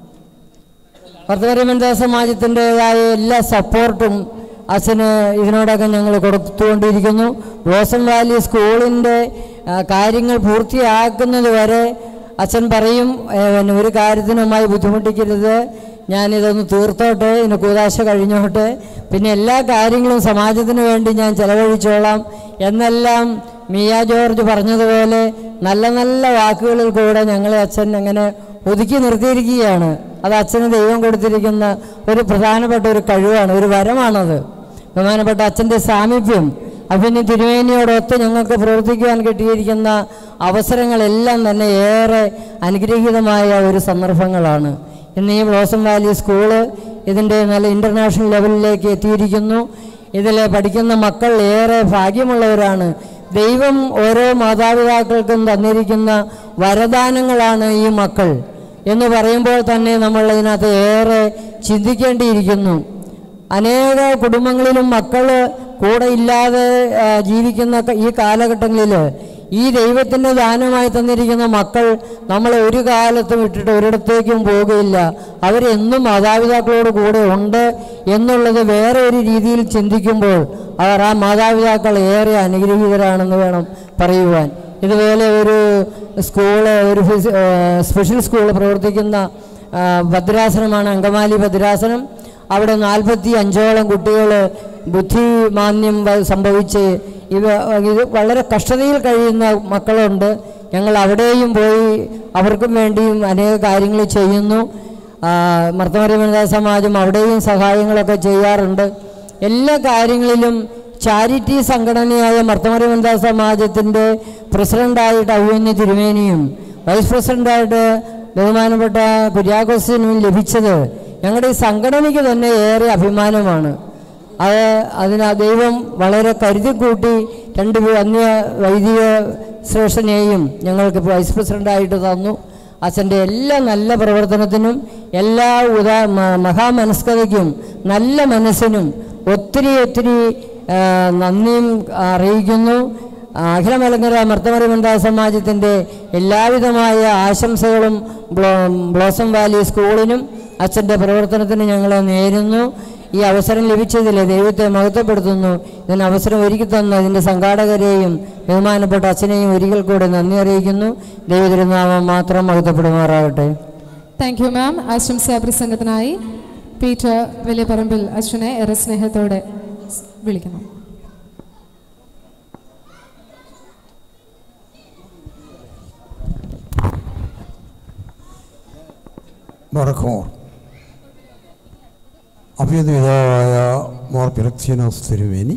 ഭർത്തപരമന്ത സമാജത്തിൻ്റെതായ എല്ലാ സപ്പോർട്ടും അച്ഛന് ഇതിനോടൊക്കെ ഞങ്ങൾ കൊടുത്തുകൊണ്ടിരിക്കുന്നു ബ്ലോസം വാലി സ്കൂളിൻ്റെ ആ, കാര്യങ്ങൾ പൂർത്തിയാക്കുന്നത് വരെ അച്ഛൻ പറയും ഏ, പിന്നെ ഒരു കാര്യത്തിനുമായി ബുദ്ധിമുട്ടിക്കരുത് ഞാനിതൊന്ന് തീർത്തോട്ടെ ഇതിന് കൂതാശ കഴിഞ്ഞോട്ടെ പിന്നെ എല്ലാ കാര്യങ്ങളും സമാജത്തിന് വേണ്ടി ഞാൻ ചെലവഴിച്ചോളാം എന്നെല്ലാം മിയ ജോർജ് പറഞ്ഞതുപോലെ നല്ല നല്ല വാക്കുകളിൽ കൂടെ ഞങ്ങളെ അച്ഛൻ അങ്ങനെ ഒതുക്കി നിർത്തിയിരിക്കുകയാണ് അത് അച്ഛന് ദൈവം കൊടുത്തിരിക്കുന്ന ഒരു പ്രധാനപ്പെട്ട ഒരു കഴിവാണ് ഒരു വരമാണത് ബഹുമാനപ്പെട്ട അച്ഛൻ്റെ സാമീപ്യം അഭിനയ തിരുവേനിയോടൊത്ത് ഞങ്ങൾക്ക് പ്രവർത്തിക്കുവാൻ കിട്ടിയിരിക്കുന്ന അവസരങ്ങളെല്ലാം തന്നെ ഏറെ അനുഗ്രഹീതമായ ഒരു സന്ദർഭങ്ങളാണ് ഇന്ന് ഈ ബ്ലോസം വാലി സ്കൂള് ഇതിൻ്റെ നല്ല ഇൻ്റർനാഷണൽ ലെവലിലേക്ക് എത്തിയിരിക്കുന്നു ഇതിൽ പഠിക്കുന്ന മക്കൾ ഏറെ ഭാഗ്യമുള്ളവരാണ് ദൈവം ഓരോ മാതാപിതാക്കൾക്കും തന്നിരിക്കുന്ന വരദാനങ്ങളാണ് ഈ മക്കൾ എന്ന് പറയുമ്പോൾ തന്നെ നമ്മൾ ഇതിനകത്ത് ഏറെ ചിന്തിക്കേണ്ടിയിരിക്കുന്നു അനേക കുടുംബങ്ങളിലും മക്കൾ കൂടെ ഇല്ലാതെ ആ, ജീവിക്കുന്ന ക- ഈ കാലഘട്ടങ്ങളിൽ ഈ ദൈവത്തിൻ്റെ ദാനമായി തന്നിരിക്കുന്ന മക്കൾ നമ്മളെ ഒരു കാലത്തും ഇട്ടിട്ട് ഒരിടത്തേക്കും പോകുകയില്ല അവരെന്നും മാതാപിതാക്കളോട് കൂടെ ഉണ്ട് എന്നുള്ളത് വേറെ ഒരു രീതിയിൽ ചിന്തിക്കുമ്പോൾ അവർ ആ മാതാപിതാക്കൾ ഏറെ അനുഗ്രഹീതരാണെന്ന് വേണം പറയുവാൻ ഇതുപോലെ ഒരു സ്കൂള് ഒരു ഫിസി- ആ, സ്പെഷ്യൽ സ്കൂൾ പ്രവർത്തിക്കുന്ന ആ, ഭദ്രാസനമാണ് അങ്കമാലി ഭദ്രാസനം അവിടെ നാൽപ്പത്തി അഞ്ചോളം കുട്ടികൾ ബുദ്ധിമാന്യം വ- സംഭവിച്ച് ഇവ ഇത് വളരെ കഷ്ടതയിൽ കഴിയുന്ന മക്കളുണ്ട് ഞങ്ങൾ അവിടെയും പോയി അവർക്കും വേണ്ടിയും അനേക കാര്യങ്ങൾ ചെയ്യുന്നു മർത്തമരി വനിതാ സമാജം അവിടെയും സഹായങ്ങളൊക്കെ ചെയ്യാറുണ്ട് എല്ലാ കാര്യങ്ങളിലും ചാരിറ്റി സംഘടനയായ മർത്തമരി വനിതാ സമാജത്തിൻ്റെ പ്രസിഡൻ്റായിട്ട് ഔവന്യ തിരുമേനിയും വൈസ് പ്രസിഡൻ്റായിട്ട് ബഹുമാനപ്പെട്ട കുര്യാക്കോസിനും ലഭിച്ചത് ഞങ്ങളുടെ ഈ സംഘടനയ്ക്ക് തന്നെ ഏറെ അഭിമാനമാണ് അത് അതിന് ആ ദൈവം വളരെ കരുതിക്കൂട്ടി രണ്ട് പേ- അന്യ വൈദിക ശ്രേഷ്ഠനെയും ഞങ്ങൾക്ക് വൈസ് പ്രസിഡൻ്റായിട്ട് തന്നു അച്ഛൻ്റെ എല്ലാ നല്ല പ്രവർത്തനത്തിനും എല്ലാ ഉദാ മ- മഹാമനസ്കതയ്ക്കും നല്ല മനസ്സിനും ഒത്തിരി ഒത്തിരി ആ, നന്ദിയും അറിയിക്കുന്നു അഖില മലങ്കര മർത്തമറി മന്ദ സമാജത്തിൻ്റെ എല്ലാവിധമായ ആശംസകളും ബ്ലോ ബ്ലോസം വാലി സ്കൂളിനും അച്ഛൻ്റെ പ്രവർത്തനത്തിന് ഞങ്ങൾ നേരുന്നു ഈ അവസരം ലഭിച്ചതിൽ ദൈവത്തെ മഹത്വപ്പെടുത്തുന്നു ഇതിന് അവസരം ഒരുക്കി തന്ന ഇതിൻ്റെ സംഘാടകരെയും ബഹുമാനപ്പെട്ട അച്ഛനെയും ഒരിക്കൽ കൂടെ നന്ദി അറിയിക്കുന്നു ദൈവതിരുനാമം മാത്രം മഹത്വപ്പെടുമാറാകട്ടെ താങ്ക് യു മാം ആശംസാ പ്രസംഗത്തിനായി പീറ്റർ വലിയപറമ്പിൽ അച്ഛനെ ഏറെ സ്നേഹത്തോടെ സ് വിളിക്കുന്നു മറക്കോർ അഭ്യുതപിതാവായ മോർ പിലക്സിയനോസ് തിരുവേനി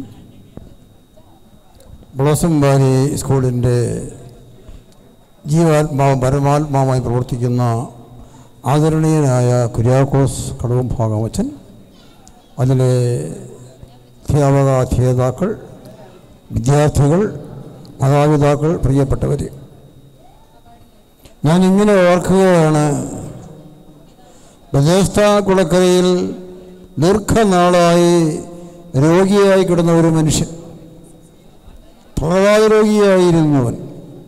ബ്ലോസം വാലി സ്കൂളിൻ്റെ ജീവാത്മാവും പരമാത്മാവുമായി പ്രവർത്തിക്കുന്ന ആദരണീയനായ കുര്യാക്കോസ് കടവും ഭാഗവച്ചൻ അതിലെ അധ്യാപകാധ്യേതാക്കൾ വിദ്യാർത്ഥികൾ മാതാപിതാക്കൾ പ്രിയപ്പെട്ടവർ ഞാൻ ഇങ്ങനെ ഓർക്കുകയാണ് ബദേസ്ത കുളക്കരയിൽ ദീർഘനാളായി രോഗിയായി കിടന്ന ഒരു മനുഷ്യൻ പ്രഭാത രോഗിയായിരുന്നവൻ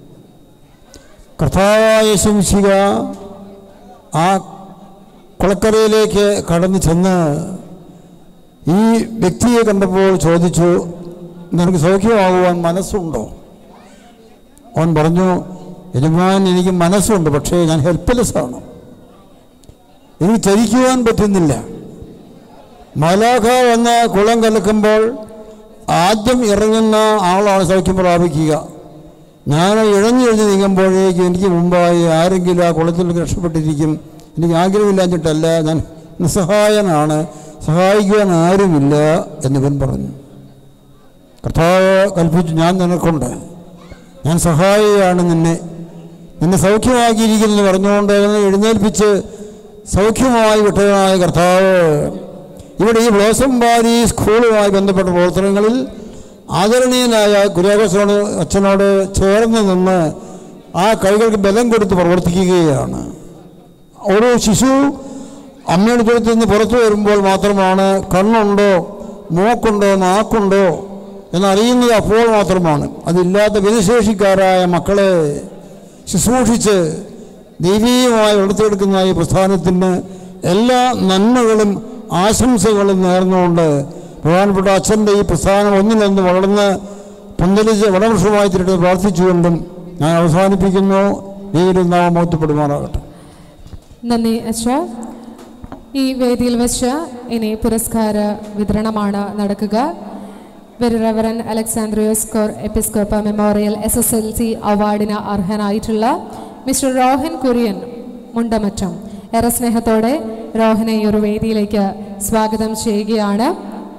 കർത്താവായ ശംശിക ആ കുളക്കരയിലേക്ക് കടന്നു ചെന്ന് ഈ വ്യക്തിയെ കണ്ടപ്പോൾ ചോദിച്ചു നിനക്ക് സൗഖ്യമാകുവാൻ മനസ്സുണ്ടോ അവൻ പറഞ്ഞു യജമാൻ എനിക്ക് മനസ്സുണ്ട് പക്ഷേ ഞാൻ ഹെൽപ്ലെസ് ആണ് എനിക്ക് ചരിക്കുവാൻ പറ്റുന്നില്ല മലാഖ വന്ന് കുളം കലക്കുമ്പോൾ ആദ്യം ഇറങ്ങുന്ന ആളാണ് സൗഖ്യം പ്രാപിക്കുക ഞാൻ ഇഴഞ്ഞിഴഞ്ഞ് നീങ്ങുമ്പോഴേക്കും എനിക്ക് മുമ്പായി ആരെങ്കിലും ആ കുളത്തിൽ നിന്ന് രക്ഷപ്പെട്ടിരിക്കും എനിക്ക് ആഗ്രഹമില്ലാഞ്ഞിട്ടല്ല ഞാൻ നിസ്സഹായനാണ് സഹായിക്കുവാൻ ആരുമില്ല എന്നിവൻ പറഞ്ഞു കർത്താവ് കൽപ്പിച്ചു ഞാൻ നിനക്കുണ്ട് ഞാൻ സഹായിയാണ് നിന്നെ നിന്നെ സൗഖ്യമാക്കിയിരിക്കുന്നു പറഞ്ഞുകൊണ്ട് അവനെ എഴുന്നേൽപ്പിച്ച് സൗഖ്യമായി വിട്ടവനായ കർത്താവ് ഇവിടെ ഈ ബ്ലോസം ബാരി സ്കൂളുമായി ബന്ധപ്പെട്ട പ്രവർത്തനങ്ങളിൽ ആദരണീയനായ കുര്യാകോസോട് അച്ഛനോട് ചേർന്ന് നിന്ന് ആ കൈകൾക്ക് ബലം കൊടുത്ത് പ്രവർത്തിക്കുകയാണ് ഒരു ശിശു അമ്മയുടെ ദൂരത്ത് നിന്ന് പുറത്തു വരുമ്പോൾ മാത്രമാണ് കണ്ണുണ്ടോ മൂക്കുണ്ടോ നാക്കുണ്ടോ എന്നറിയുന്നത് അപ്പോൾ മാത്രമാണ് അതില്ലാത്ത ഭിന്നശേഷിക്കാരായ മക്കളെ ശുശ്രൂഷിച്ച് ദൈവീയമായി വളർത്തിയെടുക്കുന്ന ഈ പ്രസ്ഥാനത്തിന് എല്ലാ നന്മകളും ആശംസകളും നേർന്നുകൊണ്ട് പ്രധാനപ്പെട്ട അച്ഛൻ്റെ ഈ പ്രസ്ഥാനം ഒന്നിനൊന്ന് വളർന്ന് പന്തലിച്ച് വടവൃക്ഷമായി തിരിട്ട് പ്രാർത്ഥിച്ചുകൊണ്ടും ഞാൻ അവസാനിപ്പിക്കുന്നു ദൈവം നാമം മോത്തപ്പെടുമാറാകട്ടെ നന്ദി അച്ഛ ഈ വേദിയിൽ വെച്ച് ഇനി പുരസ്കാര വിതരണമാണ് നടക്കുക very reverend Alexandrios Cor Episcopa memorial S S L C അവാർഡിന് അർഹനായിട്ടുള്ള മിസ്റ്റർ റോഹൻ കുര്യൻ മുണ്ടമറ്റം ഏറെ സ്നേഹത്തോടെ റോഹനെ ഈ ഒരു വേദിയിലേക്ക് സ്വാഗതം ചെയ്യുകയാണ്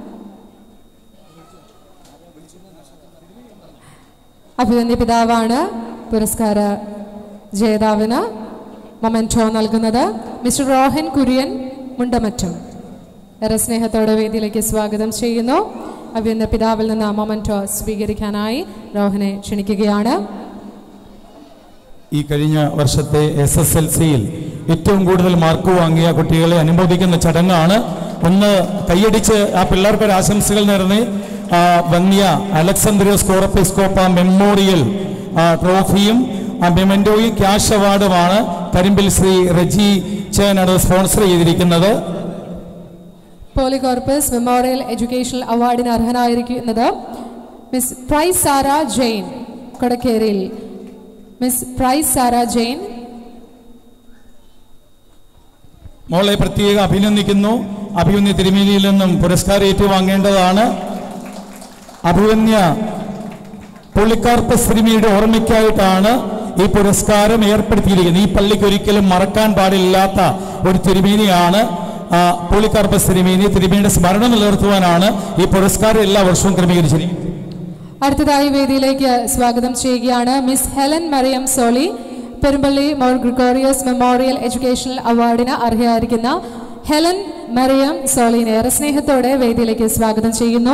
അഭിവന്യ പിതാവാണ് പുരസ്കാര ജേതാവിന് മൊമെന്റോ നൽകുന്നത് മിസ്റ്റർ റോഹൻ കുര്യൻ മുണ്ടമറ്റം ഏറെ സ്നേഹത്തോടെ വേദിയിലേക്ക് സ്വാഗതം ചെയ്യുന്നു അഭിവന്യ പിതാവിൽ നിന്ന് മൊമെന്റോ സ്വീകരിക്കാനായി റോഹനെ ക്ഷണിക്കുകയാണ് ഈ കഴിഞ്ഞ വർഷത്തെ എസ് എസ് എൽ സിയിൽ ഏറ്റവും കൂടുതൽ മാർക്ക് വാങ്ങിയ കുട്ടികളെ അനുമോദിക്കുന്ന ചടങ്ങാണ് ഒന്ന് കൈയടിച്ച് ആ പിള്ളേർക്ക് ഒരു ആശംസകൾ നേർന്ന് ആ വന്യ അലക്സന്ദ്രിയോസ് കോറപ്പിസ്കോപ്പ മെമ്മോറിയൽ ആ ട്രോഫിയും ആ മെമൻറ്റോയും ക്യാഷ് അവാർഡുമാണ് കരിമ്പിൽ ശ്രീ റജി ചേനാണ് സ്പോൺസർ ചെയ്തിരിക്കുന്നത് പോളികോർപ്പസ് മെമ്മോറിയൽ എഡ്യൂക്കേഷണൽ അവാർഡിന് അർഹനായിരിക്കുന്നത് മിസ് പ്രൈസ് സാര ജെയിൻ കൊടക്കേരിയിൽ മിസ് പ്രൈസ് സാര ജെയിൻ മോളെ പ്രത്യേകം അഭിനന്ദിക്കുന്നു അഭിമന്യ തിരുമേനിയിൽ നിന്നും പുരസ്കാരം ഏറ്റുവാങ്ങേണ്ടതാണ് അഭിമന്യ പുള്ളിക്കാർപ്പസ് തിരുമേനിയുടെ ഓർമ്മയ്ക്കായിട്ടാണ് ഈ പുരസ്കാരം ഏർപ്പെടുത്തിയിരിക്കുന്നത് ഈ പള്ളിക്ക് ഒരിക്കലും മറക്കാൻ പാടില്ലാത്ത ഒരു തിരുമേനിയാണ് ആ, പുള്ളിക്കാർപ്പസ് തിരുമേനി തിരുമേനിയുടെ സ്മരണ നിലനിർത്തുവാനാണ് ഈ പുരസ്കാരം എല്ലാ വർഷവും ക്രമീകരിച്ചിരിക്കുന്നത് അടുത്തതായി വേദിയിലേക്ക് സ്വാഗതം ചെയ്യുകയാണ് miss Helen Mariam Soly Perumpally Mor Gregorios memorial educational അവാർഡിന് അർഹയായിരിക്കുന്ന ഹെലൻ മറിയം സോളിനെ ഏറെ സ്നേഹത്തോടെ വേദിയിലേക്ക് സ്വാഗതം ചെയ്യുന്നു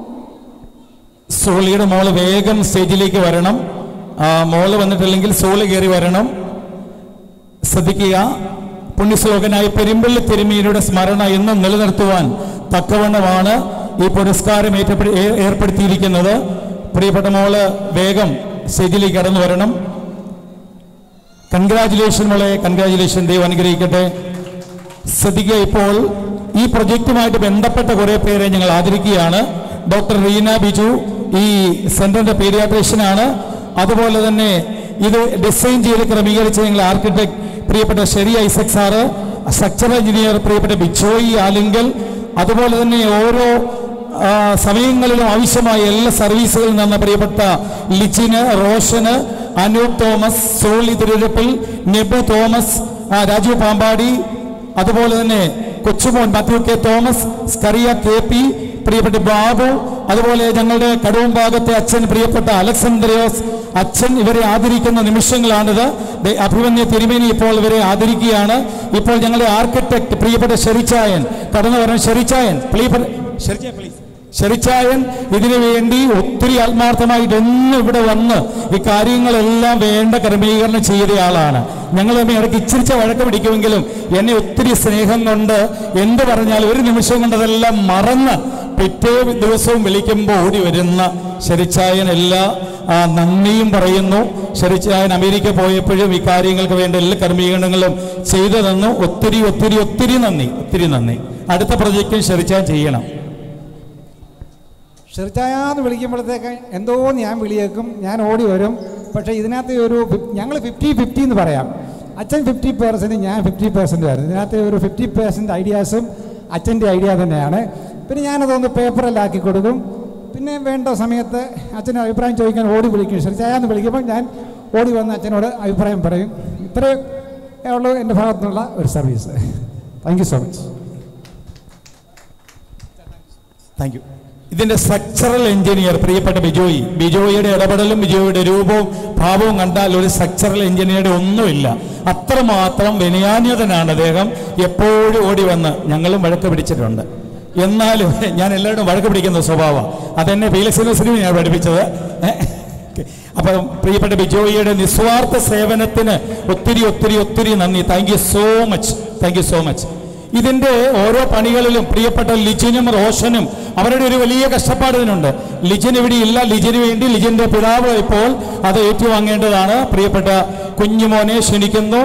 സോളിയുടെ മോള് വേഗം സ്റ്റേജിലേക്ക് വരണം ആ, മോള് വന്നിട്ടില്ലെങ്കിൽ സോളി കയറി വരണം ശ്രദ്ധിക്കുക പുണ്യശ്ലോകനായ പെരുമ്പള്ളി തിരുമീരുടെ സ്മരണ എന്നും നിലനിർത്തുവാൻ തക്കവണ്ണമാണ് ഈ പുരസ്കാരം ഏറ്റപ്പെ- ഏ- ഏർപ്പെടുത്തിയിരിക്കുന്നത് പ്രിയപ്പെട്ട മോള് വേഗം സ്റ്റേജിലേക്ക് കടന്നു വരണം കൺഗ്രാചുലേഷൻ മോളെ കൺഗ്രാചുലേഷൻ ദൈവം അനുഗ്രഹിക്കട്ടെ ശ്രദ്ധിക്കുക ഇപ്പോൾ ഈ പ്രൊജക്റ്റുമായിട്ട് ബന്ധപ്പെട്ട കുറെ പേരെ ഞങ്ങൾ ആദരിക്കുകയാണ് ഡോക്ടർ റീന ബിജു ഈ സെന്ററിന്റെ പീഡിയാട്രീഷ്യനാണ് അതുപോലെ തന്നെ ഇത് ഡിസൈൻ ചെയ്ത് ക്രമീകരിച്ച ഞങ്ങൾ ആർക്കിടെക്ട് പ്രിയപ്പെട്ട Sherry Isaac sir structural engineer പ്രിയപ്പെട്ട ബിച്ചോയി ആലിങ്കൽ അതുപോലെ തന്നെ ഓരോ ആ, സമയങ്ങളിലും ആവശ്യമായ എല്ലാ സർവീസുകളിൽ നിന്ന് പ്രിയപ്പെട്ട ലിച്ചിന് റോഷന് അനൂപ് തോമസ് സോളി തിരുരപ്പിൽ നെബു തോമസ് ആ, രാജു പാമ്പാടി അതുപോലെ തന്നെ Kochumon Mathew K Thomas Scaria K P പ്രിയപ്പെട്ട ബാബു അതുപോലെ ഞങ്ങളുടെ കടവും ഭാഗത്തെ അച്ഛൻ പ്രിയപ്പെട്ട അലക്സാന്ദ്രിയോസ് അച്ഛൻ ഇവരെ ആദരിക്കുന്ന നിമിഷങ്ങളാണിത് ദേ അഭിമന്യ തിരുമേനി ഇപ്പോൾ ഇവരെ ആദരിക്കുകയാണ് ഇപ്പോൾ ഞങ്ങളുടെ ആർക്കിടെക്ട് പ്രിയപ്പെട്ട ഷെറിച്ചായൻ കടന്നു വരണം ഷെറിച്ചായൻ പ്രിയപ്പെട്ട ഷെറിച്ചായൻ പ്ലീസ് ഷെറിച്ചായൻ ഇതിനു വേണ്ടി ഒത്തിരി ആത്മാർത്ഥമായിട്ട് എന്നും ഇവിടെ വന്ന് ഈ കാര്യങ്ങളെല്ലാം വേണ്ട ക്രമീകരണം ചെയ്തയാളാണ് ഞങ്ങൾ തമ്മിൽ ഇടയ്ക്ക് ഇച്ചിരിച്ച വഴക്ക് പിടിക്കുമെങ്കിലും എന്നെ ഒത്തിരി സ്നേഹം കൊണ്ട് എന്ത് പറഞ്ഞാലും ഒരു നിമിഷം കൊണ്ട് അതെല്ലാം മറന്ന് പിറ്റേ ദിവസവും വിളിക്കുമ്പോൾ ഓടി വരുന്ന ഷെറിച്ചായൻ എല്ലാ ആ, നന്ദിയും പറയുന്നു ഷെറിച്ചായൻ അമേരിക്ക പോയപ്പോഴും ഈ കാര്യങ്ങൾക്ക് വേണ്ട എല്ലാ ക്രമീകരണങ്ങളും ചെയ്തു തന്നു ഒത്തിരി ഒത്തിരി ഒത്തിരി നന്ദി ഒത്തിരി നന്ദി അടുത്ത പ്രൊജക്റ്റും ഷെറിച്ചായൻ ചെയ്യണം ഷെർച്ചായാന്ന് വിളിക്കുമ്പോഴത്തേക്ക് എന്തോ ഞാൻ വിളിയേക്കും ഞാൻ ഓടി വരും പക്ഷേ ഇതിനകത്ത് ഒരു ഞങ്ങൾ ഫിഫ്റ്റി ഫിഫ്റ്റി എന്ന് പറയാം അച്ഛൻ ഫിഫ്റ്റി പേഴ്സൻറ്റ് ഞാൻ ഫിഫ്റ്റി പേഴ്സൻറ്റ് ആയിരുന്നു ഇതിനകത്ത് ഒരു ഫിഫ്റ്റി പേഴ്സൻറ്റ് ഐഡിയാസും അച്ഛൻ്റെ ഐഡിയ തന്നെയാണ് പിന്നെ ഞാനതൊന്ന് പേപ്പറിലാക്കി കൊടുക്കും പിന്നെ വേണ്ട സമയത്ത് അച്ഛൻ്റെ അഭിപ്രായം ചോദിക്കാൻ ഓടി വിളിക്കും ശ്രദ്ധിച്ചാന്ന് വിളിക്കുമ്പോൾ ഞാൻ ഓടി വന്ന് അച്ഛനോട് അഭിപ്രായം പറയും ഇത്രയേ ഉള്ളൂ എൻ്റെ ഭാഗത്തു നിന്നുള്ള ഒരു service thank you so much thank you ഇതിന്റെ സ്ട്രക്ചറൽ എഞ്ചിനീയർ പ്രിയപ്പെട്ട ബിജോയി ബിജോയിയുടെ ഇടപെടലും ബിജോയിയുടെ രൂപവും ഭാവവും കണ്ടാൽ ഒരു സ്ട്രക്ചറൽ എഞ്ചിനീയറുടെ ഒന്നുമില്ല അത്രമാത്രം വിനയാന്യതനാണ് അദ്ദേഹം എപ്പോഴും ഓടി വന്ന് ഞങ്ങളും വഴക്ക് പിടിച്ചിട്ടുണ്ട് എന്നാലും ഞാൻ എല്ലാവരും വഴക്ക് പിടിക്കുന്ന സ്വഭാവം അതെന്നെ ഫീലക്സ് യൂണിവേഴ്സിറ്റി ഞാൻ പഠിപ്പിച്ചത് അപ്പം പ്രിയപ്പെട്ട ബിജോയിയുടെ നിസ്വാർത്ഥ സേവനത്തിന് ഒത്തിരി ഒത്തിരി ഒത്തിരി നന്ദി thank you so much thank you so much ഇതിന്റെ ഓരോ പണികളിലും പ്രിയപ്പെട്ട ലിജിനും റോഷനും അവരുടെ ഒരു വലിയ കഷ്ടപ്പാട് ഇതിനുണ്ട് ലിജിൻ ഇവിടെ ഇല്ല ലിജിന് വേണ്ടി ലിജിന്റെ പിതാവ് ഇപ്പോൾ അത് ഏറ്റുവാങ്ങേണ്ടതാണ് പ്രിയപ്പെട്ട കുഞ്ഞുമോനെ ക്ഷണിക്കുന്നു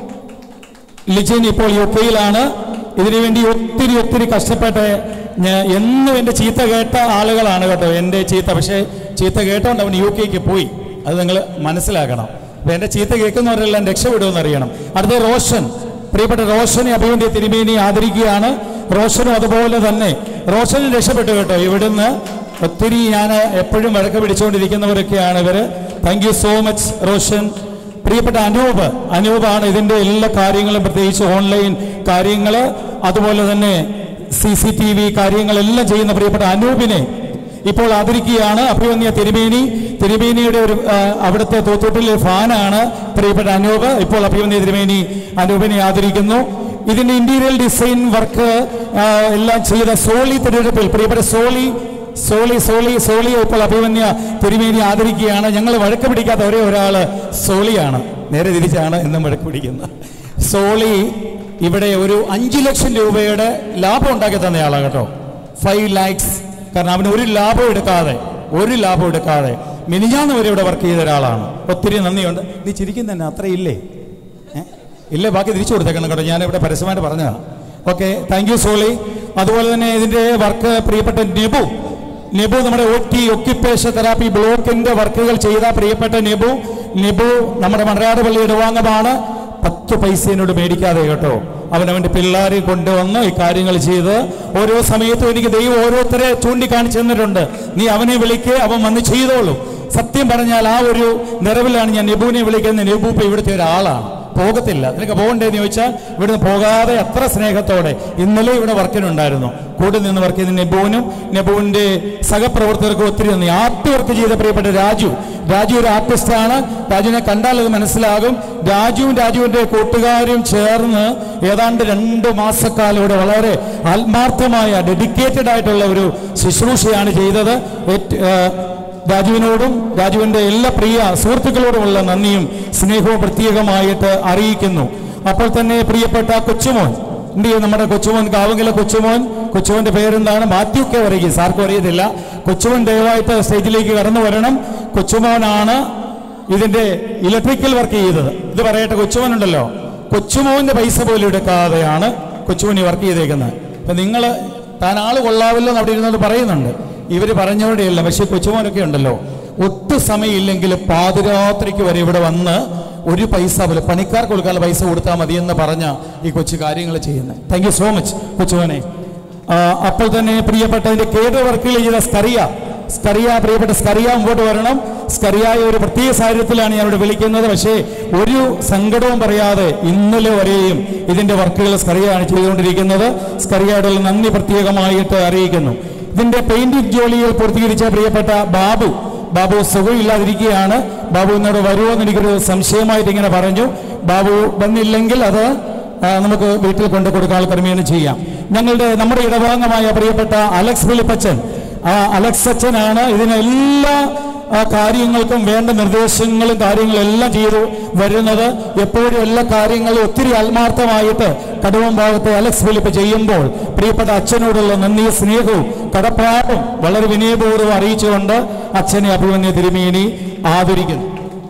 ലിജിൻ ഇപ്പോൾ യു കെയിലാണ് ഇതിനുവേണ്ടി ഒത്തിരി ഒത്തിരി കഷ്ടപ്പെട്ട് ഞാൻ എന്നും എൻ്റെ ചീത്ത കേട്ട ആളുകളാണ് കേട്ടോ എൻ്റെ ചീത്ത പക്ഷേ ചീത്ത കേട്ടോണ്ട് അവൻ യു കെക്ക് പോയി അത് നിങ്ങൾ മനസ്സിലാക്കണം അപ്പം എൻ്റെ ചീത്ത കേൾക്കുന്നവരെല്ലാം രക്ഷപ്പെടുമെന്ന് അറിയണം അടുത്ത റോഷൻ പ്രിയപ്പെട്ട റോഷനെ അഭിമന്യ തിരുമേനി ആദരിക്കുകയാണ് റോഷനും അതുപോലെ തന്നെ റോഷനും രക്ഷപ്പെട്ടു കേട്ടോ ഇവിടുന്ന് ഒത്തിരി ഞാൻ എപ്പോഴും വഴക്ക് പിടിച്ചുകൊണ്ടിരിക്കുന്നവരൊക്കെയാണ് ഇവർ thank you so much Roshan പ്രിയപ്പെട്ട അനൂപ് അനൂപാണ് ഇതിന്റെ എല്ലാ കാര്യങ്ങളും പ്രത്യേകിച്ച് ഓൺലൈൻ കാര്യങ്ങൾ അതുപോലെ തന്നെ സി സി ടി വി കാര്യങ്ങളെല്ലാം ചെയ്യുന്ന പ്രിയപ്പെട്ട അനൂപിനെ ഇപ്പോൾ ആദരിക്കുകയാണ് അഭിമന്യ തിരുമേനി തിരുമേനിയുടെ ഒരു ആ, അവിടുത്തെ തൂത്തുട്ടിലെ ഫാനാണ് പ്രിയപ്പെട്ട അനൂപ് ഇപ്പോൾ അഭിമന്യ തിരുമേനി അനൂപിനെ ആദരിക്കുന്നു ഇതിന്റെ ഇന്റീരിയർ ഡിസൈൻ വർക്ക് എല്ലാം ചെയ്ത സോളി തിരഞ്ഞെടുപ്പിൽ പ്രിയപ്പെട്ട സോളി സോളി സോളി സോളി ഇപ്പോൾ അഭിമന്യ തിരുമേനി ആദരിക്കുകയാണ് ഞങ്ങൾ വഴക്ക് പിടിക്കാത്ത ഒരേ ഒരാള് സോളിയാണ് നേരെ തിരിച്ചാണ് എന്നും വഴക്ക് പിടിക്കുന്നത് സോളി ഇവിടെ ഒരു അഞ്ചു ലക്ഷം രൂപയുടെ ലാഭം ഉണ്ടാക്കി തന്നയാളാണ് കേട്ടോ ഫൈവ് ലാക്സ് കാരണം അവന് ഒരു ലാഭം എടുക്കാതെ ഒരു ലാഭം എടുക്കാതെ മിനിഞ്ഞാന്ന് വരെ ഇവിടെ വർക്ക് ചെയ്ത ഒരാളാണ് ഒത്തിരി നന്ദിയുണ്ട് നീ ചിരിക്കുന്ന തന്നെ അത്രയില്ലേ ഏ? ഇല്ലേ ബാക്കി തിരിച്ചു കൊടുത്തേക്കണം കേട്ടോ ഞാൻ ഇവിടെ പരസ്യമായിട്ട് പറഞ്ഞതാണ് ഓക്കെ താങ്ക് യു സോളി അതുപോലെ തന്നെ ഇതിന്റെ വർക്ക് പ്രിയപ്പെട്ട നെബു നെബു നമ്മുടെ ഒ ടി ഒക്യുപ്പേഷൻ തെറാപ്പി ബ്ലോക്കിന്റെ വർക്കുകൾ ചെയ്ത പ്രിയപ്പെട്ട നെബു നെബു നമ്മുടെ മണരാട് പള്ളി ഇടവാങ്ങമാണ് പത്ത് പൈസ എന്നോട് മേടിക്കാതെ കേട്ടോ അവൻ അവൻ്റെ പിള്ളേരെ കൊണ്ടുവന്ന് ഈ കാര്യങ്ങൾ ചെയ്ത് ഓരോ സമയത്തും എനിക്ക് ദൈവം ഓരോരുത്തരെ ചൂണ്ടിക്കാണിച്ചു തന്നിട്ടുണ്ട് നീ അവനെ വിളിക്ക് അവൻ വന്ന് ചെയ്തോളൂ സത്യം പറഞ്ഞാൽ ആ ഒരു നിറവിലാണ് ഞാൻ നെബുവിനെ വിളിക്കുന്ന നെബു ഇപ്പൊ ഇവിടുത്തെ ഒരാളാണ് പോകത്തില്ല നിനക്ക് പോകണ്ടേന്ന് ചോദിച്ചാൽ ഇവിടുന്ന് പോകാതെ അത്ര സ്നേഹത്തോടെ ഇന്നലെ ഇവിടെ വർക്കിനുണ്ടായിരുന്നു കൂടെ നിന്ന് വർക്ക് ചെയ്ത നെബുവിനും നെബുവിന്റെ സഹപ്രവർത്തകർക്കും ഒത്തിരി നന്ദി ആർട്ട് വർക്ക് ചെയ്ത പ്രിയപ്പെട്ട രാജു രാജു ഒരു ആർട്ടിസ്റ്റാണ് രാജുവിനെ കണ്ടാൽ അത് മനസ്സിലാകും രാജുവും രാജുവിന്റെ കൂട്ടുകാരും ചേർന്ന് ഏതാണ്ട് രണ്ട് മാസക്കാലം ഇവിടെ വളരെ ആത്മാർത്ഥമായ ഡെഡിക്കേറ്റഡ് ആയിട്ടുള്ള ഒരു ശുശ്രൂഷയാണ് ചെയ്തത് ഏറ്റ- ആ, രാജുവിനോടും രാജുവിന്റെ എല്ലാ പ്രിയ സുഹൃത്തുക്കളോടുമുള്ള നന്ദിയും സ്നേഹവും പ്രത്യേകമായിട്ട് അറിയിക്കുന്നു അപ്പോൾ തന്നെ പ്രിയപ്പെട്ട കൊച്ചുമോൻ എന്ത് ചെയ്യും നമ്മുടെ കൊച്ചുമോൻ കാവങ്കില കൊച്ചുമോൻ കൊച്ചുമോന്റെ പേരെന്താണ് മാത്യു കെ വരകി സാർക്കും അറിയത്തില്ല കൊച്ചുമോൻ ദയവായിട്ട് സ്റ്റേജിലേക്ക് കടന്നു വരണം കൊച്ചുമോനാണ് ഇതിന്റെ ഇലക്ട്രിക്കൽ വർക്ക് ചെയ്തത് ഇത് പറയട്ടെ കൊച്ചുമോൻ ഉണ്ടല്ലോ കൊച്ചുമോന്റെ പൈസ പോലും എടുക്കാതെയാണ് കൊച്ചുമോൻ ഈ വർക്ക് ചെയ്തേക്കുന്നത് അപ്പൊ നിങ്ങൾ താൻ ആള് കൊള്ളാവില്ലോ എന്ന് അവിടെ ഇരുന്നത് പറയുന്നുണ്ട് ഇവര് പറഞ്ഞവരുടെയല്ല പക്ഷെ കൊച്ചുമോനൊക്കെ ഉണ്ടല്ലോ ഒട്ടും സമയമില്ലെങ്കിൽ പാതിരാത്രിക്ക് വരെ ഇവിടെ വന്ന് ഒരു പൈസ പോലെ പണിക്കാർക്ക് കൊടുക്കാനുള്ള പൈസ കൊടുത്താൽ മതി എന്ന് പറഞ്ഞ ഈ കൊച്ചു കാര്യങ്ങൾ ചെയ്യുന്നത് താങ്ക് യു സോ മച്ച് കൊച്ചുമോനെ ആ, അപ്പോൾ തന്നെ പ്രിയപ്പെട്ടതിന്റെ കേഡർ വർക്കുകൾ ചെയ്ത സ്കറിയ സ്കറിയ പ്രിയപ്പെട്ട സ്കറിയ മുമ്പോട്ട് വരണം സ്കറിയായ ഒരു പ്രത്യേക സാഹചര്യത്തിലാണ് ഞാൻ ഇവിടെ വിളിക്കുന്നത് പക്ഷേ ഒരു സങ്കടവും പറയാതെ ഇന്നലെ വരെയും ഇതിന്റെ വർക്കുകൾ സ്കറിയാണ് ചെയ്തുകൊണ്ടിരിക്കുന്നത് സ്കറിയയോടുള്ള നന്ദി പ്രത്യേകമായിട്ട് അറിയിക്കുന്നു ഇതിന്റെ പെയിന്റിംഗ് ജോലികൾ പൂർത്തീകരിച്ച പ്രിയപ്പെട്ട ബാബു ബാബു സുഖമില്ലാതിരിക്കുകയാണ് ബാബു എന്നോട് വരുമോ എന്ന് എനിക്കൊരു സംശയമായിട്ട് ഇങ്ങനെ പറഞ്ഞു ബാബു വന്നില്ലെങ്കിൽ അത് ആ, നമുക്ക് വീട്ടിൽ കൊണ്ടു കൊടുക്കാൻ ക്രമേണ ചെയ്യാം ഞങ്ങളുടെ നമ്മുടെ ഇടവാംഗമായ പ്രിയപ്പെട്ട അലക്സ് ഫിലിപ്പച്ചൻ ആ അലക്സ് അച്ഛനാണ് ഇതിന് എല്ലാ ആ, കാര്യങ്ങൾക്കും വേണ്ട നിർദ്ദേശങ്ങളും കാര്യങ്ങളും എല്ലാം ചെയ്തു വരുന്നത് എപ്പോഴും എല്ലാ കാര്യങ്ങളും ഒത്തിരി ആത്മാർത്ഥമായിട്ട് കടുവം ഭാഗത്തെ അലക്സ് ഫിലിപ്പ് ചെയ്യുമ്പോൾ പ്രിയപ്പെട്ട അച്ഛനോടുള്ള നന്ദി സ്നേഹവും കടപ്പാടും വളരെ വിനയപൂർവ്വം അറിയിച്ചുകൊണ്ട് അച്ഛനെ അഭിമന്യ തിരുമേനി ആദരിക്കുന്നു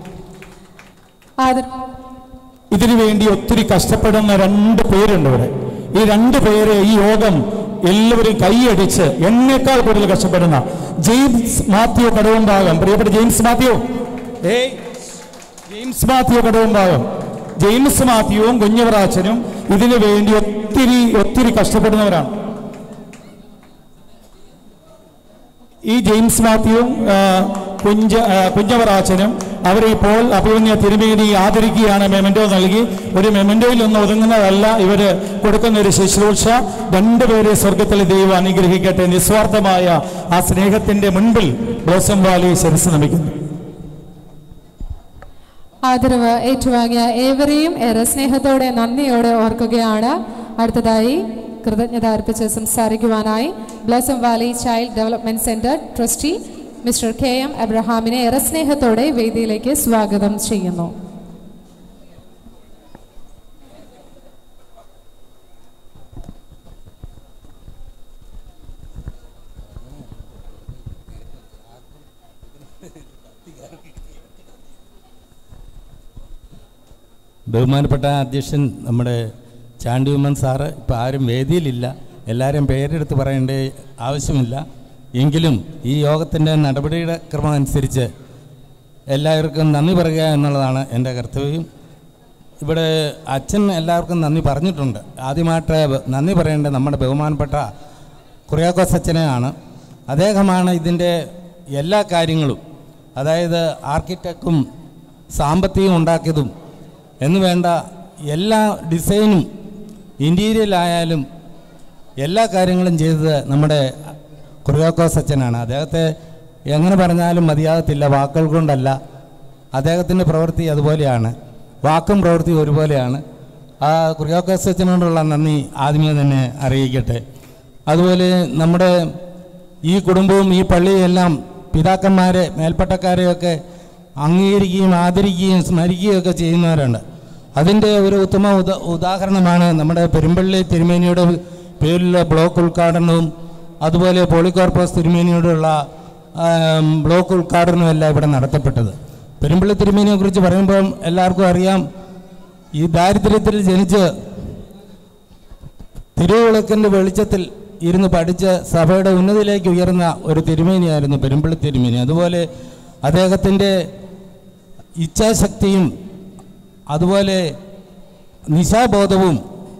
ആദർ ഇതിനു വേണ്ടി ഒത്തിരി കഷ്ടപ്പെടുന്ന രണ്ട് പേരുണ്ട് ഇവിടെ ഈ രണ്ട് പേരെ ഈ യോഗം എല്ലാവരും കൈയടിച്ച് എന്നേക്കാൾ കൂടുതൽ കഷ്ടപ്പെടുന്ന ജെയിംസ് മാത്യു കടവുംഭാഗം പ്രിയപ്പെട്ട ജെയിംസ് മാത്യു ഏയ് ജെയിംസ് മാത്യു കടവുംഭാഗം ജെയിംസ് മാത്യുവും കുഞ്ഞവറാച്ചനും ഇതിനു വേണ്ടി ഒത്തിരി ഒത്തിരി കഷ്ടപ്പെടുന്നവരാണ് ഈ ജെയിംസ് മാത്യുവും ആ, കുഞ്ച ആ, കുഞ്ചവറാച്ചനും അവരെ ഇപ്പോൾ അഭിമന്യ തിരുമേനി ആദരിക്കുകയാണ് മെമൻറ്റോ നൽകി ഒരു മെമൻറ്റോയിൽ നിന്ന് ഒതുങ്ങുന്നതല്ല ഇവർ കൊടുക്കുന്ന ഒരു ശുശ്രൂഷ രണ്ടുപേരെ സ്വർഗത്തിൽ ദൈവം അനുഗ്രഹിക്കട്ടെ നിസ്വാർത്ഥമായ ആ സ്നേഹത്തിന്റെ മുൻപിൽ ബ്ലോസം വാലി ശിരസ് നമിക്കുന്നു ആദരവ് ഏറ്റുവാങ്ങിയ ഏവരെയും ഏറെ സ്നേഹത്തോടെ നന്ദിയോടെ ഓർക്കുകയാണ് അടുത്തതായി കൃതജ്ഞത അർപ്പിച്ച് സംസാരിക്കുവാനായി Blossom Valley child development centre trustee mister K M എബ്രഹാമിനെ ഏറെ സ്നേഹത്തോടെ വേദിയിലേക്ക് സ്വാഗതം ചെയ്യുന്നു ബഹുമാനപ്പെട്ട അധ്യക്ഷൻ നമ്മുടെ ചാണ്ടി ഉമ്മൻ സാറ് ഇപ്പോൾ ആരും വേദിയിലില്ല എല്ലാവരും പേരെടുത്ത് പറയേണ്ട ആവശ്യമില്ല എങ്കിലും ഈ യോഗത്തിൻ്റെ നടപടിയുടെ ക്രമം അനുസരിച്ച് എല്ലാവർക്കും നന്ദി പറയുക എന്നുള്ളതാണ് എൻ്റെ കർത്തവ്യം ഇവിടെ അച്ഛൻ എല്ലാവർക്കും നന്ദി പറഞ്ഞിട്ടുണ്ട് ആദ്യമായിട്ട് നന്ദി പറയേണ്ടത് നമ്മുടെ ബഹുമാനപ്പെട്ട കുറിയാക്കോസ് അച്ഛനെയാണ് അദ്ദേഹമാണ് ഇതിൻ്റെ എല്ലാ കാര്യങ്ങളും അതായത് ആർക്കിടെക്റ്റും സാമ്പത്തികം ഉണ്ടാക്കിയതും എന്ന് വേണ്ട എല്ലാ ഡിസൈനും ഇൻറ്റീരിയലായാലും എല്ലാ കാര്യങ്ങളും ചെയ്തത് നമ്മുടെ കുറിയാക്കോസ് അച്ഛനാണ് അദ്ദേഹത്തെ എങ്ങനെ പറഞ്ഞാലും മതിയാകത്തില്ല വാക്കുകൾ കൊണ്ടല്ല അദ്ദേഹത്തിൻ്റെ പ്രവൃത്തി അതുപോലെയാണ് വാക്കും പ്രവൃത്തിയും ഒരുപോലെയാണ് ആ കുറിയാക്കോസ് അച്ഛനോടുള്ള നന്ദി ആദ്യമേ തന്നെ അറിയിക്കട്ടെ അതുപോലെ നമ്മുടെ ഈ കുടുംബവും ഈ പള്ളിയും എല്ലാം പിതാക്കന്മാരെ മേൽപ്പട്ടക്കാരെയൊക്കെ അംഗീകരിക്കുകയും ആദരിക്കുകയും സ്മരിക്കുകയും ഒക്കെ ചെയ്യുന്നവരുണ്ട് അതിൻ്റെ ഒരു ഉത്തമ ഉദ ഉദാഹരണമാണ് നമ്മുടെ പെരുമ്പള്ളി തിരുമേനിയുടെ പേരിലുള്ള ബ്ലോക്ക് ഉദ്ഘാടനവും അതുപോലെ പോളികോർപ്പസ് തിരുമേനിയോടുള്ള ആം, ബ്ലോക്ക് ഉദ്ഘാടനവും എല്ലാം ഇവിടെ നടത്തപ്പെട്ടത് പെരുമ്പള്ളി തിരുമേനിയെ കുറിച്ച് പറയുമ്പോൾ എല്ലാവർക്കും അറിയാം ഈ ദാരിദ്ര്യത്തിൽ ജനിച്ച് തിരുവിളക്കിൻ്റെ വെളിച്ചത്തിൽ ഇരുന്ന് പഠിച്ച് സഭയുടെ ഉന്നതിയിലേക്ക് ഉയർന്ന ഒരു തിരുമേനിയായിരുന്നു പെരുമ്പള്ളി തിരുമേനി അതുപോലെ അദ്ദേഹത്തിൻ്റെ ഇച്ഛാശക്തിയും അതുപോലെ നിശാബോധവും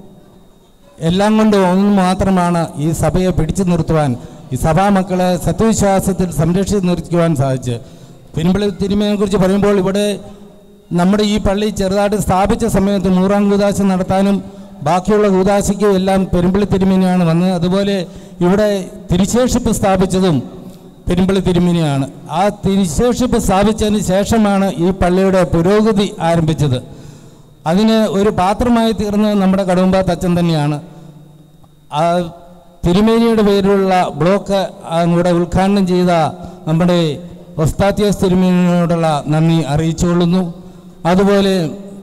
എല്ലാം കൊണ്ട് ഒന്ന് മാത്രമാണ് ഈ സഭയെ പിടിച്ചു നിർത്തുവാൻ ഈ സഭാ മക്കളെ സത്യവിശ്വാസത്തിൽ സംരക്ഷിച്ച് നിർത്തുവാൻ സാധിച്ച് പെരുമ്പള്ളി തിരുമേനെ കുറിച്ച് പറയുമ്പോൾ ഇവിടെ നമ്മുടെ ഈ പള്ളി ചെറുതായിട്ട് സ്ഥാപിച്ച സമയത്ത് നൂറാം കൂതാശ നടത്താനും ബാക്കിയുള്ള കൂതാശയ്ക്കും എല്ലാം പെരുമ്പള്ളി തിരുമേനിയാണ് വന്നത് അതുപോലെ ഇവിടെ തിരുശേഷിപ്പ് സ്ഥാപിച്ചതും പെരുമ്പള്ളി തിരുമേനിയാണ് ആ തിരുശേഷിപ്പ് സ്ഥാപിച്ചതിന് ശേഷമാണ് ഈ പള്ളിയുടെ പുരോഗതി ആരംഭിച്ചത് അതിന് ഒരു പാത്രമായി തീർന്നത് നമ്മുടെ കടുമ്പാത്ത് അച്ഛൻ തന്നെയാണ് ആ തിരുമേനിയുടെ പേരിലുള്ള ബ്ലോക്ക് കൂടെ ഉദ്ഘാടനം ചെയ്ത നമ്മുടെ ഒസ്താത്യോസ് തിരുമേനിയോടുള്ള നന്ദി അറിയിച്ചുകൊള്ളുന്നു അതുപോലെ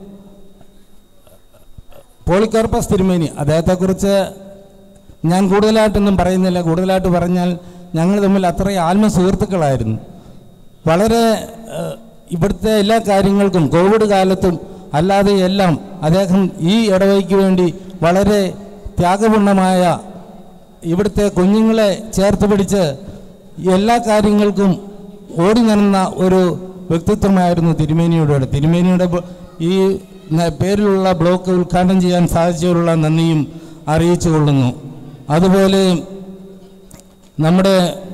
പോളിക്കാർപ്പസ് തിരുമേനി അദ്ദേഹത്തെക്കുറിച്ച് ഞാൻ കൂടുതലായിട്ടൊന്നും പറയുന്നില്ല കൂടുതലായിട്ട് പറഞ്ഞാൽ ഞങ്ങൾ തമ്മിൽ അത്രയും ആത്മ സുഹൃത്തുക്കളായിരുന്നു വളരെ ഏഹ്, ഇവിടുത്തെ എല്ലാ കാര്യങ്ങൾക്കും കോവിഡ് കാലത്തും അല്ലാതെ എല്ലാം അദ്ദേഹം ഈ ഇടവയ്ക്ക് വേണ്ടി വളരെ ത്യാഗപൂർണമായ ഇവിടുത്തെ കുഞ്ഞുങ്ങളെ ചേർത്ത് പിടിച്ച് എല്ലാ കാര്യങ്ങൾക്കും ഓടി നടന്ന ഒരു വ്യക്തിത്വമായിരുന്നു തിരുമേനിയുടെ തിരുമേനിയുടെ ബ- ഈ ന- പേരിലുള്ള ബ്ലോക്ക് ഉദ്ഘാടനം ചെയ്യാൻ സാധിച്ചതിലുള്ള നന്ദിയും അറിയിച്ചു കൊള്ളുന്നു അതുപോലെ നമ്മുടെ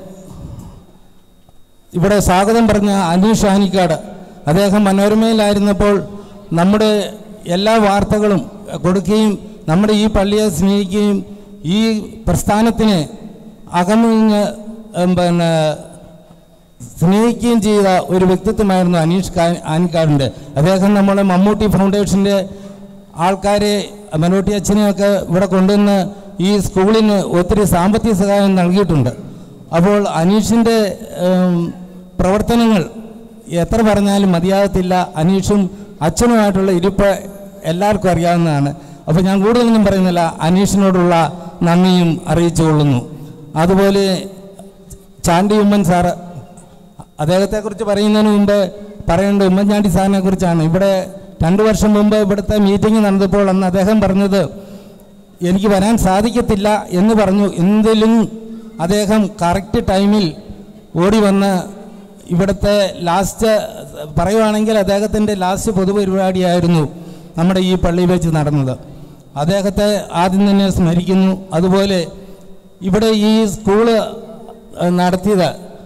ഇവിടെ സ്വാഗതം പറഞ്ഞ അനീഷ് ആനിക്കാട് അദ്ദേഹം മനോരമയിലായിരുന്നപ്പോൾ നമ്മുടെ എല്ലാ വാർത്തകളും കൊടുക്കുകയും നമ്മുടെ ഈ പള്ളിയെ സ്നേഹിക്കുകയും ഈ പ്രസ്ഥാനത്തിന് അകമിഞ്ഞ് ഉം, പിന്നെ സ്നേഹിക്കുകയും ചെയ്ത ഒരു വ്യക്തിത്വമായിരുന്നു അനീഷ് കാ- ആനിക്കാടിൻ്റെ അദ്ദേഹം നമ്മുടെ മമ്മൂട്ടി ഫൗണ്ടേഷൻ്റെ ആൾക്കാരെ മനോട്ടി അച്ഛനെയൊക്കെ ഇവിടെ കൊണ്ടുവന്ന് ഈ സ്കൂളിന് ഒത്തിരി സാമ്പത്തിക സഹായം നൽകിയിട്ടുണ്ട് അപ്പോൾ അനീഷിൻ്റെ ഉം, പ്രവർത്തനങ്ങൾ എത്ര പറഞ്ഞാലും മതിയാകത്തില്ല അനീഷും അച്ഛനുമായിട്ടുള്ള ഇരിപ്പ് എല്ലാവർക്കും അറിയാവുന്നതാണ് അപ്പോൾ ഞാൻ കൂടുതലൊന്നും പറയുന്നില്ല അനീഷിനോടുള്ള നന്ദിയും അറിയിച്ചു കൊള്ളുന്നു അതുപോലെ ചാണ്ടി ഉമ്മൻ സാറ് അദ്ദേഹത്തെക്കുറിച്ച് പറയുന്നതിന് മുമ്പ് പറയേണ്ടത് ഉമ്മൻചാണ്ടി സാറിനെ കുറിച്ചാണ് ഇവിടെ രണ്ട് വർഷം മുമ്പ് ഇവിടുത്തെ മീറ്റിംഗ് നടന്നപ്പോൾ അന്ന് അദ്ദേഹം പറഞ്ഞത് എനിക്ക് വരാൻ സാധിക്കത്തില്ല എന്ന് പറഞ്ഞു എന്തെങ്കിലും അദ്ദേഹം കറക്റ്റ് ടൈമിൽ ഓടി വന്ന് ഇവിടുത്തെ ലാസ്റ്റ് പറയുവാണെങ്കിൽ അദ്ദേഹത്തിൻ്റെ ലാസ്റ്റ് പൊതുപരിപാടിയായിരുന്നു നമ്മുടെ ഈ പള്ളിയിൽ വെച്ച് നടന്നത് അദ്ദേഹത്തെ ആദ്യം തന്നെ സ്മരിക്കുന്നു അതുപോലെ ഇവിടെ ഈ സ്കൂള് ഏഹ്, നടത്തിയത്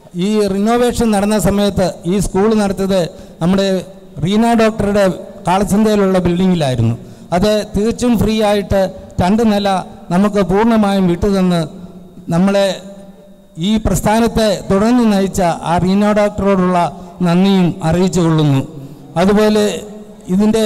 ഈ റിനോവേഷൻ നടന്ന സമയത്ത് ഈ സ്കൂൾ നടത്തിയത് നമ്മുടെ റീന ഡോക്ടറുടെ കാളച്ചന്തയിലുള്ള ബിൽഡിങ്ങിലായിരുന്നു അത് തികച്ചും ഫ്രീ ആയിട്ട് രണ്ട് നില നമുക്ക് പൂർണ്ണമായും വിട്ടുതന്ന് നമ്മളെ ഈ പ്രസ്ഥാനത്തെ തുടർന്ന് നയിച്ച ആ റീന ഡോക്ടറോടുള്ള നന്ദിയും അറിയിച്ചു കൊള്ളുന്നു അതുപോലെ ഇതിൻ്റെ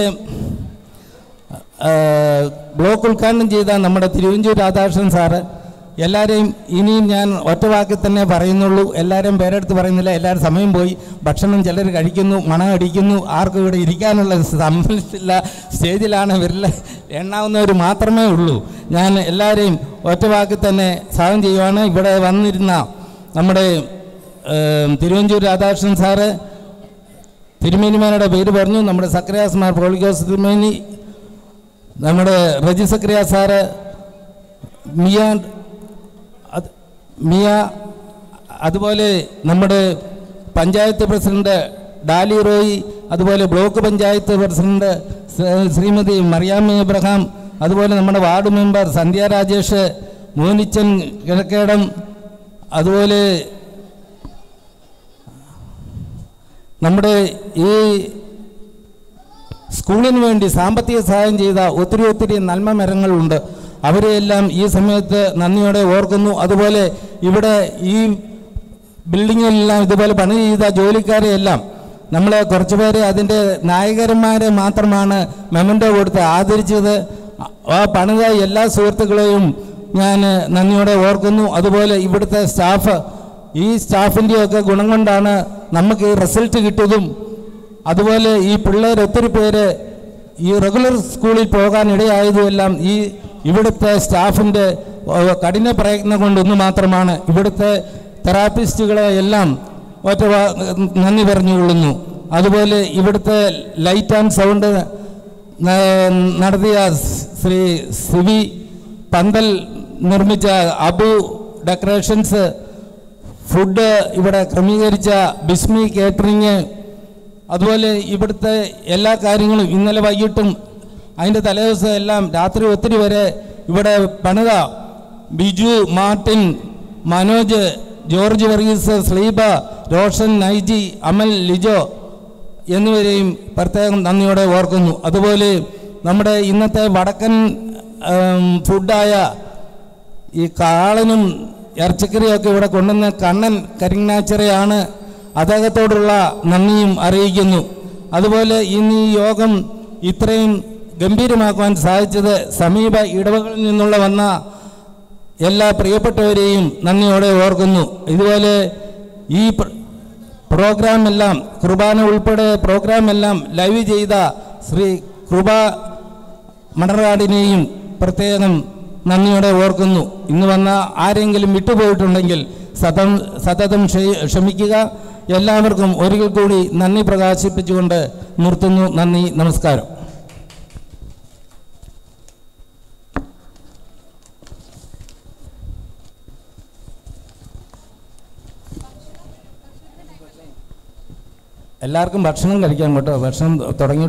ആ, ബ്ലോക്ക് ഉദ്ഘാടനം ചെയ്ത നമ്മുടെ തിരുവഞ്ചൂർ രാധാകൃഷ്ണൻ സാറ് എല്ലാവരെയും ഇനിയും ഞാൻ ഒറ്റ വാക്കിൽ തന്നെ പറയുന്നുള്ളൂ എല്ലാവരും പേരെടുത്ത് പറയുന്നില്ല എല്ലാവരും സമയം പോയി ഭക്ഷണം ചിലർ കഴിക്കുന്നു മണം അടിക്കുന്നു ആർക്കും ഇവിടെ ഇരിക്കാനുള്ള സമ്മതിച്ചില്ല സ്റ്റേജിലാണ് ഇവരിൽ എണ്ണാവുന്നവർ മാത്രമേ ഉള്ളൂ ഞാൻ എല്ലാവരെയും ഒറ്റ വാക്കിൽ തന്നെ സ്വാഗതം ചെയ്യുവാണ് ഇവിടെ വന്നിരുന്ന നമ്മുടെ ഏം, തിരുവഞ്ചൂർ രാധാകൃഷ്ണൻ സാറ് തിരുമേനിമാരുടെ പേര് പറഞ്ഞു നമ്മുടെ സക്രിയാസ്മാർ പോളിക്കോസ് തിരുമേനി നമ്മുടെ റജി സക്രിയ സാറ് മിയ അത് മിയ അതുപോലെ നമ്മുടെ പഞ്ചായത്ത് പ്രസിഡന്റ് ഡാലി റോയി അതുപോലെ ബ്ലോക്ക് പഞ്ചായത്ത് പ്രസിഡന്റ് ശ്രീ- ശ്രീമതി മറിയാമ്മ എബ്രഹാം അതുപോലെ നമ്മുടെ വാർഡ് മെമ്പർ സന്ധ്യ രാജേഷ് മോനിച്ചൻ കിഴക്കേടം അതുപോലെ നമ്മുടെ ഈ സ്കൂളിന് വേണ്ടി സാമ്പത്തിക സഹായം ചെയ്ത ഒത്തിരി ഒത്തിരി നന്മ മരങ്ങളുണ്ട് അവരെയെല്ലാം ഈ സമയത്ത് നന്ദിയോടെ ഓർക്കുന്നു അതുപോലെ ഇവിടെ ഈ ബിൽഡിങ്ങിലെല്ലാം ഇതുപോലെ പണി ചെയ്ത ജോലിക്കാരെയെല്ലാം നമ്മൾ കുറച്ച് പേരെ അതിൻ്റെ നായകന്മാരെ മാത്രമാണ് മെമൻറ്റോ കൊടുത്ത് ആദരിച്ചത് ആ പണിത എല്ലാ സുഹൃത്തുക്കളെയും ഞാൻ നന്ദിയോടെ ഓർക്കുന്നു അതുപോലെ ഇവിടുത്തെ സ്റ്റാഫ് ഈ സ്റ്റാഫിൻ്റെയൊക്കെ ഗുണം കൊണ്ടാണ് നമുക്ക് ഈ റിസൾട്ട് കിട്ടിയതും അതുപോലെ ഈ പിള്ളേർ ഒത്തിരി പേര് ഈ റെഗുലർ സ്കൂളിൽ പോകാൻ ഇടയായതുമെല്ലാം ഈ ഇവിടുത്തെ സ്റ്റാഫിൻ്റെ ഏഹ്, കഠിന പ്രയത്നം കൊണ്ടൊന്ന് മാത്രമാണ് ഇവിടുത്തെ തെറാപ്പിസ്റ്റുകളെ എല്ലാം ഒറ്റ വാ- നന്ദി പറഞ്ഞുകൊള്ളുന്നു അതുപോലെ ഇവിടുത്തെ ലൈറ്റ് ആൻഡ് സൗണ്ട് ന- നടത്തിയ ശ്രീ സിവി പന്തൽ നിർമ്മിച്ച അബു ഡെക്കറേഷൻസ് ഫുഡ് ഇവിടെ ക്രമീകരിച്ച ബിസ്മി കേറ്ററിങ് അതുപോലെ ഇവിടുത്തെ എല്ലാ കാര്യങ്ങളും ഇന്നലെ വൈകിട്ടും അതിൻ്റെ തലേദിവസം എല്ലാം രാത്രി ഒത്തിരി വരെ ഇവിടെ പണിത ബിജു മാർട്ടിൻ മനോജ് ജോർജ് വർഗീസ് സ്ലീബ റോഷൻ നൈജി അമൽ ലിജോ എന്നിവരെയും പ്രത്യേകം നന്ദിയോടെ ഓർക്കുന്നു അതുപോലെ നമ്മുടെ ഇന്നത്തെ വടക്കൻ ഉം, ഫുഡായ ഈ കാളനും ഇറച്ചിക്കറിയൊക്കെ ഇവിടെ കൊണ്ടുവന്ന കണ്ണൻ കരിങ്ങാച്ചിറയാണ് അദ്ദേഹത്തോടുള്ള നന്ദിയും അറിയിക്കുന്നു അതുപോലെ ഇന്ന് ഈ യോഗം ഇത്രയും ഗംഭീരമാക്കുവാൻ സാധിച്ചത് സമീപ ഇടവകളിൽ നിന്നുള്ള വന്ന എല്ലാ പ്രിയപ്പെട്ടവരെയും നന്ദിയോടെ ഓർക്കുന്നു ഇതുപോലെ ഈ പ്ര- പ്രോഗ്രാം എല്ലാം കുർബാന ഉൾപ്പെടെ പ്രോഗ്രാം എല്ലാം ലൈവ് ചെയ്ത ശ്രീ കൃപ മണറാടിനെയും പ്രത്യേകം നന്ദിയോടെ ഓർക്കുന്നു ഇന്ന് വന്ന ആരെങ്കിലും വിട്ടുപോയിട്ടുണ്ടെങ്കിൽ സതം സതതം ക്ഷ- ക്ഷമിക്കുക എല്ലാവർക്കും ഒരിക്കൽ കൂടി നന്ദി പ്രകാശിപ്പിച്ചുകൊണ്ട് നിർത്തുന്നു നന്ദി നമസ്കാരം എല്ലാവർക്കും ഭക്ഷണം കഴിക്കാൻ കേട്ടോ ഭക്ഷണം തുടങ്ങി